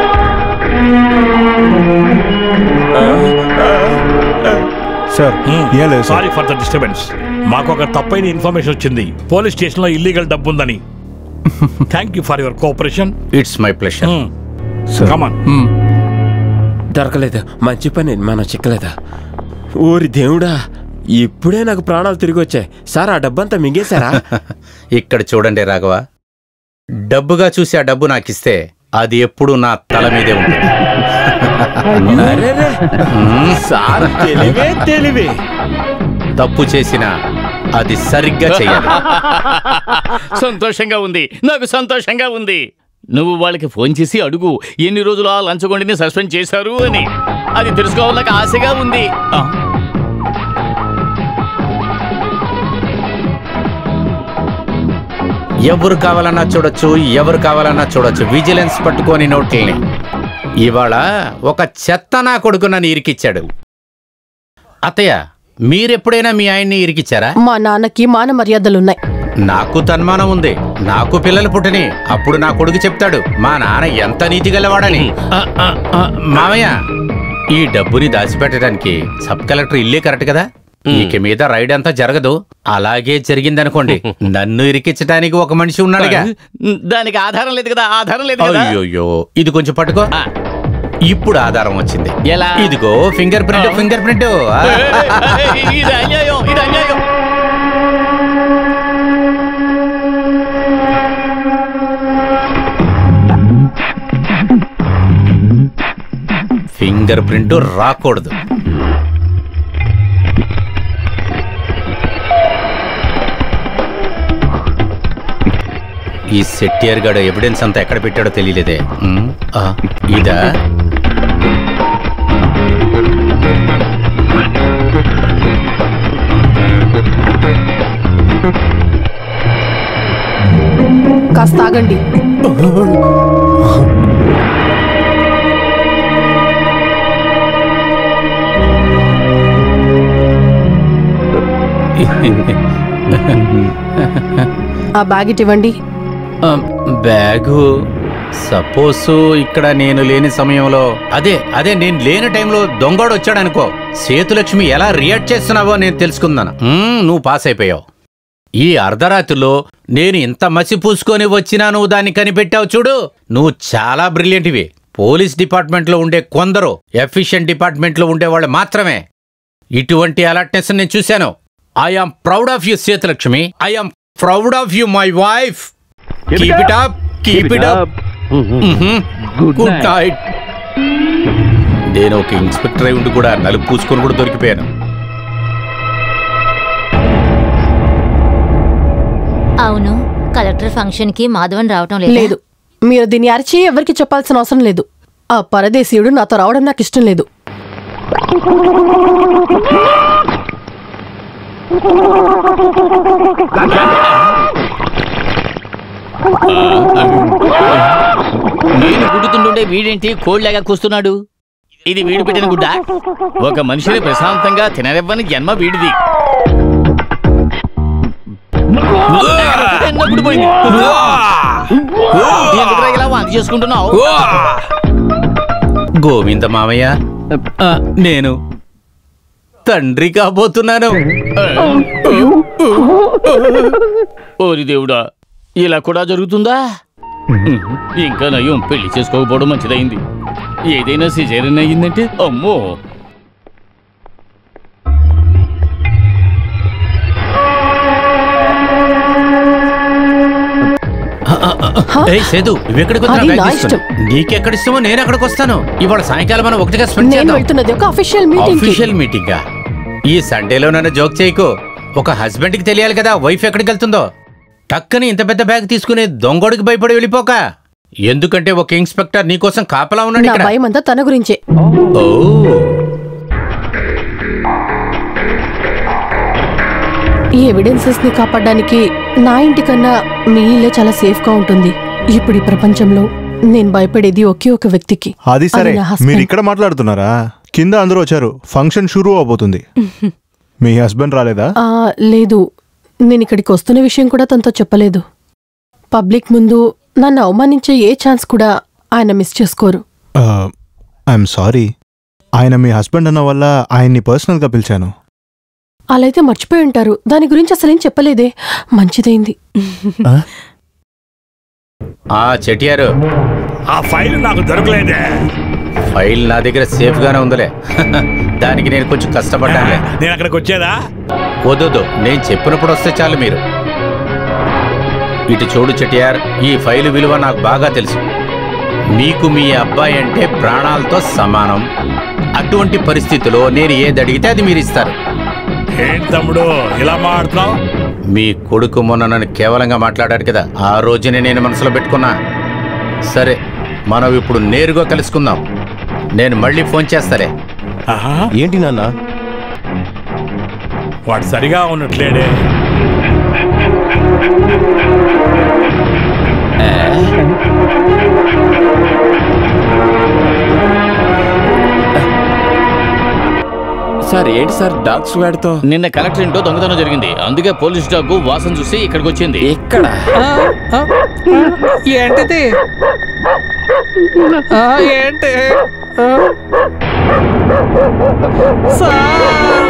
సార్ ఏం లేదు sir sorry for the disturbance మాకు ఒక తప్పైన ఇన్ఫర్మేషన్ వచ్చింది పోలీస్ స్టేషన్ లో ఇల్లీగల్ డబ్బు ఉందని thank you for your cooperation it's my pleasure come on దొరకలేదు మంచి పని మనం చిక్కలేదా ఓరి దేవుడా ఇప్పుడే నాకు ప్రాణాలు తిరిగి వచ్చాయి సార్ ఆ డబ్బంతా మింగేశారా ఇక్కడ చూడండి రాఘవ డబ్బుగా చూసి ఆ డబ్బు నాకు ఇస్తే అది ఎప్పుడు నా తల మీదే ఉంటుంది అరెరే, సార్ తెలివే తెలివే తప్పు చేసినా అది సరిగ్గా చెయ్యాలి సంతోషంగా ఉంది నాకు సంతోషంగా ఉంది నువ్వు వాళ్ళకి ఫోన్ చేసి అడుగు ఎన్ని రోజులు ఆ లంచగొండిని సస్పెండ్ చేశారు అని అది తెలుసుకోవాలి నాకు ఆశగా ఉంది ఆ, ఎవరు కావాలన్నా చూడొచ్చు ఎవరు కావాలన్నా చూడొచ్చు విజిలెన్స్ పట్టుకొని నోట్లని ఇవాళ ఒక చెత్త నా కొడుకు నన్ను ఇరికిచ్చాడు అత్తయ్య మీరెప్పుడైనా మీ ఆయన్ని ఇరికిచ్చారా మా నాన్నకి మాన మర్యాదలున్నాయి నాకు తన్మానం ఉంది నాకు పిల్లలు పుట్టని అప్పుడు నా కొడుకు చెప్తాడు మా నాన్న ఎంత నీతి గలవాడని ఆ, ఆ, ఆ, మామయ్య ఈ డబ్బుని దాచిపెట్టడానికి సబ్ కలెక్టర్ ఇల్లే కరెక్ట్ కదా ఇక మీద రైడ్ అంతా జరగదు అలాగే జరిగిందనుకోండి నన్ను ఇరికించడానికి ఒక మనిషి ఉన్నాడుగా దానికి ఆధారం లేదు కదా ఆధారం లేదు కదా అయ్యోయ్యో ఇది కొంచెం పట్టుకో ఇప్పుడు ఆధారం వచ్చింది ఎలా? ఇదిగో ఫింగర్ ప్రింట్ ఫింగర్ ప్రింట్ ఇది అన్యాయం ఇది అన్యాయం ఫింగర్ ప్రింట్ రాకూడదు ఈ సెట్టియర్ గడ ఎవిడెన్స్ అంతా ఎక్కడ పెట్టాడో తెలియలేదే ఉమ్, ఆ, ఇదా కాస్త ఆగండి ఆ బ్యాగ్ ఇటు ఇవ్వండి ఆ, బ్యాగు సపోజ్ ఇక్కడ నేను లేని సమయంలో అదే అదే నేను లేని టైంలో దొంగోడు వచ్చాడు అనుకో సేతులక్ష్మి ఎలా రియాక్ట్ చేస్తున్నావో నేను తెలుసుకుందాను మ్మ్, నువ్వు పాస్ అయిపోయావు ఈ అర్ధరాత్రిలో నేను ఇంత మసి పూసుకొని వచ్చినా నువ్వు దాన్ని కనిపెట్టావు చూడు నువ్వు చాలా బ్రిలియంట్వి పోలీస్ డిపార్ట్మెంట్లో ఉండే కొందరు ఎఫిషియెంట్ డిపార్ట్మెంట్లో ఉండేవాళ్ళు మాత్రమే ఇటువంటి అలర్ట్నెస్ నేను చూశాను I am proud of you Sethulakshmi I am proud of you my wife keep it up keep it up good night నేను ఒక ఇన్స్పెక్టర్ అయి ఉండి కూడా నలుపు పూసుకొని కూడా దొరికిపోయాను అవును కలెక్టర్ ఫంక్షన్ కి మాధవన్ రావటం లేదు లేదు మీరు దీన్ని అరిచి ఎవరికి చెప్పాల్సిన అవసరం లేదు ఆ పరదేశీయుడు నాతో రావడం నాకు ఇష్టం లేదు నేను గుడ్డుతుండే వీడేంటి కోళ్ళగా కూస్తున్నాడు ఇది వీడు పెట్టిన గుడ్డ ఒక మనిషిని ప్రశాంతంగా తిననివ్వని జన్మ వీడిది ఎన్నప్పుడు పోయింది ఎందుకురా ఇలా వాంతి చేసుకుంటున్నావు గోవింద మామయ్య ఆ, నేను తండ్రి కాబోతున్నాను ఓరి దేవుడా ఇలా కూడా జరుగుతుందా ఇంకా నయం పెళ్లి చేసుకోకపోవడం మంచిదైంది ఏదైనా సిజేరియన్ అయ్యిందంటే అమ్మో ఏయ్ సేదు నువ్వెక్కడికి వస్తున్నావు అది బ్యాగ్ నా తీసుకొని? నీకెక్కడ ఇష్టమో నేను అక్కడికి వస్తాను ఇవాళ సాయంకాలం మనం ఒకటిగా స్పెండ్ నేను చేద్దాం వెళ్తున్నది ఒక అఫీషియల్ మీటింగ్ అఫీషియల్ మీటింగ్ ఈ సండేలో నన్ను జోక్ చేయకు ఒక హస్బెండ్ కి తెలియాలి కదా వైఫ్ ఎక్కడికి వెళ్తుందో టక్కని ఇంత పెద్ద బ్యాగ్ తీసుకుని దొంగోడికి భయపడి వెళ్ళిపోక ఎందుకంటే ఒక ఇన్స్పెక్టర్ నీకోసం కాపలా ఉన్నాడు నా ఇక్కడ భయం అంతా తన గురించే ఓ ఈ ఎవిడెన్సెస్ ని కాపాడడానికి నా ఇంటికన్నా మీ ఇల్లే చాలా సేఫ్ గా ఉంటుంది ఇప్పుడు ఈ ప్రపంచంలో నేను భయపడేది ఒకే ఒక వ్యక్తికి అది సరే నా husband. మీరు ఇక్కడ మాట్లాడుతున్నారా కింద అందరూ వచ్చారు ఫంక్షన్ షురూ అవబోతుంది మీ హస్బెండ్ రాలేదా ఆ, లేదు నేను ఇక్కడికి వస్తున్న విషయం కూడా తనతో చెప్పలేదు పబ్లిక్ ముందు నన్ను అవమానించే ఏ ఛాన్స్ కూడా ఆయన మిస్ చేసుకోరు ఐఎమ్ సారీ ఆయన మీ హస్బెండ్ అన్న వల్ల ఆయన్ని పర్సనల్గా పిలిచాను అలా అయితే మర్చిపోయి ఉంటారు దాని గురించి అసలేం చెప్పలేదే మంచిదైంది ఆ చెటియారు ఆ ఫైల్ నాకు దొరకలేదే ఫైల్ నా దగ్గర సేఫ్ గానే ఉందిలే దానికి నేను కొంచెం కష్టపడ్డానులే నేను అక్కడికి వచ్చేదా వద్దు నేను చెప్పినప్పుడు వస్తే చాలు మీరు ఇటు చూడు చెటియార్ ఈ ఫైలు విలువ నాకు బాగా తెలుసు మీకు మీ అబ్బాయి అంటే ప్రాణాలతో సమానం అటువంటి పరిస్థితిలో నేను ఏది అడిగితే అది మీరు ఇస్తారు ఏంటి తమ్ముడు ఇలా మాట్లాడుతున్నావు మీ కొడుకు మొన్న నన్ను కేవలంగా మాట్లాడాడు కదా ఆ రోజునే నేను మనసులో పెట్టుకున్నా సరే మనం ఇప్పుడు నేరుగా కలుసుకుందాం నేను మళ్ళీ ఫోన్ చేస్తాలే ఏంటి నాన్న వాడు సరిగా ఉన్నట్లేడే సార్ ఏంటి సార్ డాగ్ స్క్వాడ్తో నిన్న కలెక్టర్ ఇంట్లో దొంగతనం జరిగింది అందుకే పోలీస్ డాగ్ వాసన చూసి ఇక్కడికి వచ్చింది ఇక్కడ ఆ, ఆ, ఏంటిది ఆ, ఏంటి ఆ? సార్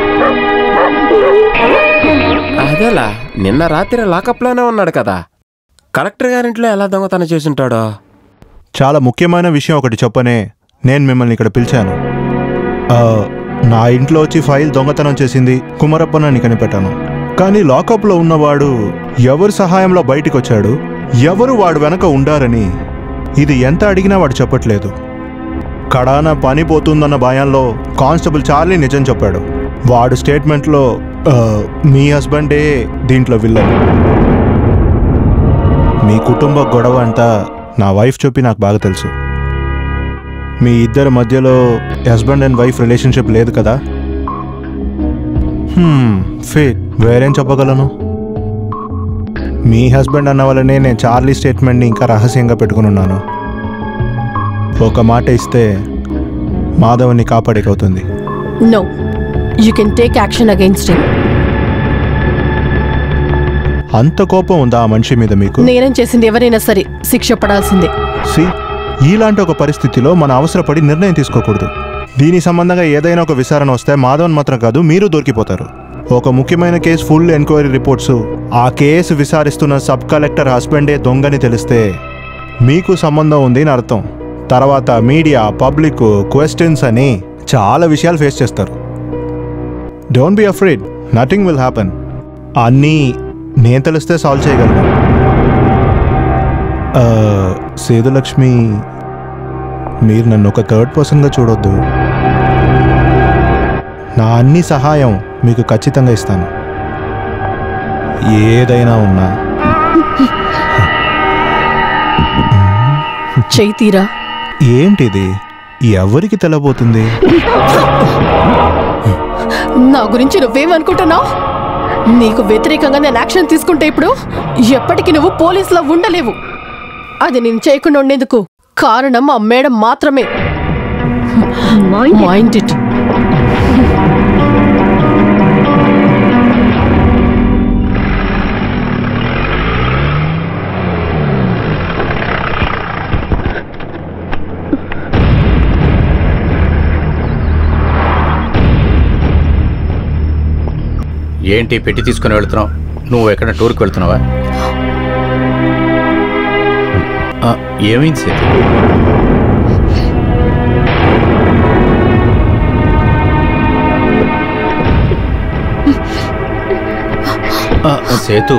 అదేలా నిన్న రాత్రి లాకప్లోనే ఉన్నాడు కదా కలెక్టర్ గారింట్లో ఎలా దొంగతనం చేసుంటాడో చాలా ముఖ్యమైన విషయం ఒకటి చెప్పనే నేను మిమ్మల్ని ఇక్కడ పిలిచాను ఆ, నా ఇంట్లో వచ్చి ఫైల్ దొంగతనం చేసింది కుమరప్పనని కనిపెట్టాను కానీ లాకప్లో ఉన్నవాడు ఎవరి సహాయంలో బయటికి వచ్చాడు ఎవరు వాడు వెనక ఉండారని ఇది ఎంత అడిగినా వాడు చెప్పట్లేదు కడాన పని పోతుందన్న భయంలో కానిస్టేబుల్ చార్లీ నిజం చెప్పాడు వాడు స్టేట్మెంట్లో ఆ, మీ హస్బెండే దీంట్లో విల్లన్ మీ కుటుంబ గొడవ అంతా నా వైఫ్ చెప్పి నాకు బాగా తెలుసు మీ ఇద్దరి మధ్యలో హస్బెండ్ అండ్ వైఫ్ రిలేషన్షిప్ లేదు కదా ఫేట్ వేరేం చెప్పగలను మీ హస్బెండ్ అన్న వల్లనే నేను చార్లీ స్టేట్మెంట్ని ఇంకా రహస్యంగా పెట్టుకుని ఉన్నాను ఒక మాట ఇస్తే మాధవన్ని కాపాడేకవుతుంది no you can take action against him అంత కోపం ఉందా ఆ మనిషి మీద మీకు నేరం చేసింది ఎవరైనా సరే శిక్ష పడాల్సిందే సి ఇలాంటి ఒక పరిస్థితిలో మన అవసరపడి నిర్ణయం తీసుకోకూడదు దీని సంబంధంగా ఏదైనా ఒక విచారణ వస్తే మాధవన్ మాత్రం కాదు మీరు దొరికిపోతారు ఒక ముఖ్యమైన కేసు ఫుల్ ఎంక్వైరీ రిపోర్ట్స్ ఆ కేసు విచారిస్తున్న సబ్ కలెక్టర్ హస్బెండే దొంగని తెలిస్తే మీకు సంబంధం ఉంది అని అర్థం తర్వాత మీడియా పబ్లిక్ క్వశ్చన్స్ అని చాలా విషయాలు ఫేస్ చేస్తారు don't be afraid nothing will happen అన్నీ నేను తెలిస్తే సాల్వ్ చేయగలను ఆ, సేదులక్ష్మి మీరు నన్ను ఒక థర్డ్ పర్సన్గా చూడొద్దు నా అన్ని సహాయం మీకు ఖచ్చితంగా ఇస్తాను ఏదైనా ఉన్నా చెయ్యి తీరా ఏంటిది ఎవరికి తెలబోతుంది నా గురించి నువ్వేమనుకుంటున్నావు నీకు వ్యతిరేకంగా నేను యాక్షన్ తీసుకుంటే ఇప్పుడు ఎప్పటికీ నువ్వు పోలీసులో ఉండలేవు అది నేను చేయకుండా ఉండేందుకు కారణం ఆ మేడం మాత్రమే మైండ్ ఇట్ ఏంటి పెట్టి తీసుకుని వెళ్తున్నావు నువ్వు ఎక్కడ టూర్కి వెళ్తున్నావా ఆ, ఏమైంది సేతు ఆ, సేతు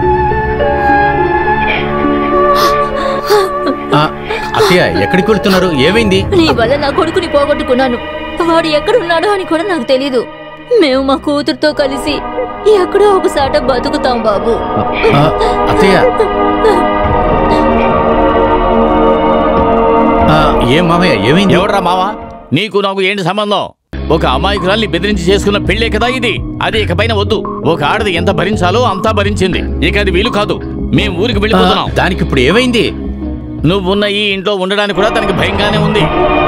ఆ, అత్తయ్య ఎక్కడికి వెళ్తున్నారు ఏమైంది నీ వల్ల నా కొడుకుని పోగొట్టుకున్నాను వాడు ఎక్కడున్నాడో అని కూడా నాకు తెలీదు మేము మా కూతురుతో కలిసి ఎక్కడో ఒకసాట బతుకుతాం బాబు ఆ, అత్తయ్య ఆ, ఏం మామయ్య ఏమైంది ఎవడ్రా మావా నీకు నాకు ఏంటి సంబంధం ఒక అమాయకురాల్ని బెదిరించి చేసుకున్న పెళ్ళే కదా ఇది అది ఇకపైన వద్దు ఒక ఆడది ఎంత భరించాలో అంతా భరించింది ఇక అది వీలు కాదు మేం ఊరికి వెళ్ళిపోతున్నాం దానికి ఇప్పుడు ఏమైంది నువ్వున్న ఈ ఇంట్లో ఉండడానికి కూడా తనకి భయంగానే ఉంది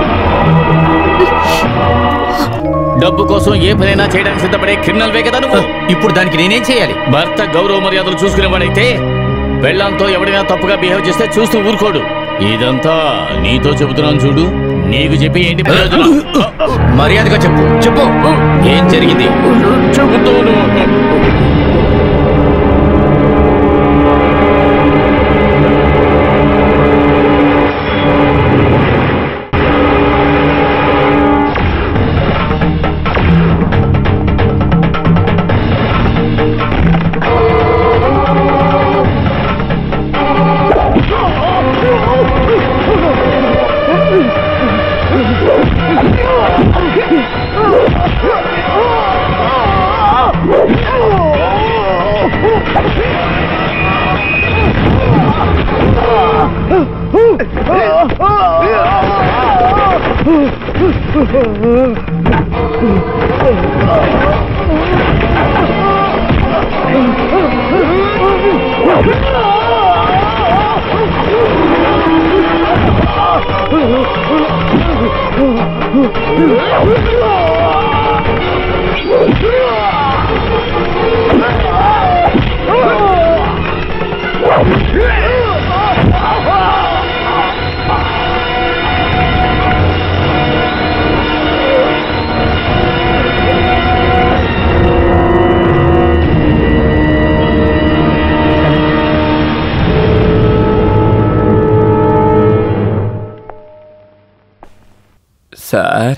డబ్బు కోసం ఏ పనైనా చేయడానికి సిద్ధపడే క్రిమినల్ వే కదా నువ్వు ఇప్పుడు దానికి నేనేం చేయాలి భర్త గౌరవ మర్యాదలు చూసుకునేవాడైతే పెళ్ళంతో ఎవడైనా తప్పుగా బిహేవ్ చేస్తే చూస్తూ ఊరుకోడు ఇదంతా నీతో చెబుతున్నాను చూడు నీకు చెప్పి ఏంటి ప్రయోజనం మర్యాదగా చెప్పు చెప్పు ఏం జరిగింది చెబుతూ సార్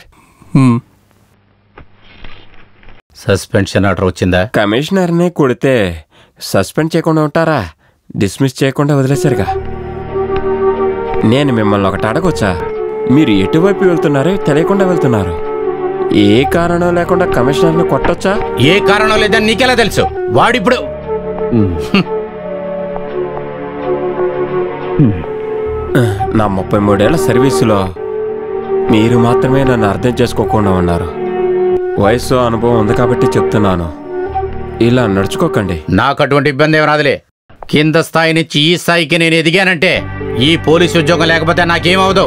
సస్పెన్షన్ ఆర్డర్ వచ్చిందా కమిషనర్ని కొడితే సస్పెండ్ చేయకుండా ఉంటారా డిస్మిస్ చేయకుండా వదిలేశారుగా నేను మిమ్మల్ని ఒకటి అడగొచ్చా మీరు ఎటువైపు వెళ్తున్నారో తెలియకుండా వెళ్తున్నారు ఏ కారణం లేకుండా కమిషనర్ని కొట్టొచ్చా ఏ కారణం లేదని నీకెలా తెలుసు వాడిప్పుడు నా ముప్పై మూడేళ్ల సర్వీసులో మీరు మాత్రమే నన్ను అర్థం చేసుకోకుండా ఉన్నారు వయసు అనుభవం ఉంది కాబట్టి చెప్తున్నాను ఇలా నడుచుకోకండి నాకు అటువంటి ఇబ్బంది ఏమి రాదులే కింద స్థాయి నుంచి ఈ స్థాయికి నేను ఎదిగానంటే ఈ పోలీసు ఉద్యోగం లేకపోతే నాకేమవదు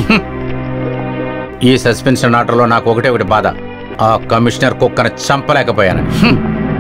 ఈ సస్పెన్షన్ ఆర్డర్లో నాకు ఒకటే ఒకటి బాధ ఆ కమిషనర్ కుక్కను చంపలేకపోయాను హ్మ్.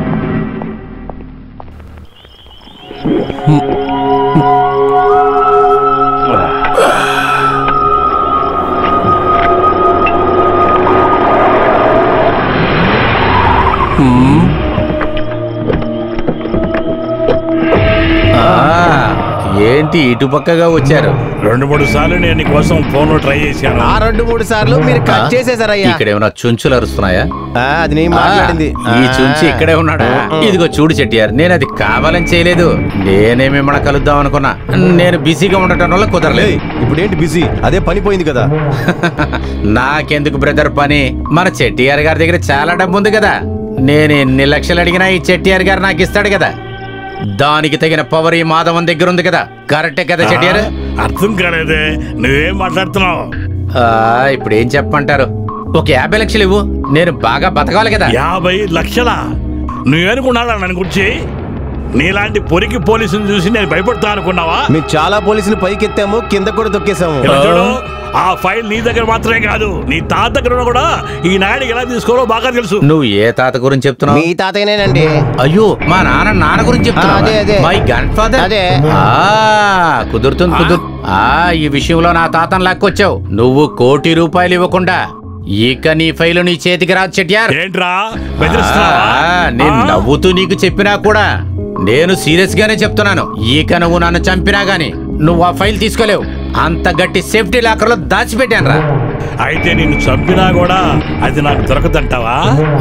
ఆ, ఏంటి ఇటు పక్కగా వచ్చారు రెండు మూడు సార్లు నేను నీకోసం ఫోన్ ట్రై చేశాను ఆ రెండు మూడు సార్లు మీరు కట్ చేసేసారయ్యా ఇక్కడ ఏమైనా చుంచులు అరుస్తున్నాయా ఆ, అది నేను మాట్లాడింది ఆ, ఈ చుంచి ఇక్కడే ఉన్నాడా ఇదిగో చూడు చెట్టియారు నేను అది కావాలని చేయలేదు నేనే మిమ్మల్ని కలుద్దాం అనుకున్నా నేను బిజీగా ఉండటం వల్ల కుదరలేదు ఇప్పుడు ఏంటి బిజీ అదే పని పోయింది కదా నాకెందుకు బ్రదర్ పని మన చెట్టియార్ గారి దగ్గర చాలా డబ్బు ఉంది కదా నేను ఎన్ని లక్షలు అడిగినా ఈ చెట్టియార్ గారు నాకు ఇస్తాడు కదా దానికి తగిన పవర్ ఈ మాధవన్ దగ్గర ఉంది కదా కరెక్టే కదా చెట్టియార్ అర్థం కాలేదే నువ్వేం మాట్లాడుతున్నావు ఆ, ఇప్పుడు ఏం చెప్పమంటారు ఒక యాభై లక్షలు ఇవ్వు నేను బాగా బతకాలి కదా యాభై లక్షల నువ్వేనుకున్నాడా నన్ను గురించి నీలాంటి పొరికి పోలీసుని చూసి నేను భయపడతా అనుకున్నావా మేము చాలా పోలీసులు పైకెత్తాము కింద కూడా తొక్కేసాము ఇలా చూడు ఆ ఫైల్ నీ దగ్గర మాత్రమే కాదు నీ తాత దగ్గర కూడా ఈ నాయుడికి ఎలా తీసుకోవాలో బాగా తెలుసు నువ్వు ఏ తాత గురించి చెప్తున్నావు మీ తాతయ్యనేనండి అయ్యో మా నాన్న నాన్న గురించి ఆ, అదే, అదే. చెప్తున్నా మై గ్రాండ్ ఫాదర్ అదే. కుదురుతుంది కుదురు ఆ ఈ విషయంలో నా తాతను లాక్కొచ్చావు నువ్వు కోటి రూపాయలు ఇవ్వకుండా ఇక నీ ఫైలు నీ చేతికి రాదు చెట్యార్ ఏంట్రా బెదిరిస్తున్నావా? నేను నవ్వుతూ నీకు చెప్పినా కూడా నేను సీరియస్ గానే చెప్తున్నాను ఇక నువ్వు నన్ను చంపినా గాని నువ్వు ఆ ఫైల్ తీసుకోలేవు అంత గట్టి సేఫ్టీ లాకర్ లో దాచిపెట్టాను రా అయితే నిన్ను చంపినా కూడా అది నాకు దొరకదంటావా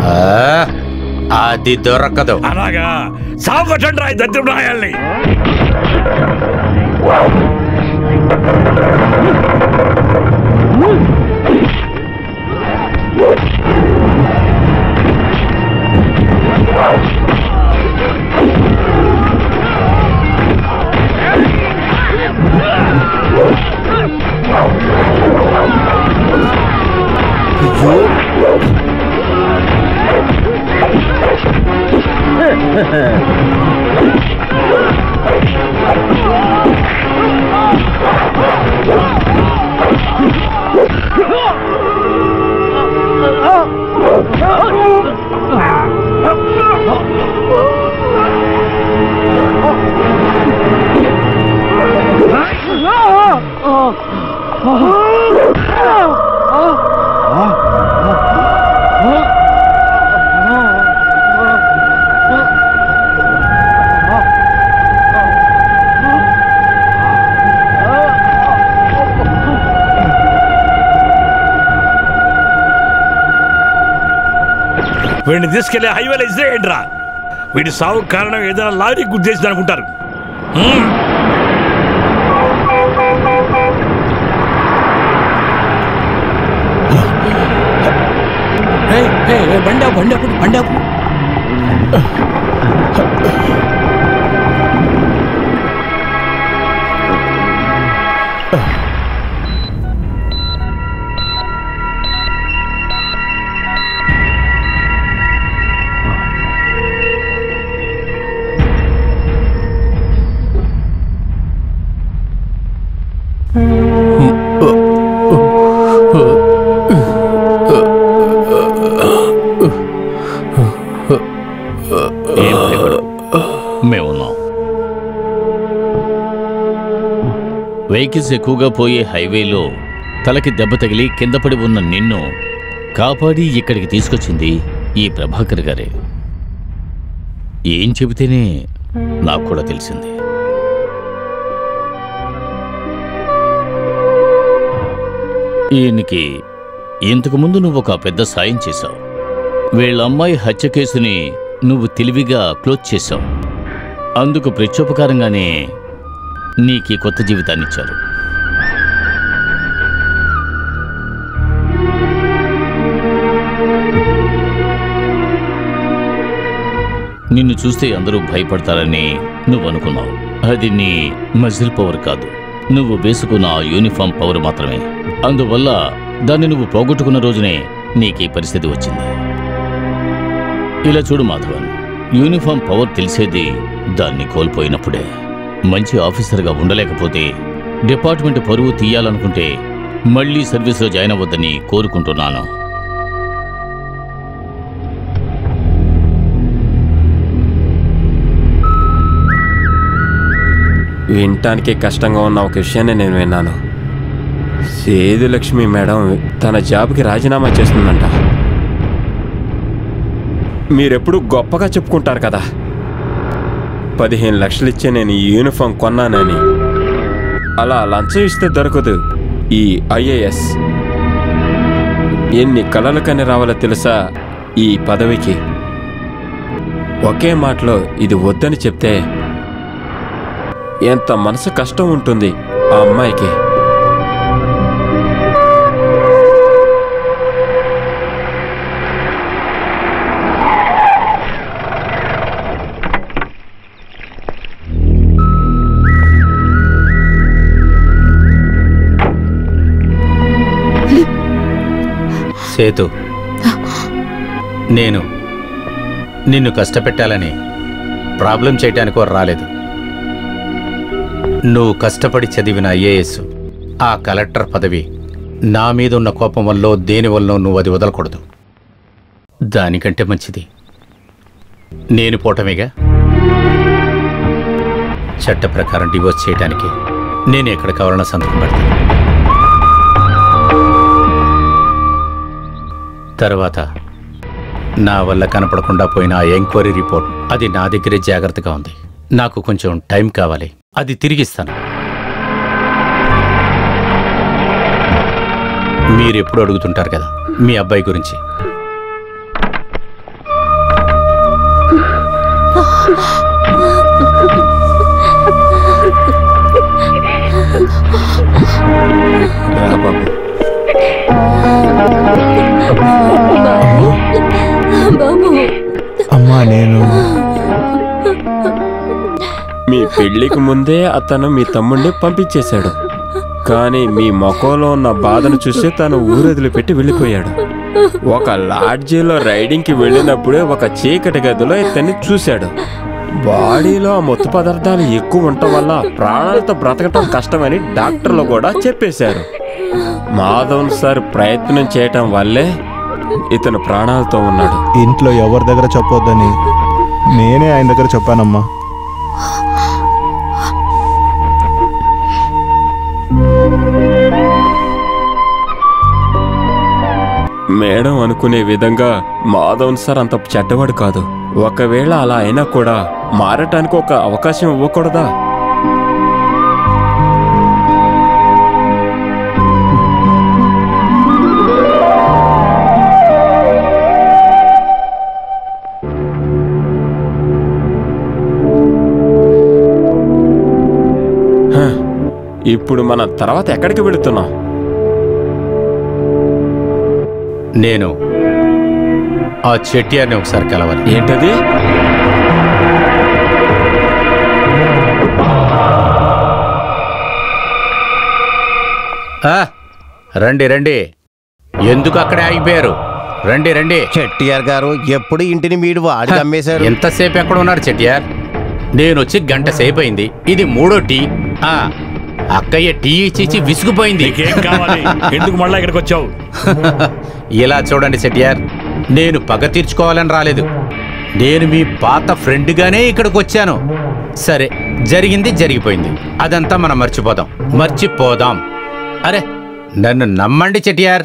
అది దొరకదు అలాగా సాగు కొట్టండి రా ఈ దరిద్రపు నాయాల్ని వీడిని తీసుకెళ్లి హైవేలో ఇసిరేయండిరా వీడి సావు కారణం ఏదైనా లారీ గుద్దేసింది అనుకుంటారు హ్మ్. బండాపు బండాపు బండాపు ఏం భయపడు మేమున్నాం వెహికల్స్ ఎక్కువగా పోయే హైవేలో తలకి దెబ్బ తగిలి కింద పడి ఉన్న నిన్ను కాపాడి ఇక్కడికి తీసుకొచ్చింది ఈ ప్రభాకర్ గారే ఏం చెబితేనే నాకు కూడా తెలిసింది ఈయనకి ఇంతకు ముందు నువ్వు ఒక పెద్ద సాయం చేశావు వీళ్ళ అమ్మాయి హత్య కేసుని నువ్వు తెలివిగా క్లోజ్ చేశావు అందుకు ప్రత్యుపకారంగానే నీకు ఈ కొత్త జీవితాన్ని ఇచ్చారు నిన్ను చూస్తే అందరూ భయపడతారని నువ్వు అనుకున్నావు అది నీ మజిల్ పవర్ కాదు నువ్వు వేసుకున్న ఆ యూనిఫామ్ పవర్ మాత్రమే అందువల్ల దాన్ని నువ్వు పోగొట్టుకున్న రోజునే నీకు ఈ పరిస్థితి వచ్చింది ఇలా చూడు మాధవన్ యూనిఫామ్ పవర్ తెలిసేది దాన్ని కోల్పోయినప్పుడే మంచి ఆఫీసర్గా ఉండలేకపోతే డిపార్ట్మెంట్ పరువు తీయాలనుకుంటే మళ్ళీ సర్వీస్లో జాయిన్ అవ్వద్దని కోరుకుంటున్నాను వినటానికి కష్టంగా ఉన్న ఒక విషయాన్ని నేను విన్నాను సేదులక్ష్మి మేడం తన జాబ్కి రాజీనామా చేస్తుందంట మీరెప్పుడు గొప్పగా చెప్పుకుంటారు కదా పదిహేను లక్షలు ఇచ్చే నేను ఈ యూనిఫామ్ కొన్నానని అలా లంచం ఇస్తే దొరకదు ఈ ఐఏఎస్ ఎన్ని కలలు కని రావాలో తెలుసా ఈ పదవికి ఒకే మాటలో ఇది వద్దని చెప్తే ఎంత మనసు కష్టం ఉంటుంది ఆ అమ్మాయికి సేతు నేను నిన్ను కష్టపెట్టాలని ప్రాబ్లం చేయటానికో రాలేదు నువ్వు కష్టపడి చదివిన ఐఏఎస్ ఆ కలెక్టర్ పదవి నా మీద ఉన్న కోపం వల్ల దేని వల్ల నువ్వు అది వదలకూడదు దానికంటే మంచిది నేను పోవటమేగా చట్ట ప్రకారం డివోర్స్ చేయడానికి నేను ఎక్కడ కావాలన్నా సంతకం పెడతాను తర్వాత నా వల్ల కనపడకుండా పోయిన ఆ ఎంక్వైరీ రిపోర్ట్ అది నా దగ్గరే జాగ్రత్తగా ఉంది నాకు కొంచెం టైం కావాలి అది తిరిగిస్తాను మీరు ఎప్పుడు అడుగుతుంటారు కదా మీ అబ్బాయి గురించి రా బాబు బాబు అమ్మా నేను మీ పెళ్లికి ముందే అతను మీ తమ్ముడిని పంపించేశాడు కానీ మీ ముఖంలో ఉన్న బాధను చూసి తను ఊరొదిలిపెట్టి వెళ్ళిపోయాడు ఒక లాడ్జీలో రైడింగ్కి వెళ్ళినప్పుడే ఒక చీకటి గదిలో ఇతన్ని చూశాడు బాడీలో ఆ మత్తు పదార్థాలు ఎక్కువ ఉండటం వల్ల ప్రాణాలతో బ్రతకటం కష్టమని డాక్టర్లు కూడా చెప్పేశారు మాధవన్ సార్ ప్రయత్నం చేయటం వల్లే ఇతను ప్రాణాలతో ఉన్నాడు ఇంట్లో ఎవరి దగ్గర చెప్పొద్దని నేనే ఆయన దగ్గర చెప్పానమ్మా మేడం అనుకునే విధంగా మాధవన్ సార్ అంత చెడ్డవాడు కాదు ఒకవేళ అలా అయినా కూడా మారటానికి ఒక అవకాశం ఇవ్వకూడదా ఇప్పుడు మన తర్వాత ఎక్కడికి వెళుతున్నాం నేను ఆ చెట్టియార్ని ఒకసారి కలవాలి ఏంటది ఆ, రండి రండి ఎందుకు అక్కడే ఆగిపోయారు రండి రండి చెట్టియార్ గారు ఎప్పుడు ఇంటిని మీరు వాడికి అమ్మేశారు ఎంతసేపు ఎక్కడ ఉన్నారు చెట్టియార్ నేను వచ్చి గంట సేపు అయింది ఇది మూడో టీ ఆ అక్కయ్య టీ ఇచ్చి ఇచ్చి విసుగుపోయింది నీకేం కావాలి? ఎందుకు మళ్ళా ఇక్కడికి వచ్చావు? ఇలా చూడండి చెట్టియార్ నేను పగ తీర్చుకోవాలని రాలేదు నేను మీ పాత ఫ్రెండ్గానే ఇక్కడికి వచ్చాను సరే జరిగింది జరిగిపోయింది అదంతా మనం మర్చిపోదాం మర్చిపోదాం అరే నన్ను నమ్మండి చెట్టియార్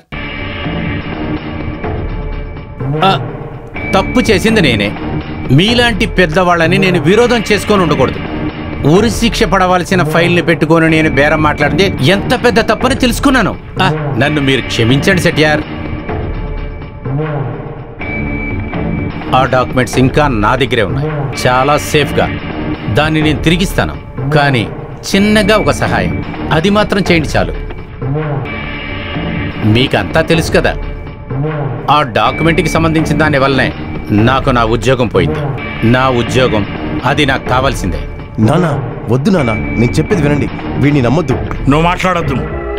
ఆ, తప్పు చేసింది నేనే మీలాంటి పెద్దవాళ్ళని నేను విరోధం చేసుకొని ఉండకూడదు ఊరి శిక్ష పడవలసిన ఫైల్ని పెట్టుకొని నేను బేరం మాట్లాడితే ఎంత పెద్ద తప్పని తెలుసుకున్నాను ఆ, నన్ను మీరు క్షమించండి సెట్యార్ ఆ డాక్యుమెంట్స్ ఇంకా నా దగ్గరే ఉన్నాయి చాలా సేఫ్గా దాన్ని నేను తిరిగిస్తాను కానీ చిన్నగా ఒక సహాయం అది మాత్రం చేయండి చాలు మీకంతా తెలుసు కదా ఆ డాక్యుమెంట్కి సంబంధించిన దాని వల్లనే నాకు నా ఉద్యోగం పోయింది నా ఉద్యోగం అది నాకు కావాల్సిందే నానా వద్దు నానా నేను చెప్పేది వినండి వీడిని నమ్మొద్దు నువ్వు మాట్లాడొద్దు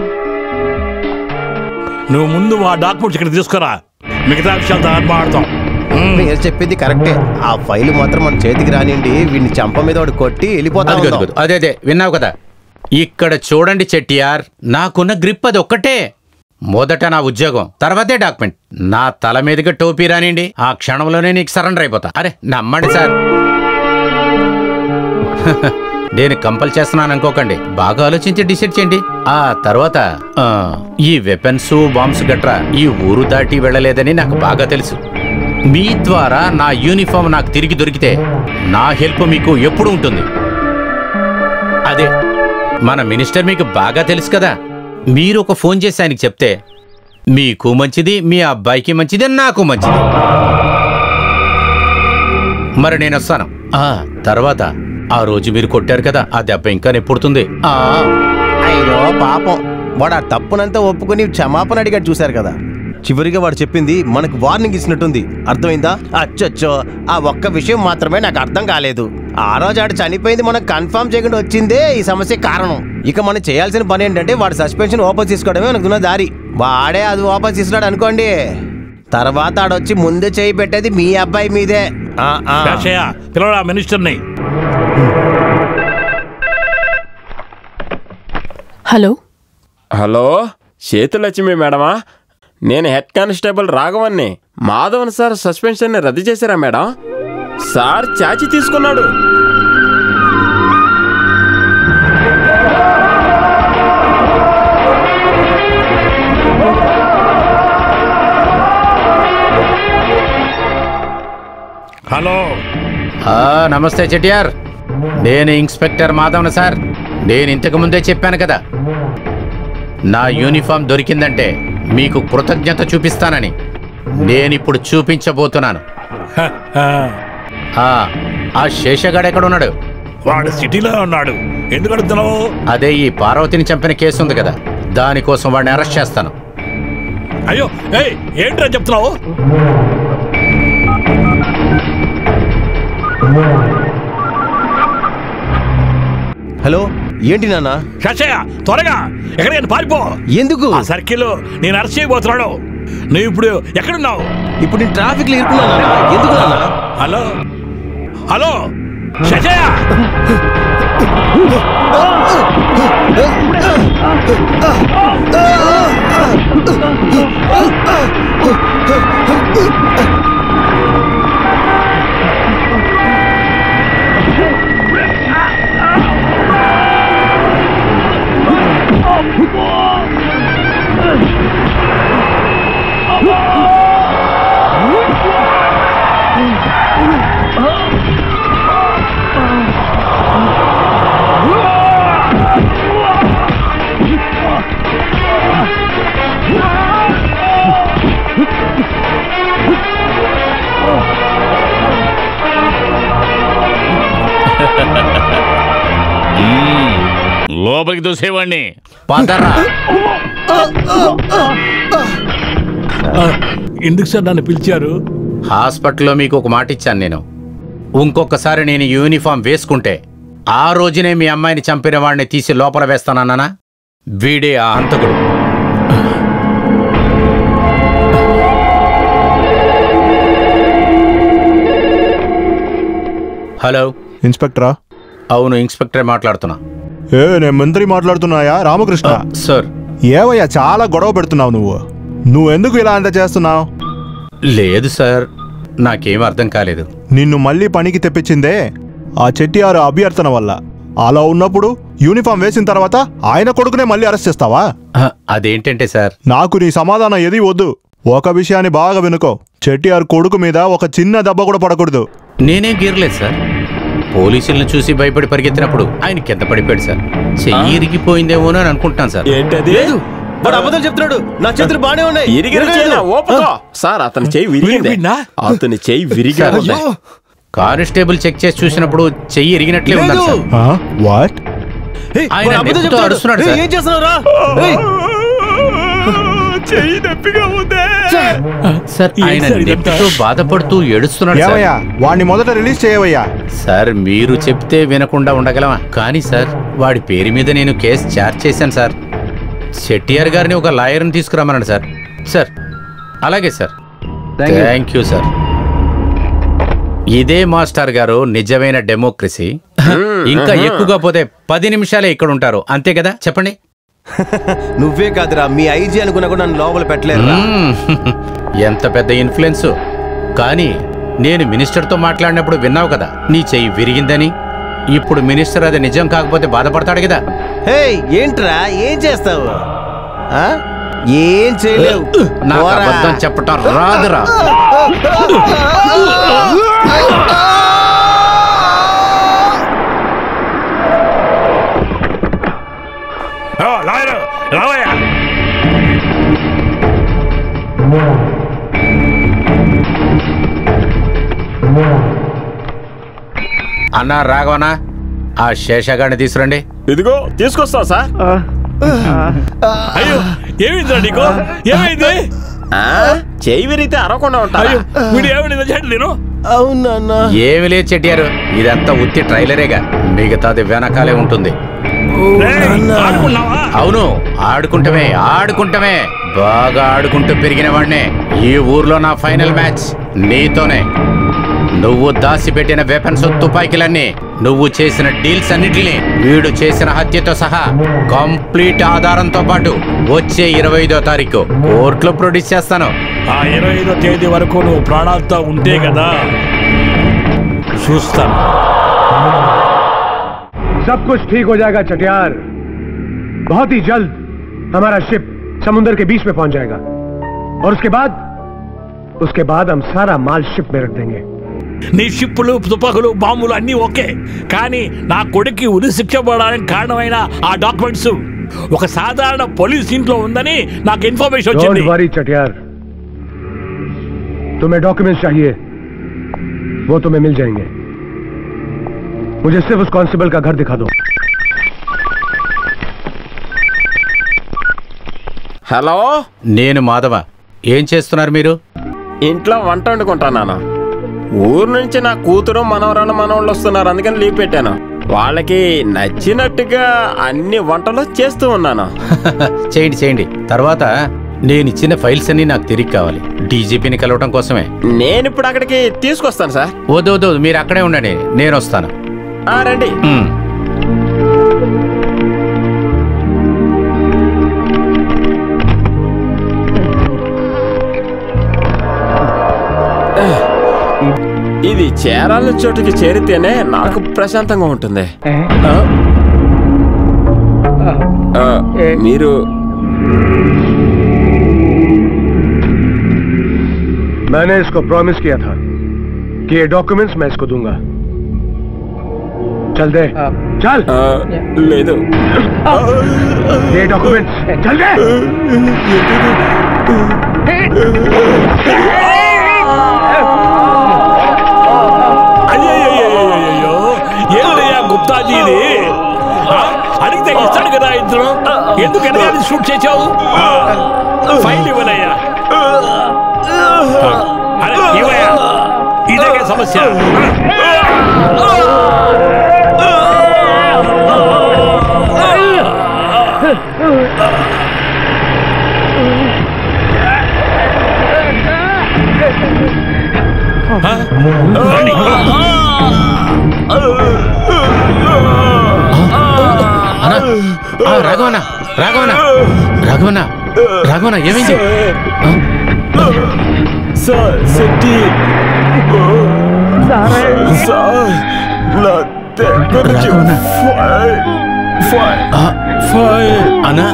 నువ్వు ముందు ఆ డాక్యుమెంట్స్ ఇక్కడ తీసుకురా మిగతా విషయాలు తర్వాత మాట్లాడతాం మీరు చెప్పింది కరెక్టే ఆ ఫైల్ మాత్రం మన చేతికి రానిండి వీడిని చంప మీద వాడు కొట్టి వెళ్ళిపోతా అదిగో, ఉందాం. అదిగో, అదే అదే విన్నావు కదా ఇక్కడ చూడండి చెట్టియార్ నాకున్న గ్రిప్ అది ఒక్కటే మొదట నా ఉద్యోగం తర్వాతే డాక్యుమెంట్ నా తల మీదుగా టోపీ రానిండి ఆ క్షణంలోనే నీకు సరెండర్ అయిపోతా అరే నమ్మండి సార్ నేను కంపల్ చేస్తున్నాను అనుకోకండి బాగా ఆలోచించి డిసైడ్ చేయండి ఆ తర్వాత ఆ, ఈ వెపన్స్ బాంబ్స్ గట్రా ఈ ఊరు దాటి వెళ్ళలేదని నాకు బాగా తెలుసు మీ ద్వారా నా యూనిఫామ్ నాకు తిరిగి దొరికితే నా హెల్ప్ మీకు ఎప్పుడు ఉంటుంది అదే మన మినిస్టర్ మీకు బాగా తెలుసు కదా మీరు ఒక ఫోన్ చేసి ఆయనకి చెప్తే మీకు మంచిది మీ అబ్బాయికి మంచిది నాకు మంచిది మరి నేను వస్తాను ఆ తర్వాత ఆ రోజు మీరు కొట్టారు కదా ఆ దెబ్బ ఇంకా నెప్పుడుతుంది ఆ, అయ్యో పాపం వాడు ఆ తప్పునంతా ఒప్పుకొని క్షమాపణ అడిగాడు చూశారు కదా చివరిగా వాడు చెప్పింది మనకు వార్నింగ్ ఇచ్చినట్టుంది అర్థమైందా అచ్చొచ్చో ఆ ఒక్క విషయం మాత్రమే నాకు అర్థం కాలేదు ఆ రోజు ఆడు చనిపోయింది మనకు కన్ఫర్మ్ చేయకుండా వచ్చిందే ఈ సమస్య కారణం ఇక మనం చేయాల్సిన పని ఏంటంటే వాడు సస్పెన్షన్ ఓపెన్ చేసుకోవడమే మనకున్న దారి వాడే అది ఓపెన్ చేసినాడు అనుకోండి తర్వాత ఆడొచ్చి ముందు చేయి పెట్టేది మీ అబ్బాయి మీదే ఆ, ఆ. శేషయ్య పిల్లలు ఆ మినిస్టర్ని హలో హలో సేతులక్ష్మి మేడమా నేను హెడ్ కానిస్టేబుల్ రాఘవన్ని మాధవన్ సార్ సస్పెన్షన్ని రద్దు చేశారా మేడం సార్ చాచి తీసుకున్నాడు హలో ఆ, నమస్తే చెట్టియార్ నేను ఇన్స్పెక్టర్ మాధవన్ సార్ నేను ఇంతకు ముందే చెప్పాను కదా నా యూనిఫామ్ దొరికిందంటే మీకు కృతజ్ఞత చూపిస్తానని నేనిప్పుడు చూపించబోతున్నాను ఆ, ఆ శేషగాడు ఎక్కడ ఉన్నాడు వాడు సిటీలో ఉన్నాడు ఎందుకు అడుగుతున్నావు అదే ఈ పార్వతిని చంపిన కేసు ఉంది కదా దానికోసం వాడిని అరెస్ట్ చేస్తాను అయ్యో ఏయ్ ఏంట్రా చెప్తున్నావు హలో ఏంటి నాన్న శశయ్య త్వరగా ఎక్కడికైనా పారిపో ఎందుకు ఆ సర్కిల్ నేను అరెస్ట్ చేయబోతున్నాడు నువ్వు ఇప్పుడు ఎక్కడున్నావు ఇప్పుడు నేను ట్రాఫిక్ లో ఇరుక్కున్నాను నాన్న. ఎందుకు నాన్న హలో హలో శశయ్య లోపలికి దూసేవాడిని పదరా ఎందుకు సార్ నన్ను పిలిచారు హాస్పిటల్లో మీకు ఒక మాట ఇచ్చాను నేను ఇంకొకసారి నేను యూనిఫామ్ వేసుకుంటే ఆ రోజునే మీ అమ్మాయిని చంపిన వాడిని తీసి లోపల వేస్తానన్నానా వీడే ఆ హంతకుడు హలో ఇన్స్పెక్టరా అవును ఇన్స్పెక్టర్ మాట్లాడుతున్నా ఏ నేను మంత్రి మాట్లాడుతున్నాయా రామకృష్ణ సార్ ఏవయ్యా చాలా గొడవ పెడుతున్నావు నువ్వు నువ్వెందుకు ఇలా అంత చేస్తున్నావు లేదు సార్ నాకేం అర్థం కాలేదు నిన్ను మళ్ళీ పనికి తెప్పించిందే ఆ చెట్టియారు అభ్యర్థన వల్ల అలా ఉన్నప్పుడు యూనిఫామ్ వేసిన తర్వాత ఆయన కొడుకునే మళ్ళీ అరెస్ట్ చేస్తావా అదేంటంటే సార్ నాకు నీ సమాధానం ఏది వద్దు ఒక విషయాన్ని బాగా వినుకో చెట్టియార్ కొడుకు మీద ఒక చిన్న దెబ్బ కూడా పడకూడదు నేనేం గీరలేదు సార్ పోలీసులను చూసి భయపడి పరిగెత్తినప్పుడు ఆయన కింద పడిపోయాడు సార్ చెయ్యి ఇరిగిపోయిందేమో అని అనుకుంటాను సార్ ఏంటది వాడు అబద్ధం చెప్తున్నాడు నా చేతులు బానే ఉన్నాయి ఇరిగిన ఇరగలేదు. చేయినా ఓపుకో సార్ అతని చెయ్యి విరిగింది అతని చెయ్యి విరిగి సార్, ఉంది. కానిస్టేబుల్ చెక్ చేసి చూసినప్పుడు చెయ్యి ఇరిగినట్లే ఉంది సార్ వాట్ ఆయన వాడు అబద్ధం నెత్తితో చెప్తున్నాడు. అరుస్తున్నాడు ఏయ్, సార్. ఏం చేస్తున్నావురా ఏయ్. చెయ్యి నొప్పిగా ఉంది సార్ ఆయన నొప్పితో బాధపడుతూ ఏడుస్తున్నాడు సార్ ఏవయ్యా వాడిని మొదట రిలీజ్ చేయవయ్యా సార్ మీరు చెప్తే వినకుండా ఉండగలమా కానీ సార్ వాడి పేరు మీద నేను కేసు చార్జ్ చేశాను సార్ చెట్టియార్ గారిని ఒక లాయర్ని తీసుకురమ్మన్నాడు సార్ సార్ అలాగే sir Thank you. Thank you sir ఇదే మాస్టర్ గారు నిజమైన డెమోక్రసీ ఇంకా ఎక్కువగా పోతే పది నిమిషాలే ఇక్కడ ఉంటారు అంతే కదా చెప్పండి నువ్వే కాదురా మీ ఐజీ అనుకున్నా కూడా నన్ను లోపల పెట్టలేరు మ్మ్. ఎంత పెద్ద ఇన్ఫ్లుయెన్స్ కానీ నేను మినిస్టర్తో మాట్లాడినప్పుడు విన్నావు కదా నీ చెయ్యి విరిగిందని ఇప్పుడు మినిస్టర్ అది నిజం కాకపోతే బాధపడతాడు కదా హే ఏంట్రా ఏం చేస్తావు ఆ? ఏం చేయలేవు నాకు పోరా. అబద్ధం చెప్పటం రాదురా లాయర్ రావయ్యా అన్నా రాఘవనా ఆ శేషగాడిని తీసుకురండి ఇదిగో తీసుకొస్తా సార్ అయ్యో ఏమైందిరా నీకు ఏమైంది చెయ్యి విరిగితే అరవకుండా ఉంటారా అయ్యో వీడు ఏమైంది చెప్పండి నేను అవునన్నా ఏమి లేదు చెట్టియారు ఇదంతా ఉత్తి ట్రైలరేగా మిగతాది వెనకాలే ఉంటుంది అవును ఆడుకుంటమే ఆడుకుంటమే బాగా ఆడుకుంటూ పెరిగిన వాడినే ఈ ఊర్లో నా ఫైనల్ మ్యాచ్ నీతోనే నువ్వు దాచిపెట్టిన వెపన్స్ తుపాకీలన్నీ నువ్వు చేసిన డీల్స్ అన్నిటిని వీడు చేసిన హత్యతో సహా కంప్లీట్ ఆధారంతో పాటు వచ్చే ఇరవై ఐదో తారీఖు కోర్టులో ప్రొడ్యూస్ చేస్తాను ఆ ఇరవై ఐదో తేదీ వరకు నువ్వు ప్రాణాలతో ఉంటే కదా చూస్తాను सब कुछ ठीक हो जाएगा चटियार बहुत ही जल्द हमारा शिप समुद्र के बीच में पहुंच जाएगा और उसके बाद उसके बाद हम सारा माल शिप में रख देंगे నీ షిప్పులు తుపాకులు బాంబులు అన్నీ ఓకే కానీ నా కొడుక్కి ఉరి శిక్ష పడడానికి కారణమైన ఆ డాక్యుమెంట్స్ ఒక సాధారణ పోలీస్ ఇంట్లో ఉందని నాకు ఇన్ఫర్మేషన్ डोंट వచ్చింది वरी चटियार तुम्हें डॉक्यूमेंट्स चाहिए वो तुम्हें मिल जाएंगे मुझे सिर्फ उस कांस्टेबल का घर दिखा दो హలో నేను మాధవ ఏం చేస్తున్నారు మీరు ఇంట్లో వంట వండుకుంటాను ఊరు నుంచి నా కూతురు మనవరాలు మనవాళ్ళు వస్తున్నారు అందుకని లీవ్ పెట్టాను వాళ్ళకి నచ్చినట్టుగా అన్ని వంటలు చేస్తూ ఉన్నాను చేయండి చేయండి తర్వాత నేను ఇచ్చిన ఫైల్స్ అన్ని నాకు తిరిగి కావాలి డీజీపీని కలవటం కోసమే నేను ఇప్పుడు అక్కడికి తీసుకొస్తాను సార్ వద్దు వద్దు వద్దు, మీరు అక్కడే ఉండండి నేను వస్తాను ఆ, రండి మ్మ్. ఇది చేరాలని చోటుకి చేరితేనే నాకు ప్రశాంతంగా ఉంటుంది ఆ? ఆ, మీరు मैंने इसको प्रॉमिस किया था कि ये डॉक्यूमेंट्स मैं इसको दूंगा चल दे चल లేదు ये डॉक्यूमेंट्स चल दे అయ్యో ఏమిటయ్యా గుప్తాజీ ఇది ఆ? అడిగితే ఇస్తాడు మాట్లాడుతున్నావు ఎందుకు ఎనగాలి షూట్ చేసావు ఫైల్ ఇవ్వనయ్యా అరే ఇవ్వయ్యా ఇదే సమస్య రాఘవన రాఘవన రాఘవన రాఘవన ఏమైంది సార్ శెట్టి సార్ నా దగ్గర నుంచి ఫైల్ ఫైల్ ఫైల్ అన్నా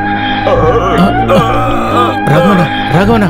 రాఘవన రాఘవన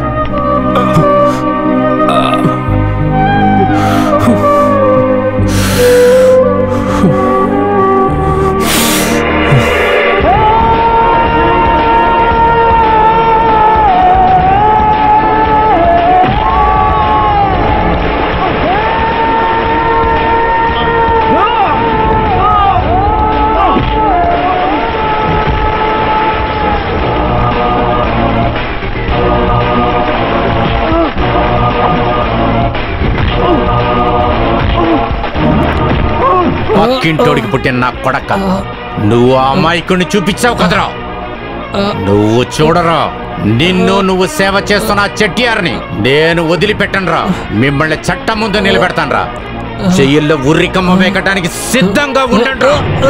పక్కింటోడికి పుట్టిన నా కొడక నువ్వు ఆ అమాయకుడిని చూపించావు కదరా నువ్వు చూడరా నిన్ను నువ్వు సేవ చేస్తున్న చెట్టియారని నేను వదిలిపెట్టనురా మిమ్మల్ని చట్టం ముందు నిలబెడతానురా చెయ్యిల్లో ఉర్రికమ్మ వేకటానికి సిద్ధంగా ఉండండి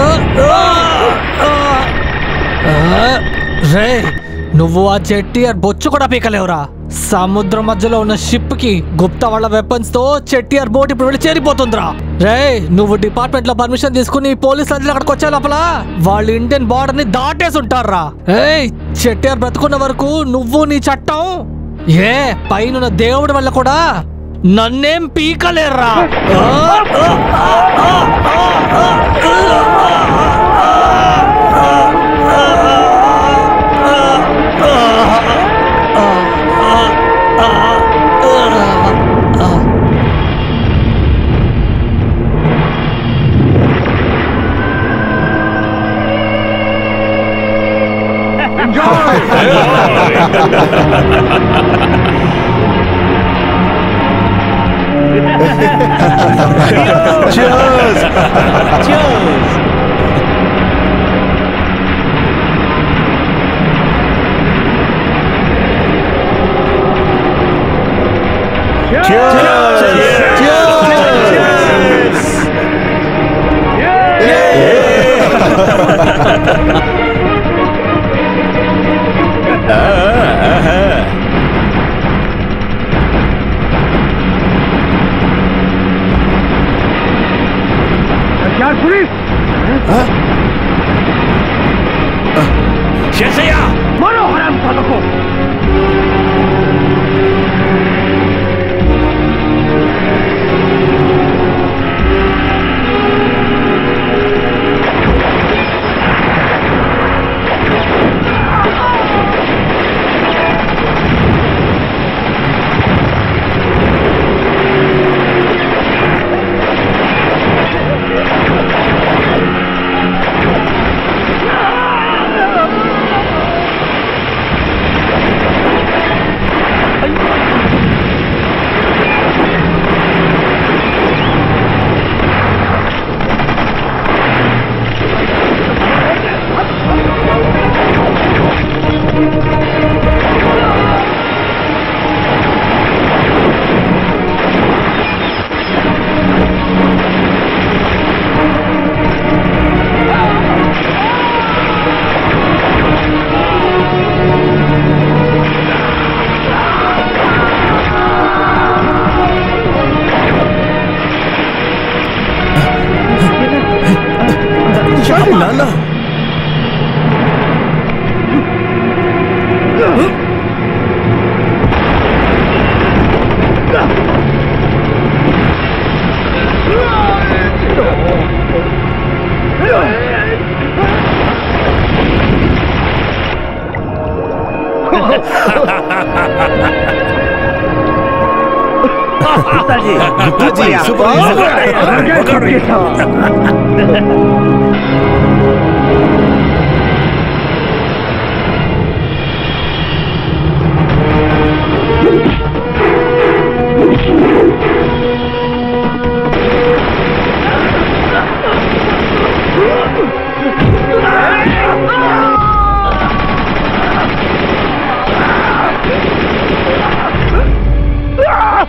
రే నువ్వు ఆ చెట్టియర్ బొచ్చు కూడా పీకలేవురా సముద్రం మధ్యలో ఉన్న షిప్ కి గుప్తా వాళ్ళ వెపన్స్ తో చెట్టియర్ బోట్ ఇప్పుడు వెళ్ళి చేరిపోతుందిరా రే నువ్వు డిపార్ట్మెంట్ లో పర్మిషన్ తీసుకుని పోలీసులు అందరూ అక్కడికి వచ్చే లోపల వాళ్ళు ఇండియన్ బార్డర్ ని దాటేసి ఉంటారా ఏయ్ చెట్టియర్ బ్రతుకున్న వరకు నువ్వు నీ చట్టం ఏ పైన దేవుడి వల్ల కూడా నన్నేం పీకలేర్రా ఆ, ఆ, ఆ, ఆ, ఆ, Cheers! Cheers! क्या पुलिस శేషయ్య मारो हराम सालों को నాన్న गुप्ताजी, सुपर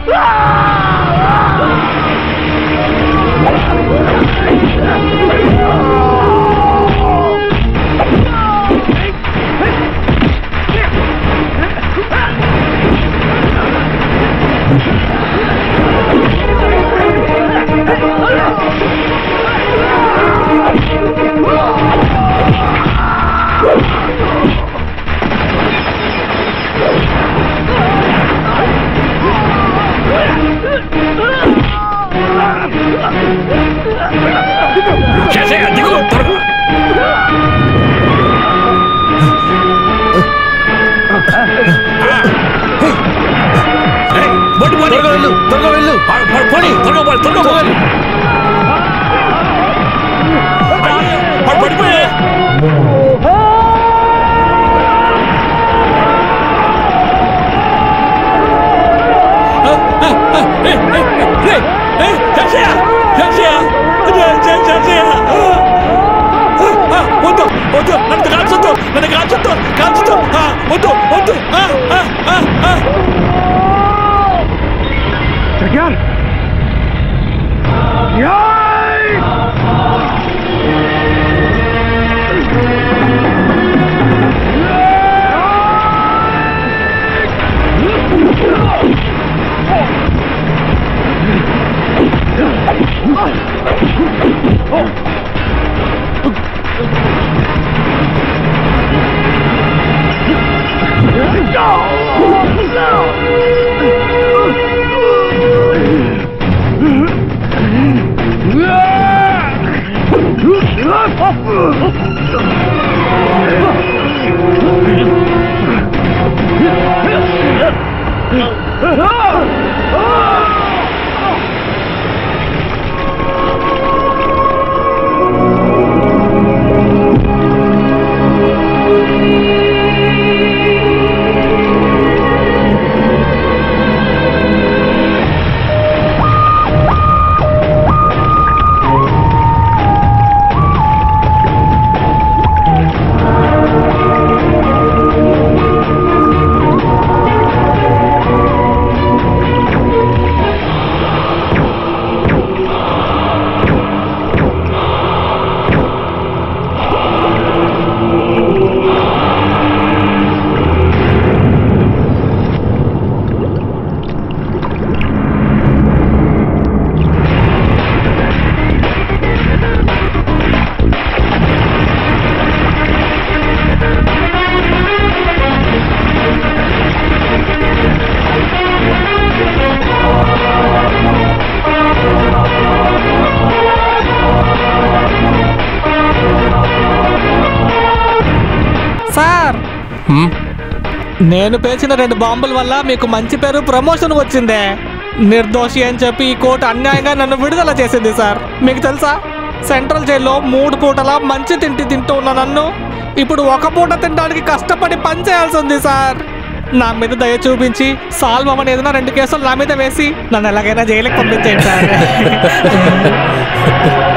శశయ్య దిగు త్వరగా త్వరగా వెళ్ళు త్వరగా వెళ్ళు పడి త్వరగా పడి త్వరగా పడి పడిపోయే శశయ్య శశయ్య శశయ్య వద్దు వద్దు నన్ను కాల్చొద్దు నన్ను కాల్చొద్దు కాల్చొద్దు ఆ, వద్దు వద్దు ఆ, ఆ, ఆ, ఆ. Çeker! Yay! సార్ నేను పేల్చిన రెండు బాంబుల వల్ల మీకు మంచి పేరు ప్రమోషన్ వచ్చిందే నిర్దోషి అని చెప్పి ఈ కోర్టు అన్యాయంగా నన్ను విడుదల చేసింది సార్ మీకు తెలుసా సెంట్రల్ జైల్లో మూడు పూటల మంచి తిండి తింటూ ఉన్న నన్ను ఇప్పుడు ఒక పూట తినడానికి కష్టపడి పని చేయాల్సి ఉంది సార్ నా మీద దయ చూపించి సాల్వ్ అవ్వని ఏదైనా రెండు కేసులు నా మీద వేసి నన్ను ఎలాగైనా జైలుకి పంపించేయండి సార్